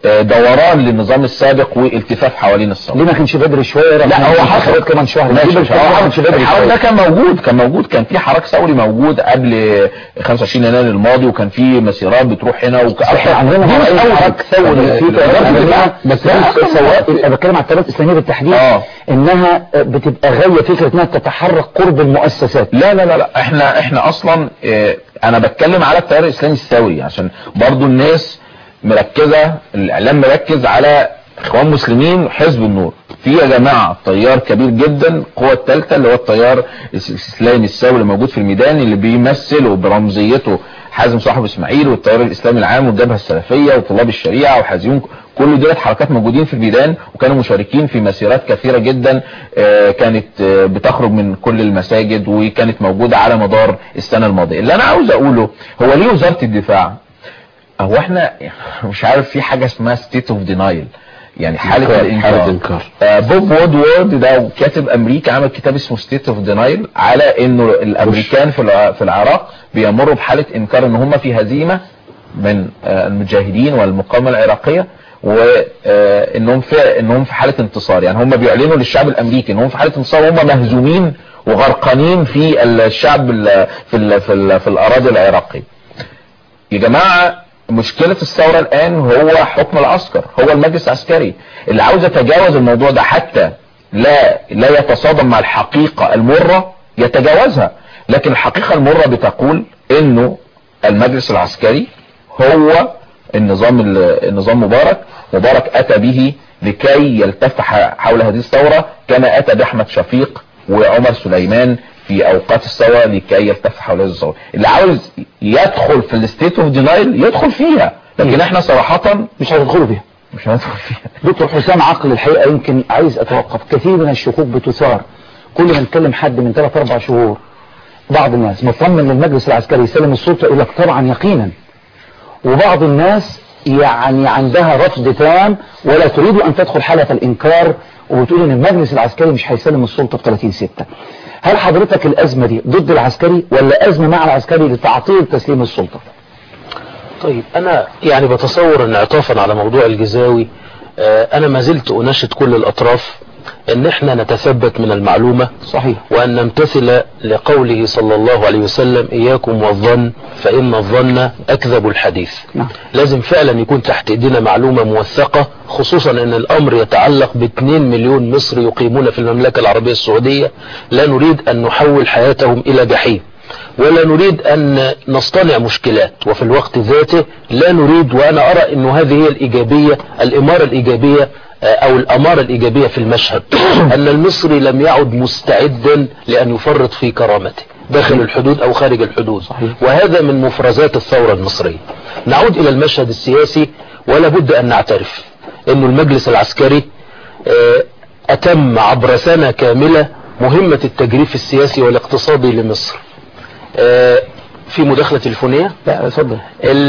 دوران للنظام السابق والتفاف حوالين الثوره ليه ما كانش بدري شويه لا هو حصل كمان شهر ماشي الحراك ده كان موجود كان موجود كان في حراك ثوري موجود قبل 25 يناير الماضي وكان في مسيرات بتروح هنا احنا عندنا حراك ثوري في بس سواء انا بتكلم على الثورات الاسلاميه بالتحديد آه. انها بتبقى غايه فكره انها تتحرك قرب المؤسسات لا لا لا, لا. احنا احنا اصلا اه انا بتكلم على التيار الاسلامي الثوري عشان برضو الناس مركزة الاعلام مركز على اخوان مسلمين حزب النور في يا جماعة تيار كبير جدا القوة الثالثة اللي هو التيار الاسلامي الثوري اللي موجود في الميدان اللي بيمثله برمزيته حازم صاحب اسماعيل والتيار الاسلامي العام والجبهة السلفية وطلاب الشريعة وحازيون كل دول حركات موجودين في الميدان وكانوا مشاركين في مسيرات كثيرة جدا كانت بتخرج من كل المساجد وكانت موجودة على مدار السنة الماضية اللي انا عاوز اقوله هو ليه وزارة الدفاع هو احنا مش عارف في حاجة اسمها ستيت اوف دينايل يعني حالة الانكار, حالة الانكار. آه بوب وودورد ده كاتب امريكا عمل كتاب اسمه ستيت اوف دينايل على انه الامريكان في في العراق بيمروا بحالة انكار ان هم في هزيمة من آه المجاهدين والمقاومة العراقية وانهم في انهم في حاله انتصار يعني هم بيعلنوا للشعب الامريكي انهم في حاله انتصار وهم مهزومين وغرقانين في الشعب ال في ال في, ال في الاراضي العراقيه يا جماعه مشكلة الثورة الآن هو حكم العسكر هو المجلس العسكري اللي عاوز يتجاوز الموضوع ده حتى لا لا يتصادم مع الحقيقة المرة يتجاوزها لكن الحقيقة المرة بتقول انه المجلس العسكري هو النظام النظام مبارك مبارك اتى به لكي يلتف حول هذه الثورة كما اتى باحمد شفيق وعمر سليمان في اوقات الثورة لكي يلتف حول هذه الثورة اللي عاوز يدخل في الستيت اوف دينايل يدخل فيها لكن احنا صراحة مش هندخلوا فيها مش هندخل فيها دكتور حسام عقل الحقيقة يمكن عايز اتوقف كثير من الشكوك بتثار كل ما نتكلم حد من ثلاث اربع شهور بعض الناس مطمن للمجلس العسكري يسلم السلطة يقول لك طبعا يقينا وبعض الناس يعني عندها رفض تام ولا تريد ان تدخل حالة الانكار وبتقول ان المجلس العسكري مش هيسلم السلطة ب 30 6 هل حضرتك الازمة دي ضد العسكري ولا ازمة مع العسكري لتعطيل تسليم السلطة طيب انا يعني بتصور ان عطافا على موضوع الجزاوي آه انا ما زلت اناشد كل الاطراف ان احنا نتثبت من المعلومة صحيح وان نمتثل لقوله صلى الله عليه وسلم اياكم والظن فان الظن اكذب الحديث نعم. لازم فعلا يكون تحت ايدينا معلومة موثقة خصوصا ان الامر يتعلق ب 2 مليون مصري يقيمون في المملكة العربية السعودية لا نريد ان نحول حياتهم الى جحيم ولا نريد ان نصطنع مشكلات وفي الوقت ذاته لا نريد وانا ارى انه هذه هي الايجابية الامارة الايجابية او الامارة الايجابية في المشهد ان المصري لم يعد مستعدا لان يفرط في كرامته داخل الحدود او خارج الحدود صحيح. وهذا من مفرزات الثورة المصرية نعود الى المشهد السياسي ولا بد ان نعترف انه المجلس العسكري اتم عبر سنة كاملة مهمة التجريف السياسي والاقتصادي لمصر في مداخلة تليفونية لا اتفضل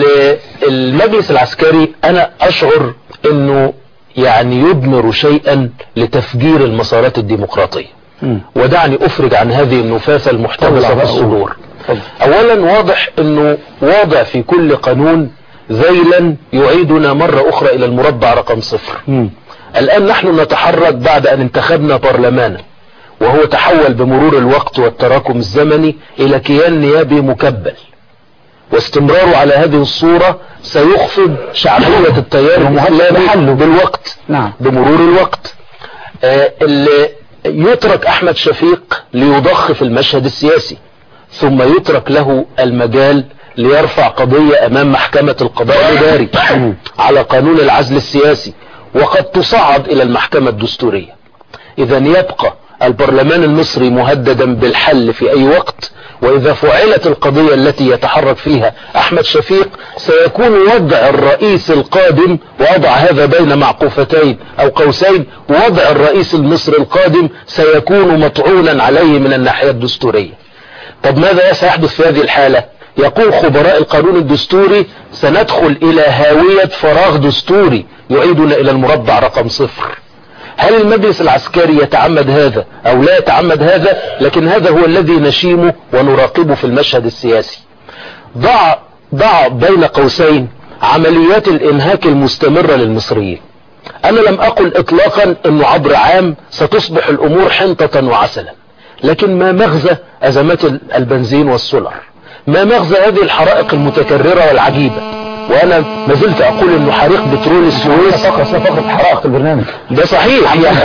المجلس العسكري انا اشعر انه يعني يضمر شيئا لتفجير المسارات الديمقراطية مم. ودعني افرج عن هذه النفاثة المحتبسة في الصدور اولا واضح انه واضع في كل قانون ذيلا يعيدنا مرة اخرى الى المربع رقم صفر مم. الان نحن نتحرك بعد ان انتخبنا برلمانا وهو تحول بمرور الوقت والتراكم الزمني الى كيان نيابي مكبل واستمراره على هذه الصورة سيخفض شعبية التيار الإسلامي بالوقت نعم بمرور الوقت آه اللي يترك أحمد شفيق ليضخ في المشهد السياسي ثم يترك له المجال ليرفع قضية أمام محكمة القضاء الإداري على قانون العزل السياسي وقد تصعد إلى المحكمة الدستورية إذا يبقى البرلمان المصري مهددا بالحل في أي وقت وإذا فعلت القضية التي يتحرك فيها أحمد شفيق سيكون وضع الرئيس القادم وأضع هذا بين معقوفتين أو قوسين وضع الرئيس المصري القادم سيكون مطعونا عليه من الناحية الدستورية طب ماذا سيحدث في هذه الحالة يقول خبراء القانون الدستوري سندخل إلى هاوية فراغ دستوري يعيدنا إلى المربع رقم صفر هل المجلس العسكري يتعمد هذا او لا يتعمد هذا لكن هذا هو الذي نشيمه ونراقبه في المشهد السياسي ضع ضع بين قوسين عمليات الانهاك المستمرة للمصريين انا لم اقل اطلاقا انه عبر عام ستصبح الامور حنطة وعسلا لكن ما مغزى ازمات البنزين والسولر ما مغزى هذه الحرائق المتكررة والعجيبة وانا ما زلت اقول انه حريق بترول السويس فقط فقط حرائق في البرنامج ده صحيح يعني,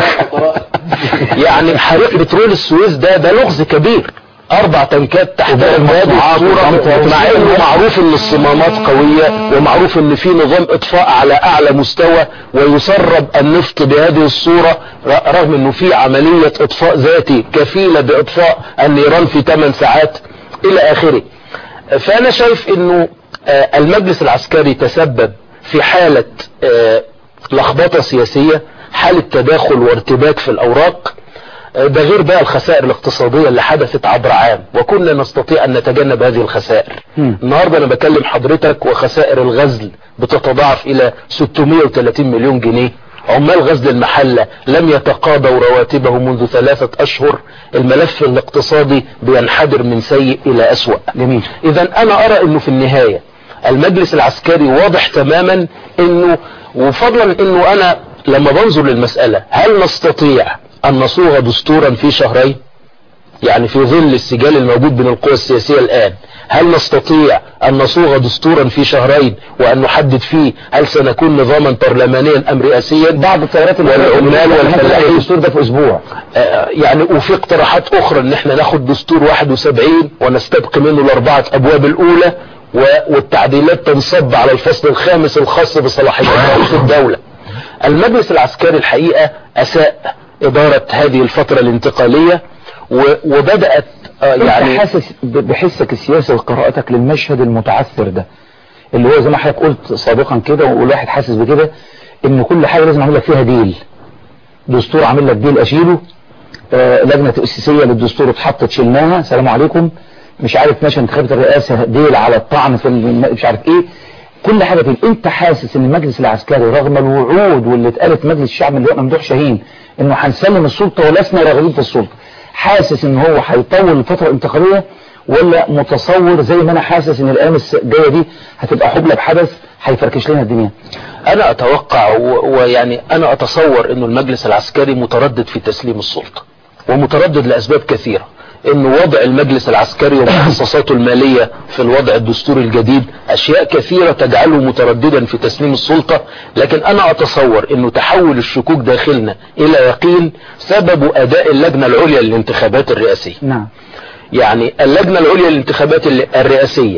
يعني حريق بترول السويس ده ده لغز كبير اربع تنكات تحت هذه الصورة مع انه معروف ان الصمامات قوية ومعروف ان في نظام اطفاء على اعلى مستوى ويسرب النفط بهذه الصورة رغم انه في عملية اطفاء ذاتي كفيلة باطفاء النيران في 8 ساعات الى اخره فانا شايف انه المجلس العسكري تسبب في حالة لخبطة سياسية حالة تداخل وارتباك في الاوراق ده غير بقى الخسائر الاقتصادية اللي حدثت عبر عام وكنا نستطيع ان نتجنب هذه الخسائر النهاردة انا بكلم حضرتك وخسائر الغزل بتتضاعف الى 630 مليون جنيه عمال غزل المحلة لم يتقاضوا رواتبه منذ ثلاثة اشهر الملف الاقتصادي بينحدر من سيء الى اسوأ جميل اذا انا ارى انه في النهاية المجلس العسكري واضح تماما انه وفضلا انه انا لما بنظر للمسألة هل نستطيع ان نصوغ دستورا في شهرين يعني في ظل السجال الموجود بين القوى السياسية الآن هل نستطيع أن نصوغ دستورا في شهرين وأن نحدد فيه هل سنكون نظاما برلمانيا أم رئاسيا بعض التيارات والعمال والفلاحين الدستور ده في أسبوع آه، يعني وفي اقتراحات أخرى أن احنا ناخد دستور 71 ونستبقي منه الأربعة أبواب الأولى و- والتعديلات تنصب على الفصل الخامس الخاص بصلاحيات رئيس الدولة المجلس العسكري الحقيقة أساء إدارة هذه الفترة الانتقالية و- وبدأت آه، يعني يعني حاسس ب- بحسك السياسي وقراءتك للمشهد المتعثر ده اللي هو زي ما حضرتك قلت سابقا كده والواحد حاسس بكده ان كل حاجه لازم اعمل لك فيها ديل دستور عامل لك ديل اشيله آه لجنه تاسيسيه للدستور اتحطت شلناها سلام عليكم مش عارف ماشي انتخابات الرئاسه ديل على الطعن في الم- مش عارف ايه كل حاجه ديل انت حاسس ان المجلس العسكري رغم الوعود واللي اتقالت في مجلس الشعب من اللواء ممدوح شاهين انه هنسلم السلطه ولسنا راغبين في السلطه حاسس ان هو هيطول الفتره الانتقاليه ولا متصور زي ما انا حاسس ان الايام الجايه دي هتبقى حبلى بحدث هيفركش لنا الدنيا انا اتوقع و- ويعني انا اتصور انه المجلس العسكري متردد في تسليم السلطة ومتردد لاسباب كثيرة انه وضع المجلس العسكري ومخصصاته المالية في الوضع الدستوري الجديد اشياء كثيرة تجعله مترددا في تسليم السلطة لكن انا اتصور انه تحول الشكوك داخلنا الى يقين سبب اداء اللجنة العليا للانتخابات الرئاسية نعم يعني اللجنة العليا للانتخابات ال- الرئاسية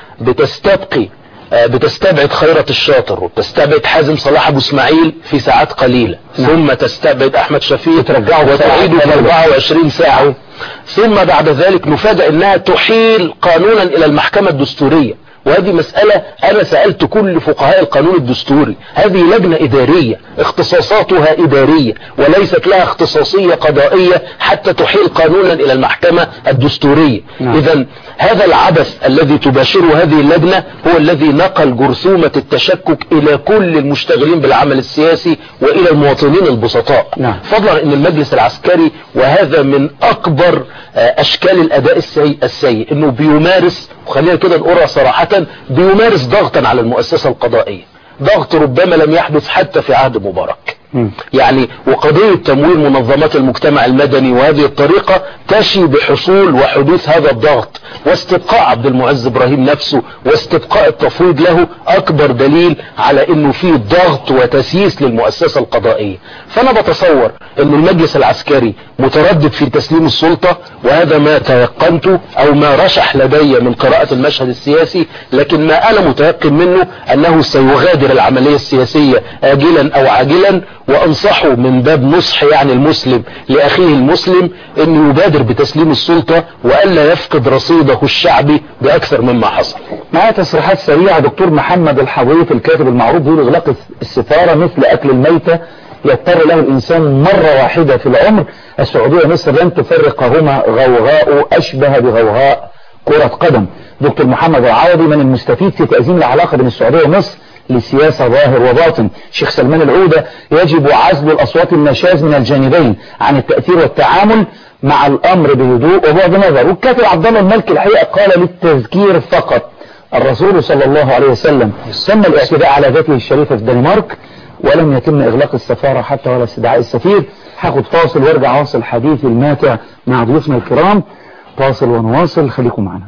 بتستبقي آه، بتستبعد خيرت الشاطر وبتستبعد حازم صلاح ابو اسماعيل في ساعات قليلة نعم. ثم تستبعد احمد شفيق وترجعه في ساعات وتعيده في قليلة. 24 ساعة ثم بعد ذلك نفاجأ انها تحيل قانونا الى المحكمة الدستورية وهذه مسألة أنا سألت كل فقهاء القانون الدستوري هذه لجنة إدارية اختصاصاتها إدارية وليست لها اختصاصية قضائية حتى تحيل قانونا إلى المحكمة الدستورية نعم. إذا هذا العبث الذي تباشره هذه اللجنة هو الذي نقل جرثومة التشكك إلى كل المشتغلين بالعمل السياسي وإلى المواطنين البسطاء نعم. فضلا أن المجلس العسكري وهذا من أكبر آه، أشكال الأداء السيء, السيء أنه بيمارس وخلينا كده نقولها صراحة بيمارس ضغطا على المؤسسة القضائية ضغط ربما لم يحدث حتى في عهد مبارك يعني وقضية تمويل منظمات المجتمع المدني وهذه الطريقة تشي بحصول وحدوث هذا الضغط واستبقاء عبد المعز ابراهيم نفسه واستبقاء التفويض له اكبر دليل على انه في ضغط وتسييس للمؤسسة القضائية فانا بتصور ان المجلس العسكري متردد في تسليم السلطة وهذا ما تيقنته او ما رشح لدي من قراءة المشهد السياسي لكن ما انا متيقن منه انه سيغادر العملية السياسية اجلا او عاجلا وانصحه من باب نصح يعني المسلم لاخيه المسلم انه يبادر بتسليم السلطة والا يفقد رصيده الشعبي باكثر مما حصل معايا تصريحات سريعة دكتور محمد الحضيف الكاتب المعروف بيقول اغلاق السفارة مثل اكل الميتة يضطر له الانسان مرة واحدة في العمر السعودية ومصر لن تفرقهما غوغاء اشبه بغوغاء كرة قدم دكتور محمد العوضي من المستفيد في تأزيم العلاقة بين السعودية ومصر لسياسة ظاهر وباطن شيخ سلمان العودة يجب عزل الأصوات النشاز من الجانبين عن التأثير والتعامل مع الأمر بهدوء وبعد نظر والكاتب عبد الله المالكي الحقيقة قال للتذكير فقط الرسول صلى الله عليه وسلم تم الاعتداء على ذاته الشريفة في الدنمارك ولم يتم إغلاق السفارة حتى ولا استدعاء السفير هاخد فاصل وارجع واصل حديثي الماتع مع ضيوفنا الكرام فاصل ونواصل خليكم معنا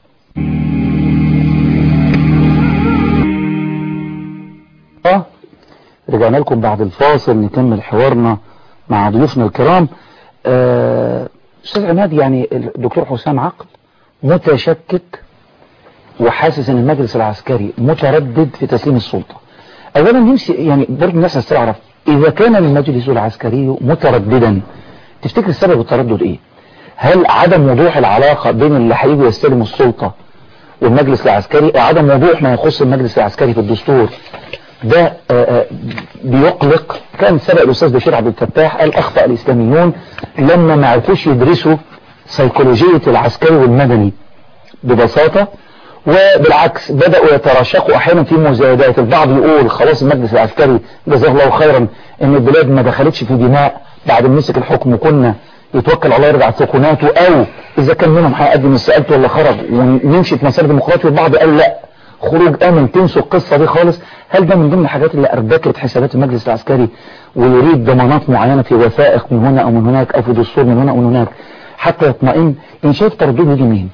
آه، رجعنا لكم بعد الفاصل نكمل حوارنا مع ضيوفنا الكرام آه، استاذ عماد يعني الدكتور حسام عقل متشكك وحاسس ان المجلس العسكري متردد في تسليم السلطة اولا نمسي يعني برضه الناس عايز تعرف اذا كان المجلس العسكري مترددا تفتكر السبب التردد ايه هل عدم وضوح العلاقة بين اللي هيجوا يستلموا السلطة والمجلس العسكري وعدم وضوح ما يخص المجلس العسكري في الدستور ده آه، آه، بيقلق كان سبق الأستاذ بشير عبد الفتاح قال أخطأ الإسلاميون لما ما عرفوش يدرسوا سيكولوجية العسكري والمدني ببساطة وبالعكس بدأوا يتراشقوا أحيانا في مزايدات البعض يقول خلاص المجلس العسكري جزاه الله خيرا إن البلاد ما دخلتش في دماء بعد ما مسك الحكم وكنا يتوكل على الله يرجع سكوناته أو إذا كان منهم هيقدم استقالته ولا خرج ونمشي في مسار ديمقراطي والبعض قال لا خروج امن تنسوا القصة دي خالص هل ده من ضمن الحاجات اللي اربكت حسابات المجلس العسكري ويريد ضمانات معينة في وثائق من هنا او من هناك او في دستور من هنا او من هناك حتى يطمئن ان شايف تردده يجي منين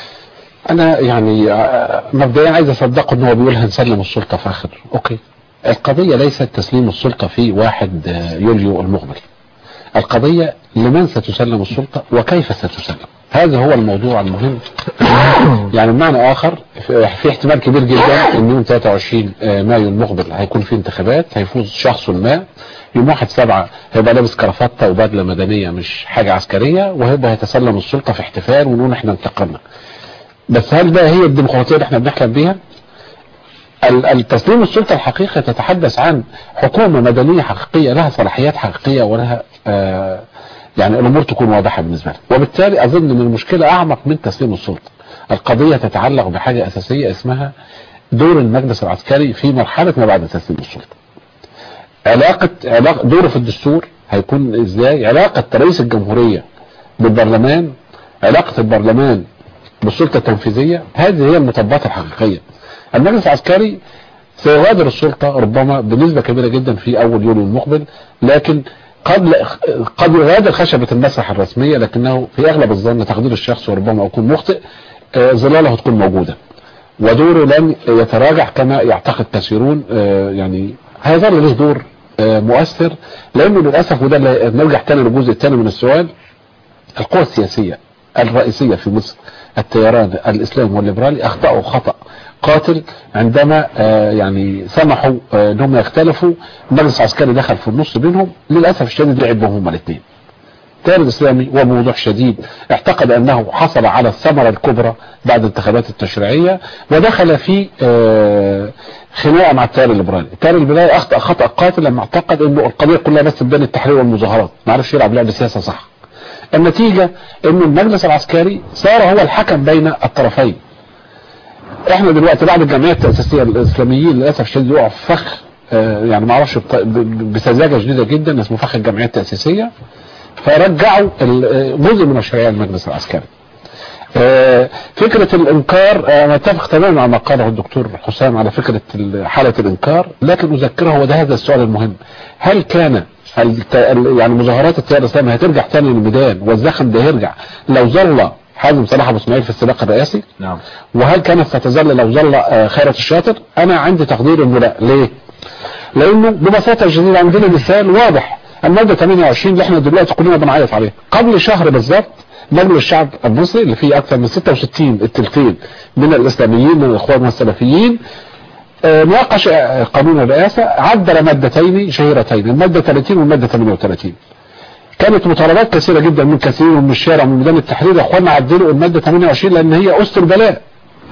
انا يعني آه، مبدئيا عايز اصدقه ان هو بيقول هنسلم السلطة في اخر اوكي القضية ليست تسليم السلطة في واحد آه، يوليو المقبل القضية لمن ستسلم السلطة وكيف ستسلم هذا هو الموضوع المهم يعني بمعنى اخر في في احتمال كبير جدا ان يوم 23 مايو المقبل هيكون في انتخابات هيفوز شخص ما يوم 1 7 هيبقى لابس كرافته وبدله مدنيه مش حاجه عسكريه وهيبقى هيتسلم السلطه في احتفال ونقول احنا انتقلنا بس هل ده هي الديمقراطيه اللي احنا بنحلم بيها؟ ال- التسليم السلطه الحقيقه تتحدث عن حكومه مدنيه حقيقيه لها صلاحيات حقيقيه ولها آه يعني الامور تكون واضحه بالنسبه لها وبالتالي اظن ان المشكله اعمق من تسليم السلطه القضيه تتعلق بحاجه اساسيه اسمها دور المجلس العسكري في مرحله ما بعد تسليم السلطه علاقه علاقه دوره في الدستور هيكون ازاي علاقه رئيس الجمهوريه بالبرلمان علاقه البرلمان بالسلطه التنفيذيه هذه هي المطبات الحقيقيه المجلس العسكري سيغادر السلطه ربما بنسبه كبيره جدا في اول يوليو المقبل لكن قد قد يغادر خشبة المسرح الرسمية لكنه في أغلب الظن تقدير الشخص وربما أكون مخطئ آه، ظلاله هتكون موجودة ودوره لن يتراجع كما يعتقد كثيرون آه، يعني هيظل له دور آه، مؤثر لأنه للأسف وده اللي نرجع تاني للجزء الثاني من السؤال القوى السياسية الرئيسية في مصر التياران الإسلام والليبرالي أخطأوا خطأ قاتل عندما آه، يعني سمحوا آه، انهم يختلفوا المجلس العسكري دخل في النص بينهم للاسف الشديد لعب بهم هما الاثنين التيار الاسلامي وبوضوح شديد اعتقد انه حصل على الثمرة الكبرى بعد الانتخابات التشريعية ودخل في آه، خناقه مع التيار الليبرالي التيار الليبرالي اخطا خطا قاتل لما اعتقد انه القضيه كلها بس بدون التحرير والمظاهرات ما عرفش يلعب لعب سياسه صح النتيجه ان المجلس العسكري صار هو الحكم بين الطرفين احنا دلوقتي بعد الجمعيه التاسيسيه الاسلاميين للاسف الشديد وقعوا في فخ آه، يعني ما اعرفش بط- ب- ب- بسذاجه شديده جدا اسمه فخ الجمعيه التاسيسيه فرجعوا ال- آه، جزء من مشاريع المجلس العسكري آه، فكرة الإنكار آه، أنا أتفق تماما مع ما قاله الدكتور حسام على فكرة ال- حالة الإنكار لكن أذكره وده هذا السؤال المهم هل كان الت- ال- يعني مظاهرات التيار الإسلامي هترجع تاني للميدان والزخم ده يرجع لو ظل حازم صلاح أبو إسماعيل في السباق الرئاسي نعم وهل كانت ستظل لو ظل آه، خيرت الشاطر أنا عندي تقدير إنه لا ليه؟ لأنه ببساطة شديدة عندنا مثال واضح المادة 28 اللي احنا دلوقتي كلنا بنعيط عليها قبل شهر بالظبط مجلس الشعب المصري اللي فيه أكثر من 66 التلتين من الإسلاميين من الإخوان والسلفيين آه، ناقش آه، قانون الرئاسة عدل مادتين شهيرتين المادة 30 والمادة 38 كانت مطالبات كثيرة جدا من كثيرين من الشارع من ميدان التحرير يا اخوانا عدلوا المادة 28 لان هي أسر البلاء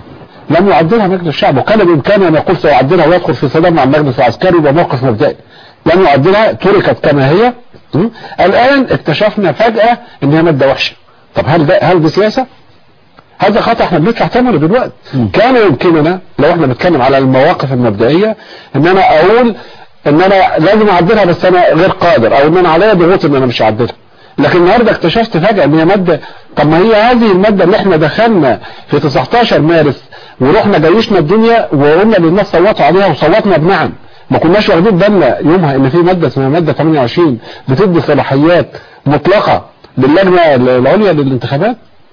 لم يعدلها مجلس الشعب وكان بإمكانه أن يقول سيعدلها ويدخل في صدام مع المجلس العسكري وموقف مبدئي لم يعدلها تركت كما هي م? الآن اكتشفنا فجأة ان هي مادة وحشة طب هل ده هل دي سياسة؟ هذا خطأ احنا بندفع ثمنه دلوقتي كان يمكننا لو احنا بنتكلم على المواقف المبدئية ان انا اقول ان انا لازم اعدلها بس انا غير قادر او ان انا عليا ضغوط ان انا مش هعدلها لكن النهارده اكتشفت فجأة ان هي مادة طب ما هي هذه المادة اللي احنا دخلنا في 19 مارس ورحنا جيشنا الدنيا وقلنا للناس صوتوا عليها وصوتنا بنعم ما كناش واخدين بالنا يومها ان في مادة اسمها مادة 28 بتدي صلاحيات مطلقة للجنة العليا للانتخابات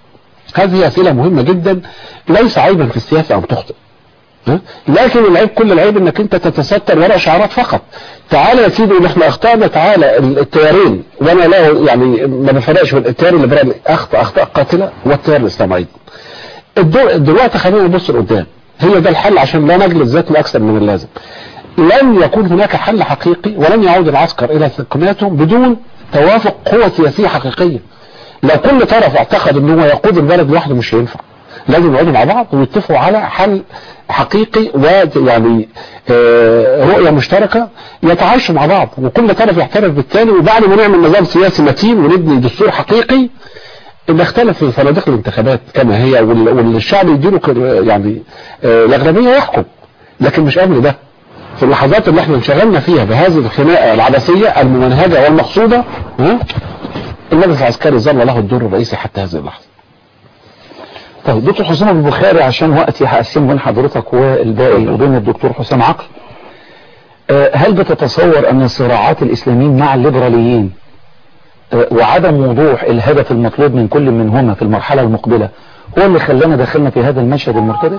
هذه أسئلة مهمة جدا ليس عيبا في السياسة أن تخطئ ها؟ لكن العيب كل العيب انك انت تتستر وراء شعارات فقط تعالى يا سيدي اللي احنا اخطأنا تعالى التيارين وانا لا يعني ما بفرقش بين التيار الليبرالي اخطأ اخطاء قاتلة والتيار الاسلامي ايضا الدو- دلوقتي خلينا نبص لقدام هي ده الحل عشان لا نجلس ذاتنا اكثر من اللازم لن يكون هناك حل حقيقي ولن يعود العسكر الى سكناتهم بدون توافق قوة سياسية حقيقية لو كل طرف اعتقد ان هو يقود البلد لوحده مش هينفع لازم يقعدوا مع بعض ويتفقوا على حل حقيقي ويعني آه، رؤية مشتركة يتعايشوا مع بعض وكل طرف يحترف بالتالي وبعد ما نعمل نظام سياسي متين ونبني دستور حقيقي نختلف في صناديق الانتخابات كما هي وال- والشعب يديله كر- يعني آه، الأغلبية يحكم لكن مش قبل ده في اللحظات اللي احنا انشغلنا فيها بهذه الخناقة العبثية الممنهجة والمقصودة ها؟ المجلس العسكري ظل له الدور الرئيسي حتى هذه اللحظة طيب دكتور حسام ابو البخاري عشان وقتي هقسمه بين حضرتك والباقي وبين الدكتور حسام عقل آه، هل بتتصور ان صراعات الاسلاميين مع الليبراليين آه، وعدم وضوح الهدف المطلوب من كل منهما في المرحلة المقبلة هو اللي خلانا دخلنا في هذا المشهد المرتبك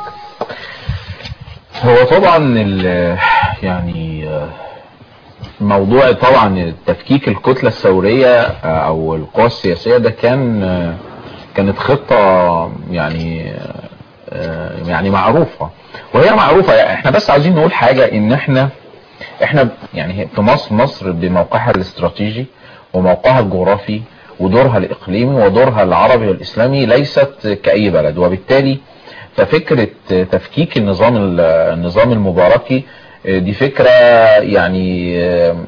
هو طبعا ال- يعني آه، موضوع طبعا تفكيك الكتلة الثورية آه، او القوى السياسية ده كان آه، كانت خطة يعني آه، يعني معروفة وهي معروفة يعني احنا بس عايزين نقول حاجة ان احنا احنا يعني في مصر مصر بموقعها الاستراتيجي وموقعها الجغرافي ودورها الاقليمي ودورها العربي والاسلامي ليست كاي بلد وبالتالي ففكرة تفكيك النظام النظام المباركي دي فكرة يعني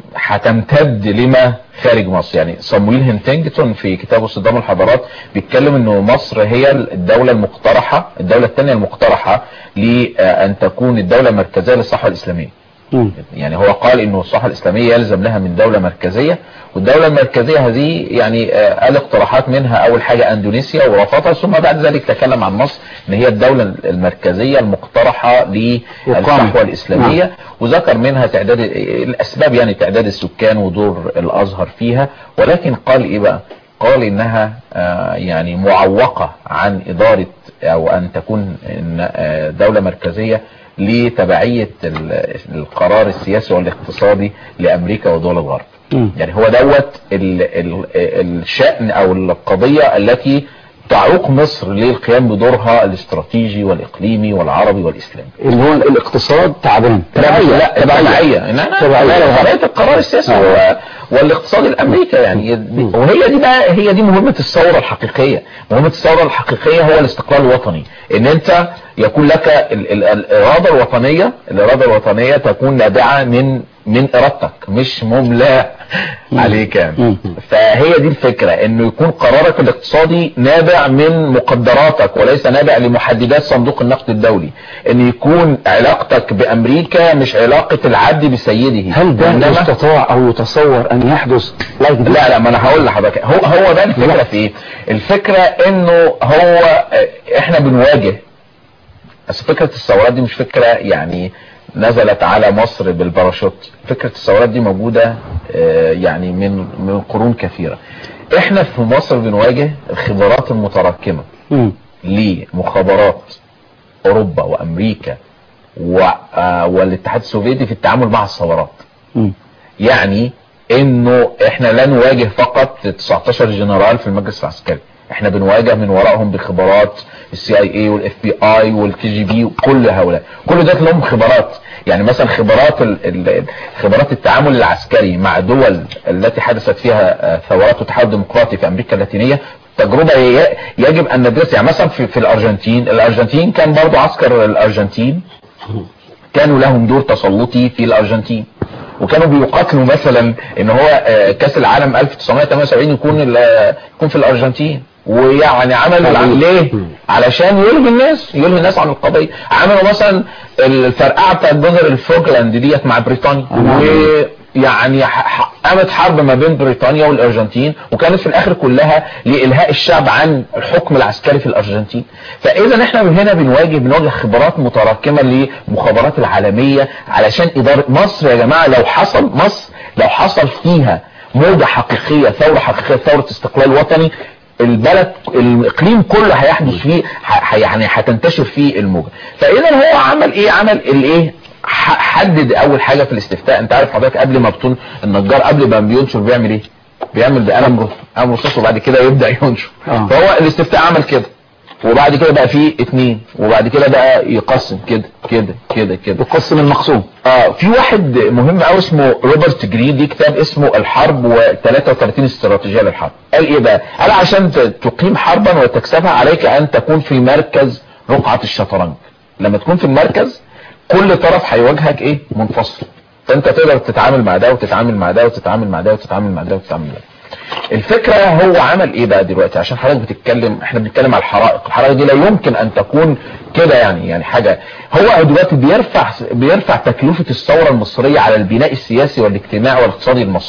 هتمتد لما خارج مصر يعني صامويل هنتنجتون في كتابه صدام الحضارات بيتكلم انه مصر هي الدولة المقترحة الدولة الثانية المقترحة لأن تكون الدولة المركزية للصحوة الإسلامية يعني هو قال انه الصحة الاسلامية يلزم لها من دولة مركزية والدولة المركزية هذه يعني آه، قال اقتراحات منها اول حاجة اندونيسيا ورفضها ثم بعد ذلك تكلم عن مصر ان هي الدولة المركزية المقترحة للصحوة الاسلامية وذكر منها تعداد الاسباب يعني تعداد السكان ودور الازهر فيها ولكن قال ايه بقى قال انها آه، يعني معوقة عن ادارة او ان تكون إن، آه، دولة مركزية لتبعية ال- القرار السياسي والاقتصادي لامريكا ودول الغرب يعني هو دوت ال ال الشأن او القضية التي تعوق مصر للقيام بدورها الاستراتيجي والاقليمي والعربي والاسلامي اللي هو الاقتصاد تعبان تبعية لا تبعية إن أنا تبعية. تبعية القرار السياسي آه. و- والاقتصاد الامريكي يعني وهي دي بقى هي دي مهمة الثورة الحقيقية مهمة الثورة الحقيقية هو الاستقلال الوطني ان انت يكون لك ال ال الاراده الوطنية الاراده الوطنية تكون نابعة من من ارادتك مش مملاة عليك يعني فهي دي الفكرة انه يكون قرارك الاقتصادي نابع من مقدراتك وليس نابع لمحددات صندوق النقد الدولي ان يكون علاقتك بامريكا مش علاقة العبد بسيده هل ده وإنما- يستطاع او يتصور ان يحدث لا لا لا ما انا هقول لحضرتك هو هو ده الفكره في ايه الفكره انه هو آه، احنا بنواجه بس فكره الثورات دي مش فكره يعني نزلت على مصر بالباراشوت فكره الثورات دي موجوده آه، يعني من من قرون كثيره احنا في مصر بنواجه الخبرات المتراكمه لمخابرات اوروبا وامريكا و- آه، والاتحاد السوفيتي في التعامل مع الثورات يعني انه احنا لا نواجه فقط 19 جنرال في المجلس العسكري احنا بنواجه من وراءهم بخبرات السي اي اي والاف بي اي والكي جي بي وكل هؤلاء كل ده لهم خبرات يعني مثلا خبرات ال- ال- خبرات التعامل العسكري مع دول التي حدثت فيها آه، ثورات وتحول ديمقراطي في امريكا اللاتينيه تجربه ي- يجب ان ندرسها يعني مثلا في, في الارجنتين الارجنتين كان برضو عسكر الارجنتين كانوا لهم دور تسلطي في الارجنتين وكانوا بيقاتلوا مثلا ان هو آه، كاس العالم 1978 يكون ال- يكون في الارجنتين ويعني عملوا الع- ليه علشان يلهي الناس يلهي الناس عن القضيه عملوا مثلا الفرقعه بتاعت جزر الفوكلاند ديت مع بريطانيا ويعني ح- ح- قامت حرب ما بين بريطانيا والارجنتين وكانت في الاخر كلها لالهاء الشعب عن الحكم العسكري في الارجنتين فاذا احنا من هنا بنواجه بنواجه خبرات متراكمه للمخابرات العالميه علشان اداره مصر يا جماعه لو حصل مصر لو حصل فيها موجه حقيقيه ثوره حقيقيه ثوره استقلال وطني البلد الاقليم كله هيحدث فيه ح- يعني هتنتشر فيه الموجه فاذا هو عمل ايه عمل الايه ح- حدد اول حاجه في الاستفتاء انت عارف حضرتك قبل ما بتون النجار قبل ما بينشر بيعمل ايه بيعمل بقلم رصاص قلم رصاص وبعد كده يبدا ينشر فهو الاستفتاء عمل كده وبعد كده بقى فيه اتنين وبعد كده بقى يقسم كده كده كده كده يقسم المقسوم اه في واحد مهم قوي اسمه روبرت جرين ليه كتاب اسمه الحرب و33 استراتيجية للحرب قال ايه بقى قال عشان ت- تقيم حربا وتكسبها عليك ان تكون في مركز رقعة الشطرنج لما تكون في المركز كل طرف هيواجهك ايه منفصل فانت تقدر تتعامل مع ده وتتعامل مع ده وتتعامل مع ده وتتعامل مع ده وتتعامل مع ده الفكرة هو عمل ايه بقى دلوقتي عشان حضرتك بتتكلم احنا بنتكلم على الحرائق الحرائق دي لا يمكن ان تكون كده يعني يعني حاجة هو دلوقتي بيرفع بيرفع تكلفة الثورة المصرية على البناء السياسي والاجتماعي والاقتصادي المصري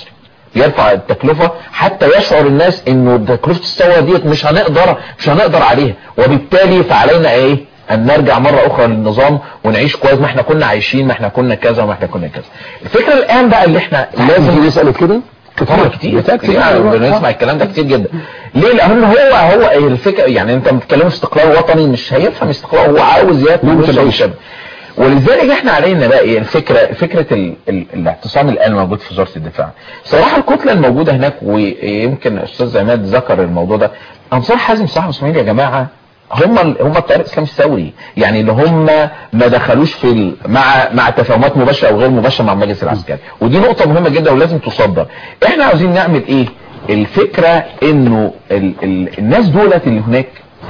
يرفع التكلفة حتى يشعر الناس انه تكلفة الثورة ديت مش هنقدر مش هنقدر عليها وبالتالي فعلينا ايه ان نرجع مرة اخرى للنظام ونعيش كويس ما احنا كنا عايشين ما احنا كنا كذا وما احنا كنا كذا الفكرة الان بقى اللي احنا لازم مسألة كده طبعا كتير كتير بنسمع الكلام ده كتير جدا ليه لان هو هو الفكره يعني انت بتتكلم استقلال وطني مش هيفهم استقلال هو عاوز ياكل ممكن ويشرب ويشرب ولذلك احنا علينا بقى ايه الفكره فكره ال ال الاعتصام الان موجود في وزاره الدفاع صراحه الكتله الموجوده هناك ويمكن الاستاذ عماد ذكر الموضوع ده انصار حازم صاحب اسماعيل يا جماعه هم هم التيار الاسلامي الثوري يعني اللي هم ما دخلوش في ال... مع مع تفاهمات مباشره او غير مباشره مع المجلس العسكري ودي نقطه مهمه جدا ولازم تصدر احنا عاوزين نعمل ايه الفكره انه ال... ال... الناس دولت اللي هناك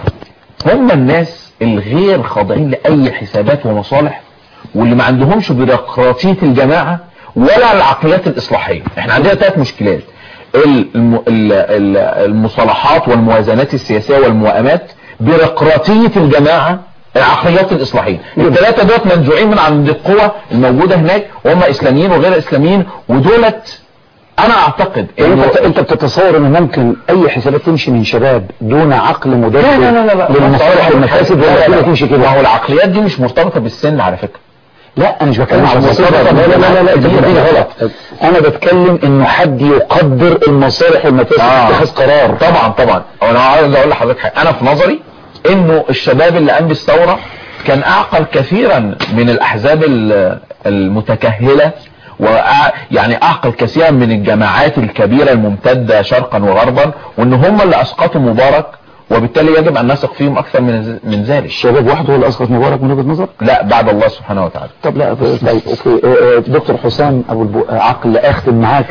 هم الناس الغير خاضعين لاي حسابات ومصالح واللي ما عندهمش بيروقراطيه الجماعه ولا العقليات الاصلاحيه احنا عندنا ثلاث مشكلات الم... ال... ال... المصالحات والموازنات السياسيه والموائمات بيروقراطيه الجماعه العقليات الاصلاحيه الثلاثه دول منزوعين من عند القوى الموجوده هناك وهم اسلاميين وغير اسلاميين ودولت انا اعتقد انت انت بتتصور ان ممكن اي حسابات تمشي من شباب دون عقل مدبر لا لا لا لا للمصالح والمفاسد ولا كده تمشي كده ما هو العقليات دي مش مرتبطه بالسن على فكره لا انا مش بتكلم مش عن مرتبطة المصالح لا لا لا لا انت بالسن. بتديني غلط انا بتكلم انه حد يقدر المصالح والمفاسد آه. في اتخاذ قرار طبعا طبعا انا عايز اقول لحضرتك حاجه انا في نظري انه الشباب اللي قام بالثوره كان اعقل كثيرا من الاحزاب ال- المتكهله وأع- يعني اعقل كثيرا من الجماعات الكبيره الممتده شرقا وغربا وان هم اللي اسقطوا مبارك وبالتالي يجب ان نثق فيهم اكثر من من ذلك الشباب وحده هو اللي اسقط مبارك من وجهه نظر لا بعد الله سبحانه وتعالى طب لا طيب اوكي آه، آه، دكتور حسام ابو البو... آه، عقل اختم معاك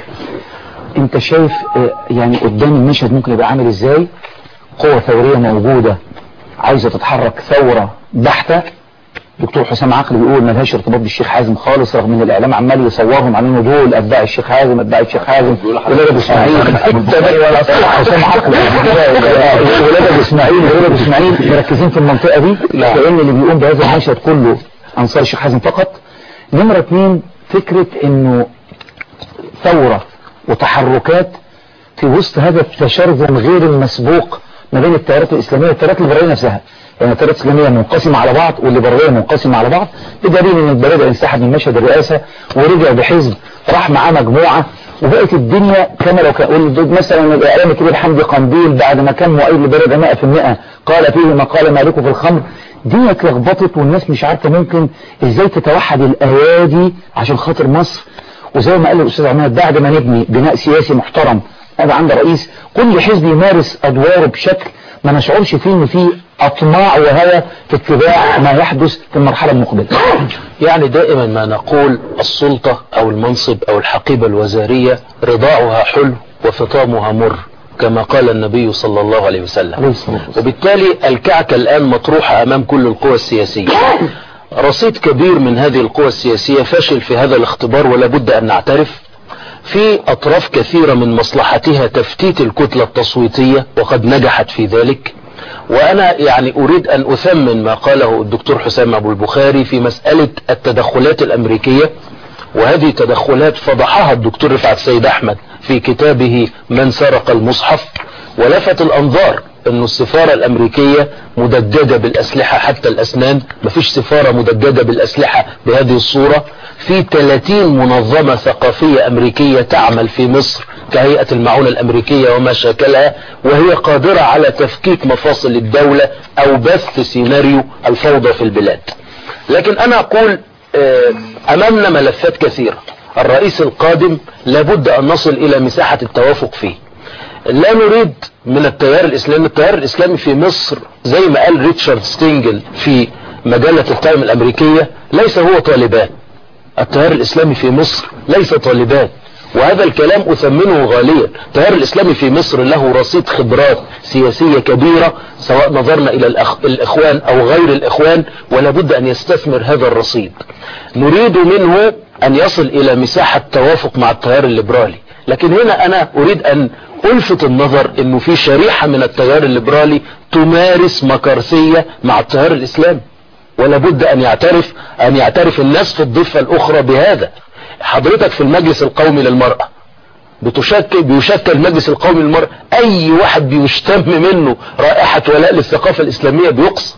انت شايف آه، يعني قدام المشهد ممكن يبقى عامل ازاي قوة ثورية موجودة عايزة تتحرك ثورة بحتة دكتور حسام عقل بيقول ملهاش ارتباط بالشيخ حازم خالص رغم ان الاعلام عمال يصورهم على انه دول اتباع الشيخ حازم اتباع الشيخ حازم ولاد ابو اسماعيل ولا حسام عقل ولاد ابو اسماعيل ولاد ابو اسماعيل مركزين في المنطقه دي لان اللي بيقوم بهذا المشهد كله انصار الشيخ حازم فقط نمرة اتنين فكرة انه ثورة وتحركات في وسط هذا التشرذم غير المسبوق ما بين التيارات الاسلاميه والتيارات الليبراليه نفسها يعني التيارات الاسلاميه منقسمه على بعض والليبراليه منقسمه على بعض بدليل ان البرادة انسحب من مشهد الرئاسه ورجع بحزب راح معاه مجموعه وبقت الدنيا كما لو كان قول مثلا الاعلام الكبير حمدي قنديل بعد ما كان مؤيد لبرادة 100% قال فيه ما قال مالك في الخمر الدنيا اتلخبطت والناس مش عارفه ممكن ازاي تتوحد الايادي عشان خاطر مصر وزي ما قال الاستاذ عماد بعد ما نبني بناء سياسي محترم هذا عند رئيس كل حزب يمارس ادواره بشكل ما نشعرش فيه ان في اطماع وهوى في اتباع ما يحدث في المرحله المقبله يعني دائما ما نقول السلطة او المنصب او الحقيبة الوزارية رضاعها حلو وفطامها مر كما قال النبي صلى الله عليه وسلم وبالتالي الكعكة الآن مطروحة أمام كل القوى السياسية رصيد كبير من هذه القوى السياسية فشل في هذا الاختبار ولا بد أن نعترف في أطراف كثيرة من مصلحتها تفتيت الكتلة التصويتية وقد نجحت في ذلك وأنا يعني أريد أن أثمن ما قاله الدكتور حسام أبو البخاري في مسألة التدخلات الأمريكية وهذه تدخلات فضحها الدكتور رفعت سيد أحمد في كتابه من سرق المصحف ولفت الأنظار أن السفارة الأمريكية مدججة بالأسلحة حتى الأسنان مفيش سفارة مدججة بالأسلحة بهذه الصورة في 30 منظمة ثقافية أمريكية تعمل في مصر كهيئة المعونة الأمريكية وما شاكلها وهي قادرة على تفكيك مفاصل الدولة أو بث سيناريو الفوضى في البلاد لكن أنا أقول آه، أمامنا ملفات كثيرة الرئيس القادم لابد أن نصل إلى مساحة التوافق فيه لا نريد من التيار الإسلامي التيار الإسلامي في مصر زي ما قال ريتشارد ستينجل في مجلة التايم الأمريكية ليس هو طالبان التيار الإسلامي في مصر ليس طالبان وهذا الكلام أثمنه غاليا التيار الإسلامي في مصر له رصيد خبرات سياسية كبيرة سواء نظرنا إلى الأخ... الإخوان أو غير الإخوان ولا بد أن يستثمر هذا الرصيد نريد منه أن يصل إلى مساحة توافق مع التيار الليبرالي لكن هنا أنا أريد أن ألفت النظر أنه في شريحة من التيار الليبرالي تمارس مكارثية مع التيار الإسلامي ولا بد أن يعترف أن يعترف الناس في الضفة الأخرى بهذا حضرتك في المجلس القومي للمرأة بتشكل بيشكل المجلس القومي للمرأة اي واحد بيشتم منه رائحة ولاء للثقافة الاسلامية بيقصى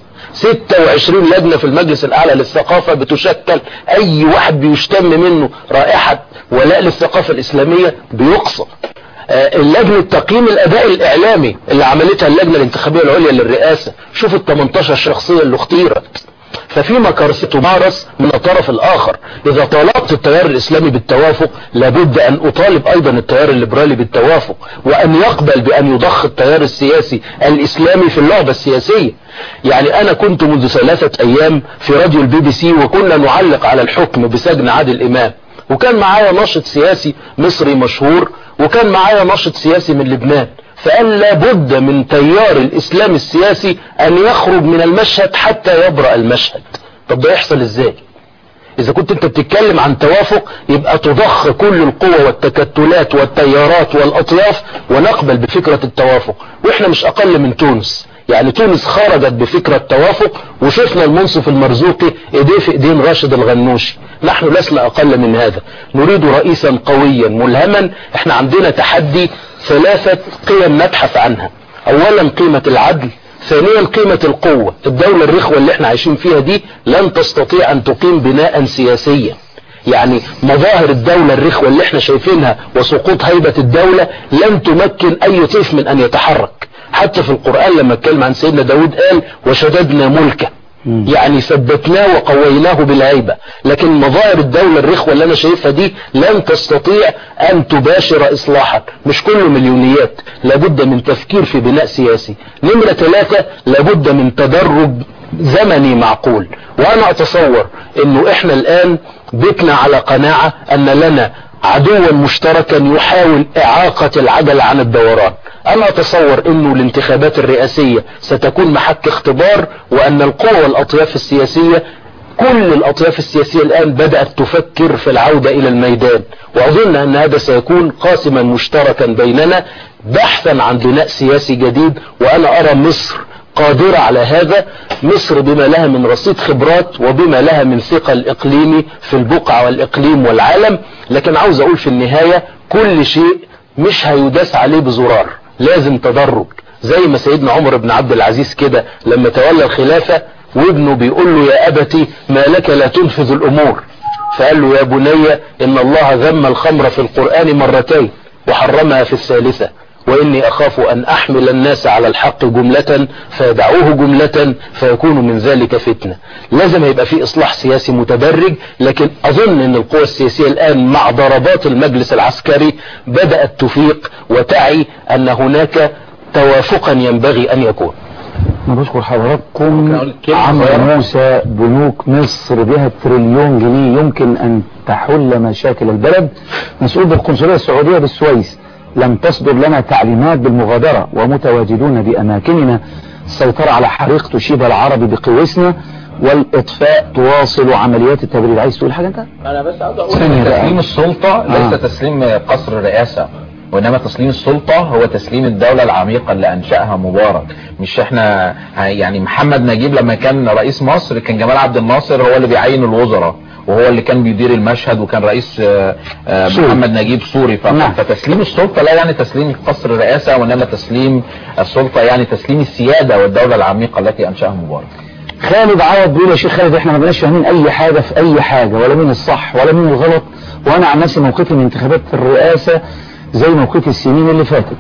26 لجنة في المجلس الاعلى للثقافة بتشكل اي واحد بيشتم منه رائحة ولاء للثقافة الاسلامية بيقصى آه، اللجنة تقييم الاداء الاعلامي اللي عملتها اللجنة الانتخابية العليا للرئاسة شوف ال 18 شخصية اللي اختيرت ففي مكارثة تمارس من الطرف الاخر اذا طالبت التيار الاسلامي بالتوافق لابد ان اطالب ايضا التيار الليبرالي بالتوافق وان يقبل بان يضخ التيار السياسي الاسلامي في اللعبة السياسية يعني انا كنت منذ ثلاثة ايام في راديو البي بي سي وكنا نعلق على الحكم بسجن عادل امام وكان معايا ناشط سياسي مصري مشهور وكان معايا ناشط سياسي من لبنان فقال لابد من تيار الاسلام السياسي ان يخرج من المشهد حتى يبرأ المشهد طب ده يحصل ازاي اذا كنت انت بتتكلم عن توافق يبقى تضخ كل القوى والتكتلات والتيارات والاطياف ونقبل بفكرة التوافق واحنا مش اقل من تونس يعني تونس خرجت بفكرة توافق وشفنا المنصف المرزوقي ايديه في ايدين راشد الغنوشي نحن لسنا اقل من هذا نريد رئيسا قويا ملهما احنا عندنا تحدي ثلاثة قيم نبحث عنها اولا قيمة العدل ثانيا قيمة القوة الدولة الرخوة اللي احنا عايشين فيها دي لن تستطيع ان تقيم بناء سياسيا يعني مظاهر الدولة الرخوة اللي احنا شايفينها وسقوط هيبة الدولة لن تمكن اي طيف من ان يتحرك حتى في القرآن لما اتكلم عن سيدنا داود قال وشددنا ملكه يعني ثبتناه وقويناه بالهيبة لكن مظاهر الدولة الرخوة اللي انا شايفها دي لن تستطيع ان تباشر اصلاحا مش كله مليونيات لابد من تفكير في بناء سياسي نمرة ثلاثة لابد من تدرج زمني معقول وانا اتصور انه احنا الان بتنا على قناعة ان لنا عدوا مشتركا يحاول اعاقة العجلة عن الدوران انا اتصور انه الانتخابات الرئاسية ستكون محك اختبار وان القوى والاطياف السياسية كل الاطياف السياسية الان بدأت تفكر في العودة الى الميدان واظن ان هذا سيكون قاسما مشتركا بيننا بحثا عن بناء سياسي جديد وانا ارى مصر قادرة على هذا مصر بما لها من رصيد خبرات وبما لها من ثقل اقليمي في البقعة والاقليم والعالم لكن عاوز اقول في النهاية كل شيء مش هيداس عليه بزرار لازم تدرج زي ما سيدنا عمر بن عبد العزيز كده لما تولى الخلافة وابنه بيقول له يا ابتي ما لك لا تنفذ الامور فقال له يا بني ان الله ذم الخمر في القرآن مرتين وحرمها في الثالثة وإني أخاف أن أحمل الناس على الحق جملة فيدعوه جملة فيكون من ذلك فتنة لازم يبقى في إصلاح سياسي متدرج لكن أظن أن القوى السياسية الآن مع ضربات المجلس العسكري بدأت تفيق وتعي أن هناك توافقا ينبغي أن يكون أنا بشكر حضراتكم عمرو موسى بنوك مصر بها تريليون جنيه يمكن أن تحل مشاكل البلد مسؤول بالقنصلية السعودية بالسويس لم تصدر لنا تعليمات بالمغادرة ومتواجدون بأماكننا السيطرة على حريق تشيب العربي بقوسنا والإطفاء تواصل عمليات التبريد عايز تقول حاجة أنت؟ انا بس عاوز اقول ثانية ان بقى. تسليم السلطة ليس آه. تسليم قصر الرئاسة وانما تسليم السلطة هو تسليم الدولة العميقة اللي انشأها مبارك مش احنا يعني محمد نجيب لما كان رئيس مصر كان جمال عبد الناصر هو اللي بيعين الوزراء وهو اللي كان بيدير المشهد وكان رئيس آه، آه، سوري. محمد نجيب سوري ف- نعم. فتسليم السلطة لا يعني تسليم قصر الرئاسة وانما تسليم السلطة يعني تسليم السيادة والدولة العميقة التي انشأها مبارك خالد عوض بيقول يا شيخ خالد احنا ما بقناش فاهمين اي حاجة في اي حاجة ولا مين الصح ولا مين الغلط وانا عن نفسي موقفي من انتخابات الرئاسة زي موقفي السنين اللي فاتت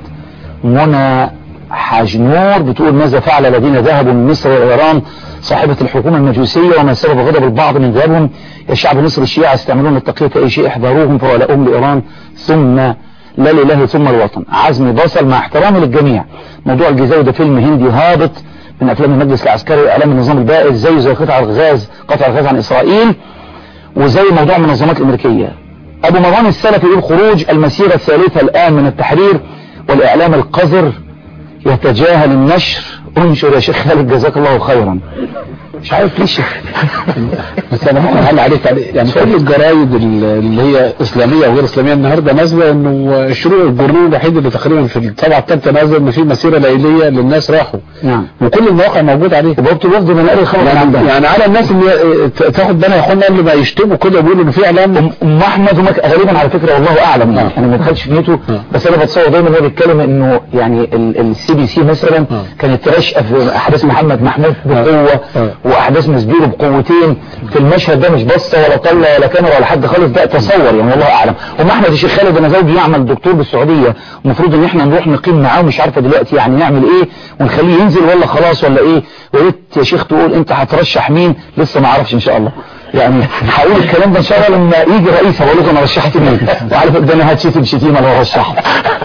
منى حجنور بتقول ماذا فعل الذين ذهبوا من مصر الى ايران صاحبة الحكومة المجوسية وما سبب غضب البعض من ذهابهم يا شعب مصر الشيعة يستعملون التقية اي شيء احذروهم فولائهم لايران ثم لا لله ثم الوطن عزمي بصل مع احترامي للجميع موضوع الجزائر ده فيلم هندي هابط من افلام المجلس العسكري واعلام النظام البائد زيه زي قطع الغاز قطع الغاز عن اسرائيل وزي موضوع المنظمات الامريكيه ابو مروان السلفي يقول خروج المسيره الثالثه الان من التحرير والاعلام القذر يتجاهل النشر انشر يا شيخ خالد جزاك الله خيرا مش عارف ليه شيخ بس انا ممكن اعلق عليك عليه يعني كل الجرايد ال- اللي هي اسلاميه وغير اسلاميه النهارده نازله انه الشروق الجورنال الوحيد اللي تقريبا في الطبعه الثالثه نازل ان في مسيره ليليه للناس راحوا نعم وكل المواقع موجود عليه وبرضه الوفد من قال الخبر يعني, عندها يعني على الناس اللي ت- تاخد بالها يا اخوانا قبل ما يشتموا كده بيقولوا ان في اعلام ام احمد ومك... غالبا على فكره والله اعلم يعني انا ما دخلتش في نيته بس انا بتصور دايما هو بيتكلم انه يعني السي بي سي مثلا كانت راشقه في احداث محمد محمود بقوه واحداث مسبيرو بقوتين في المشهد ده مش بصه ولا طله ولا كاميرا ولا حد خالص ده تصور يعني والله اعلم ام احمد الشيخ خالد انا زوجي يعمل دكتور بالسعوديه المفروض ان احنا نروح نقيم معاه مش عارفه دلوقتي يعني نعمل ايه ونخليه ينزل ولا خلاص ولا ايه ويا ريت يا شيخ تقول انت هترشح مين لسه ما اعرفش ان شاء الله يعني هقول الكلام ده ان شاء الله لما يجي رئيس هقول لكم انا رشحت مين وعلى فكره ده انا هتشتم شتيمه لو رشحت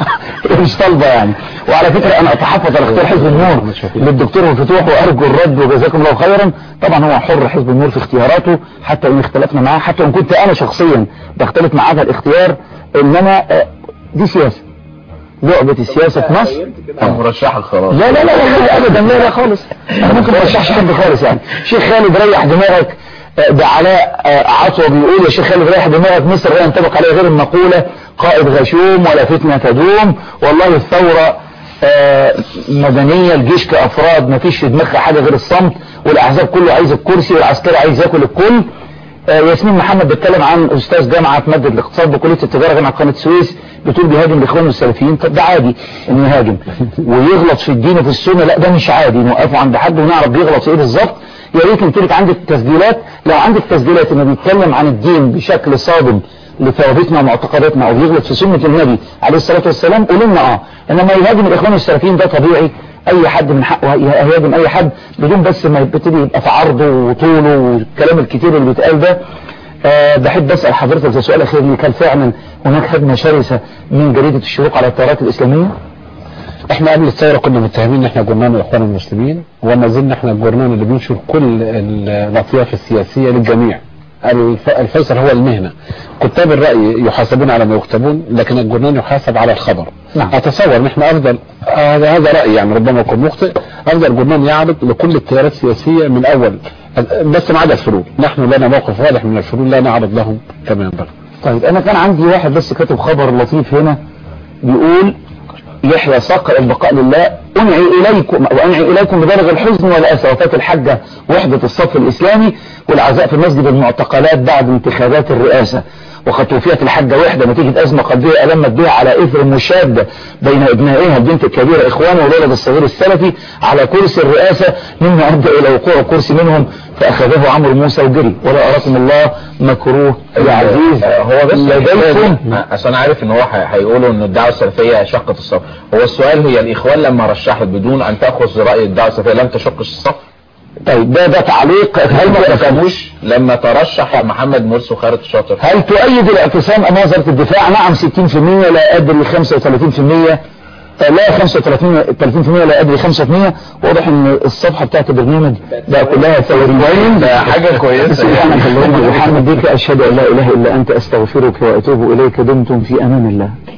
مش طالبه يعني وعلى فكره انا اتحفظ على اختيار حزب النور للدكتور الفتوح وارجو الرد وجزاكم الله خيرا طبعا هو حر حزب النور في اختياراته حتى ان اختلفنا معاه حتى ان كنت انا شخصيا بختلف معاه في الاختيار انما آه، دي سياسه لعبه السياسه في مصر مرشحك خلاص لا لا لا والله ابدا لا لا خالص انا ممكن ما ارشحش حد خالص يعني شيخ خالد ريح دماغك آه، ده علاء آه، عطوة بيقول يا شيخ خالد ريح دماغك مصر لا ينطبق عليها غير المقولة قائد غشوم ولا فتنة تدوم والله الثورة آه، مدنية الجيش كأفراد ما فيش في دماغها حاجة غير الصمت والأحزاب كله عايز الكرسي والعسكري عايز ياكل الكل آه، ياسمين محمد بيتكلم عن استاذ جامعه ماده الاقتصاد بكليه التجاره جامعه قناه السويس بتقول بيهاجم الاخوان والسلفيين طب ده عادي انه يهاجم ويغلط في الدين وفي السنه لا ده مش عادي نوقفه عند حد ونعرف بيغلط في ايه بالظبط يا ريت قلت لك عندك تسجيلات لو عندك تسجيلات انه بيتكلم عن الدين بشكل صادم لثوابتنا ومعتقداتنا او بيغلط في سنه النبي عليه الصلاه والسلام قولوا لنا اه انما يهاجم الاخوان والسلفيين ده طبيعي اي حد من حقه يهاجم اي حد بدون بس ما يبتدي يبقى في عرضه وطوله والكلام الكتير اللي بيتقال ده أه بحب اسال حضرتك ده سؤال اخير لي كان فعلا هناك هجمه شرسه من جريده الشروق على التيارات الاسلاميه؟ احنا قبل الثوره كنا متهمين ان احنا جرنان الاخوان المسلمين وما زلنا احنا الجرنان اللي بينشر كل ال- الاطياف السياسيه للجميع الف- الفيصل هو المهنه كتاب الراي يحاسبون على ما يكتبون لكن الجرنان يحاسب على الخبر نعم. اتصور ان احنا افضل هذا هذا رايي يعني ربما اكون مخطئ افضل جرنان يعرض لكل التيارات السياسيه من اول بس ما عدا الفلول نحن لنا موقف واضح من الفلول لا نعرض لهم كما ينبغي طيب انا كان عندي واحد بس كاتب خبر لطيف هنا بيقول يحيى صقر البقاء لله انعي اليكم وانعي اليكم ببالغ الحزن والاسى وفاه الحجه وحده الصف الاسلامي والعزاء في المسجد المعتقلات بعد انتخابات الرئاسه وقد توفيت الحجة وحدة نتيجة أزمة قلبية ألمت بها على إثر مشادة بين ابنائها البنت الكبيرة إخوانه والولد الصغير السلفي على كرسي الرئاسة مما أدى إلى وقوع كرسي منهم فأخذه عمرو موسى وجري ولا أراكم الله مكروه يا عزيز هو بس لديكم عشان عارف ان هو هي- هيقولوا ان الدعوه السلفيه شقت الصف هو السؤال هي الاخوان لما رشحت بدون ان تاخذ راي الدعوه السلفيه لم تشقش الصف طيب ده ده تعليق هل ما تفهموش لما ترشح محمد مرسي وخالد الشاطر هل تؤيد الاعتصام امام وزاره الدفاع نعم 60% لا ادري 35% آه، لا 35 30% لا ادري 5% واضح ان الصفحه بتاعت البرنامج بقى كلها ثوريين ده حاجة كويسة سبحانك اللهم وبحمدك اشهد ان لا اله الا انت استغفرك واتوب اليك دمتم في امان الله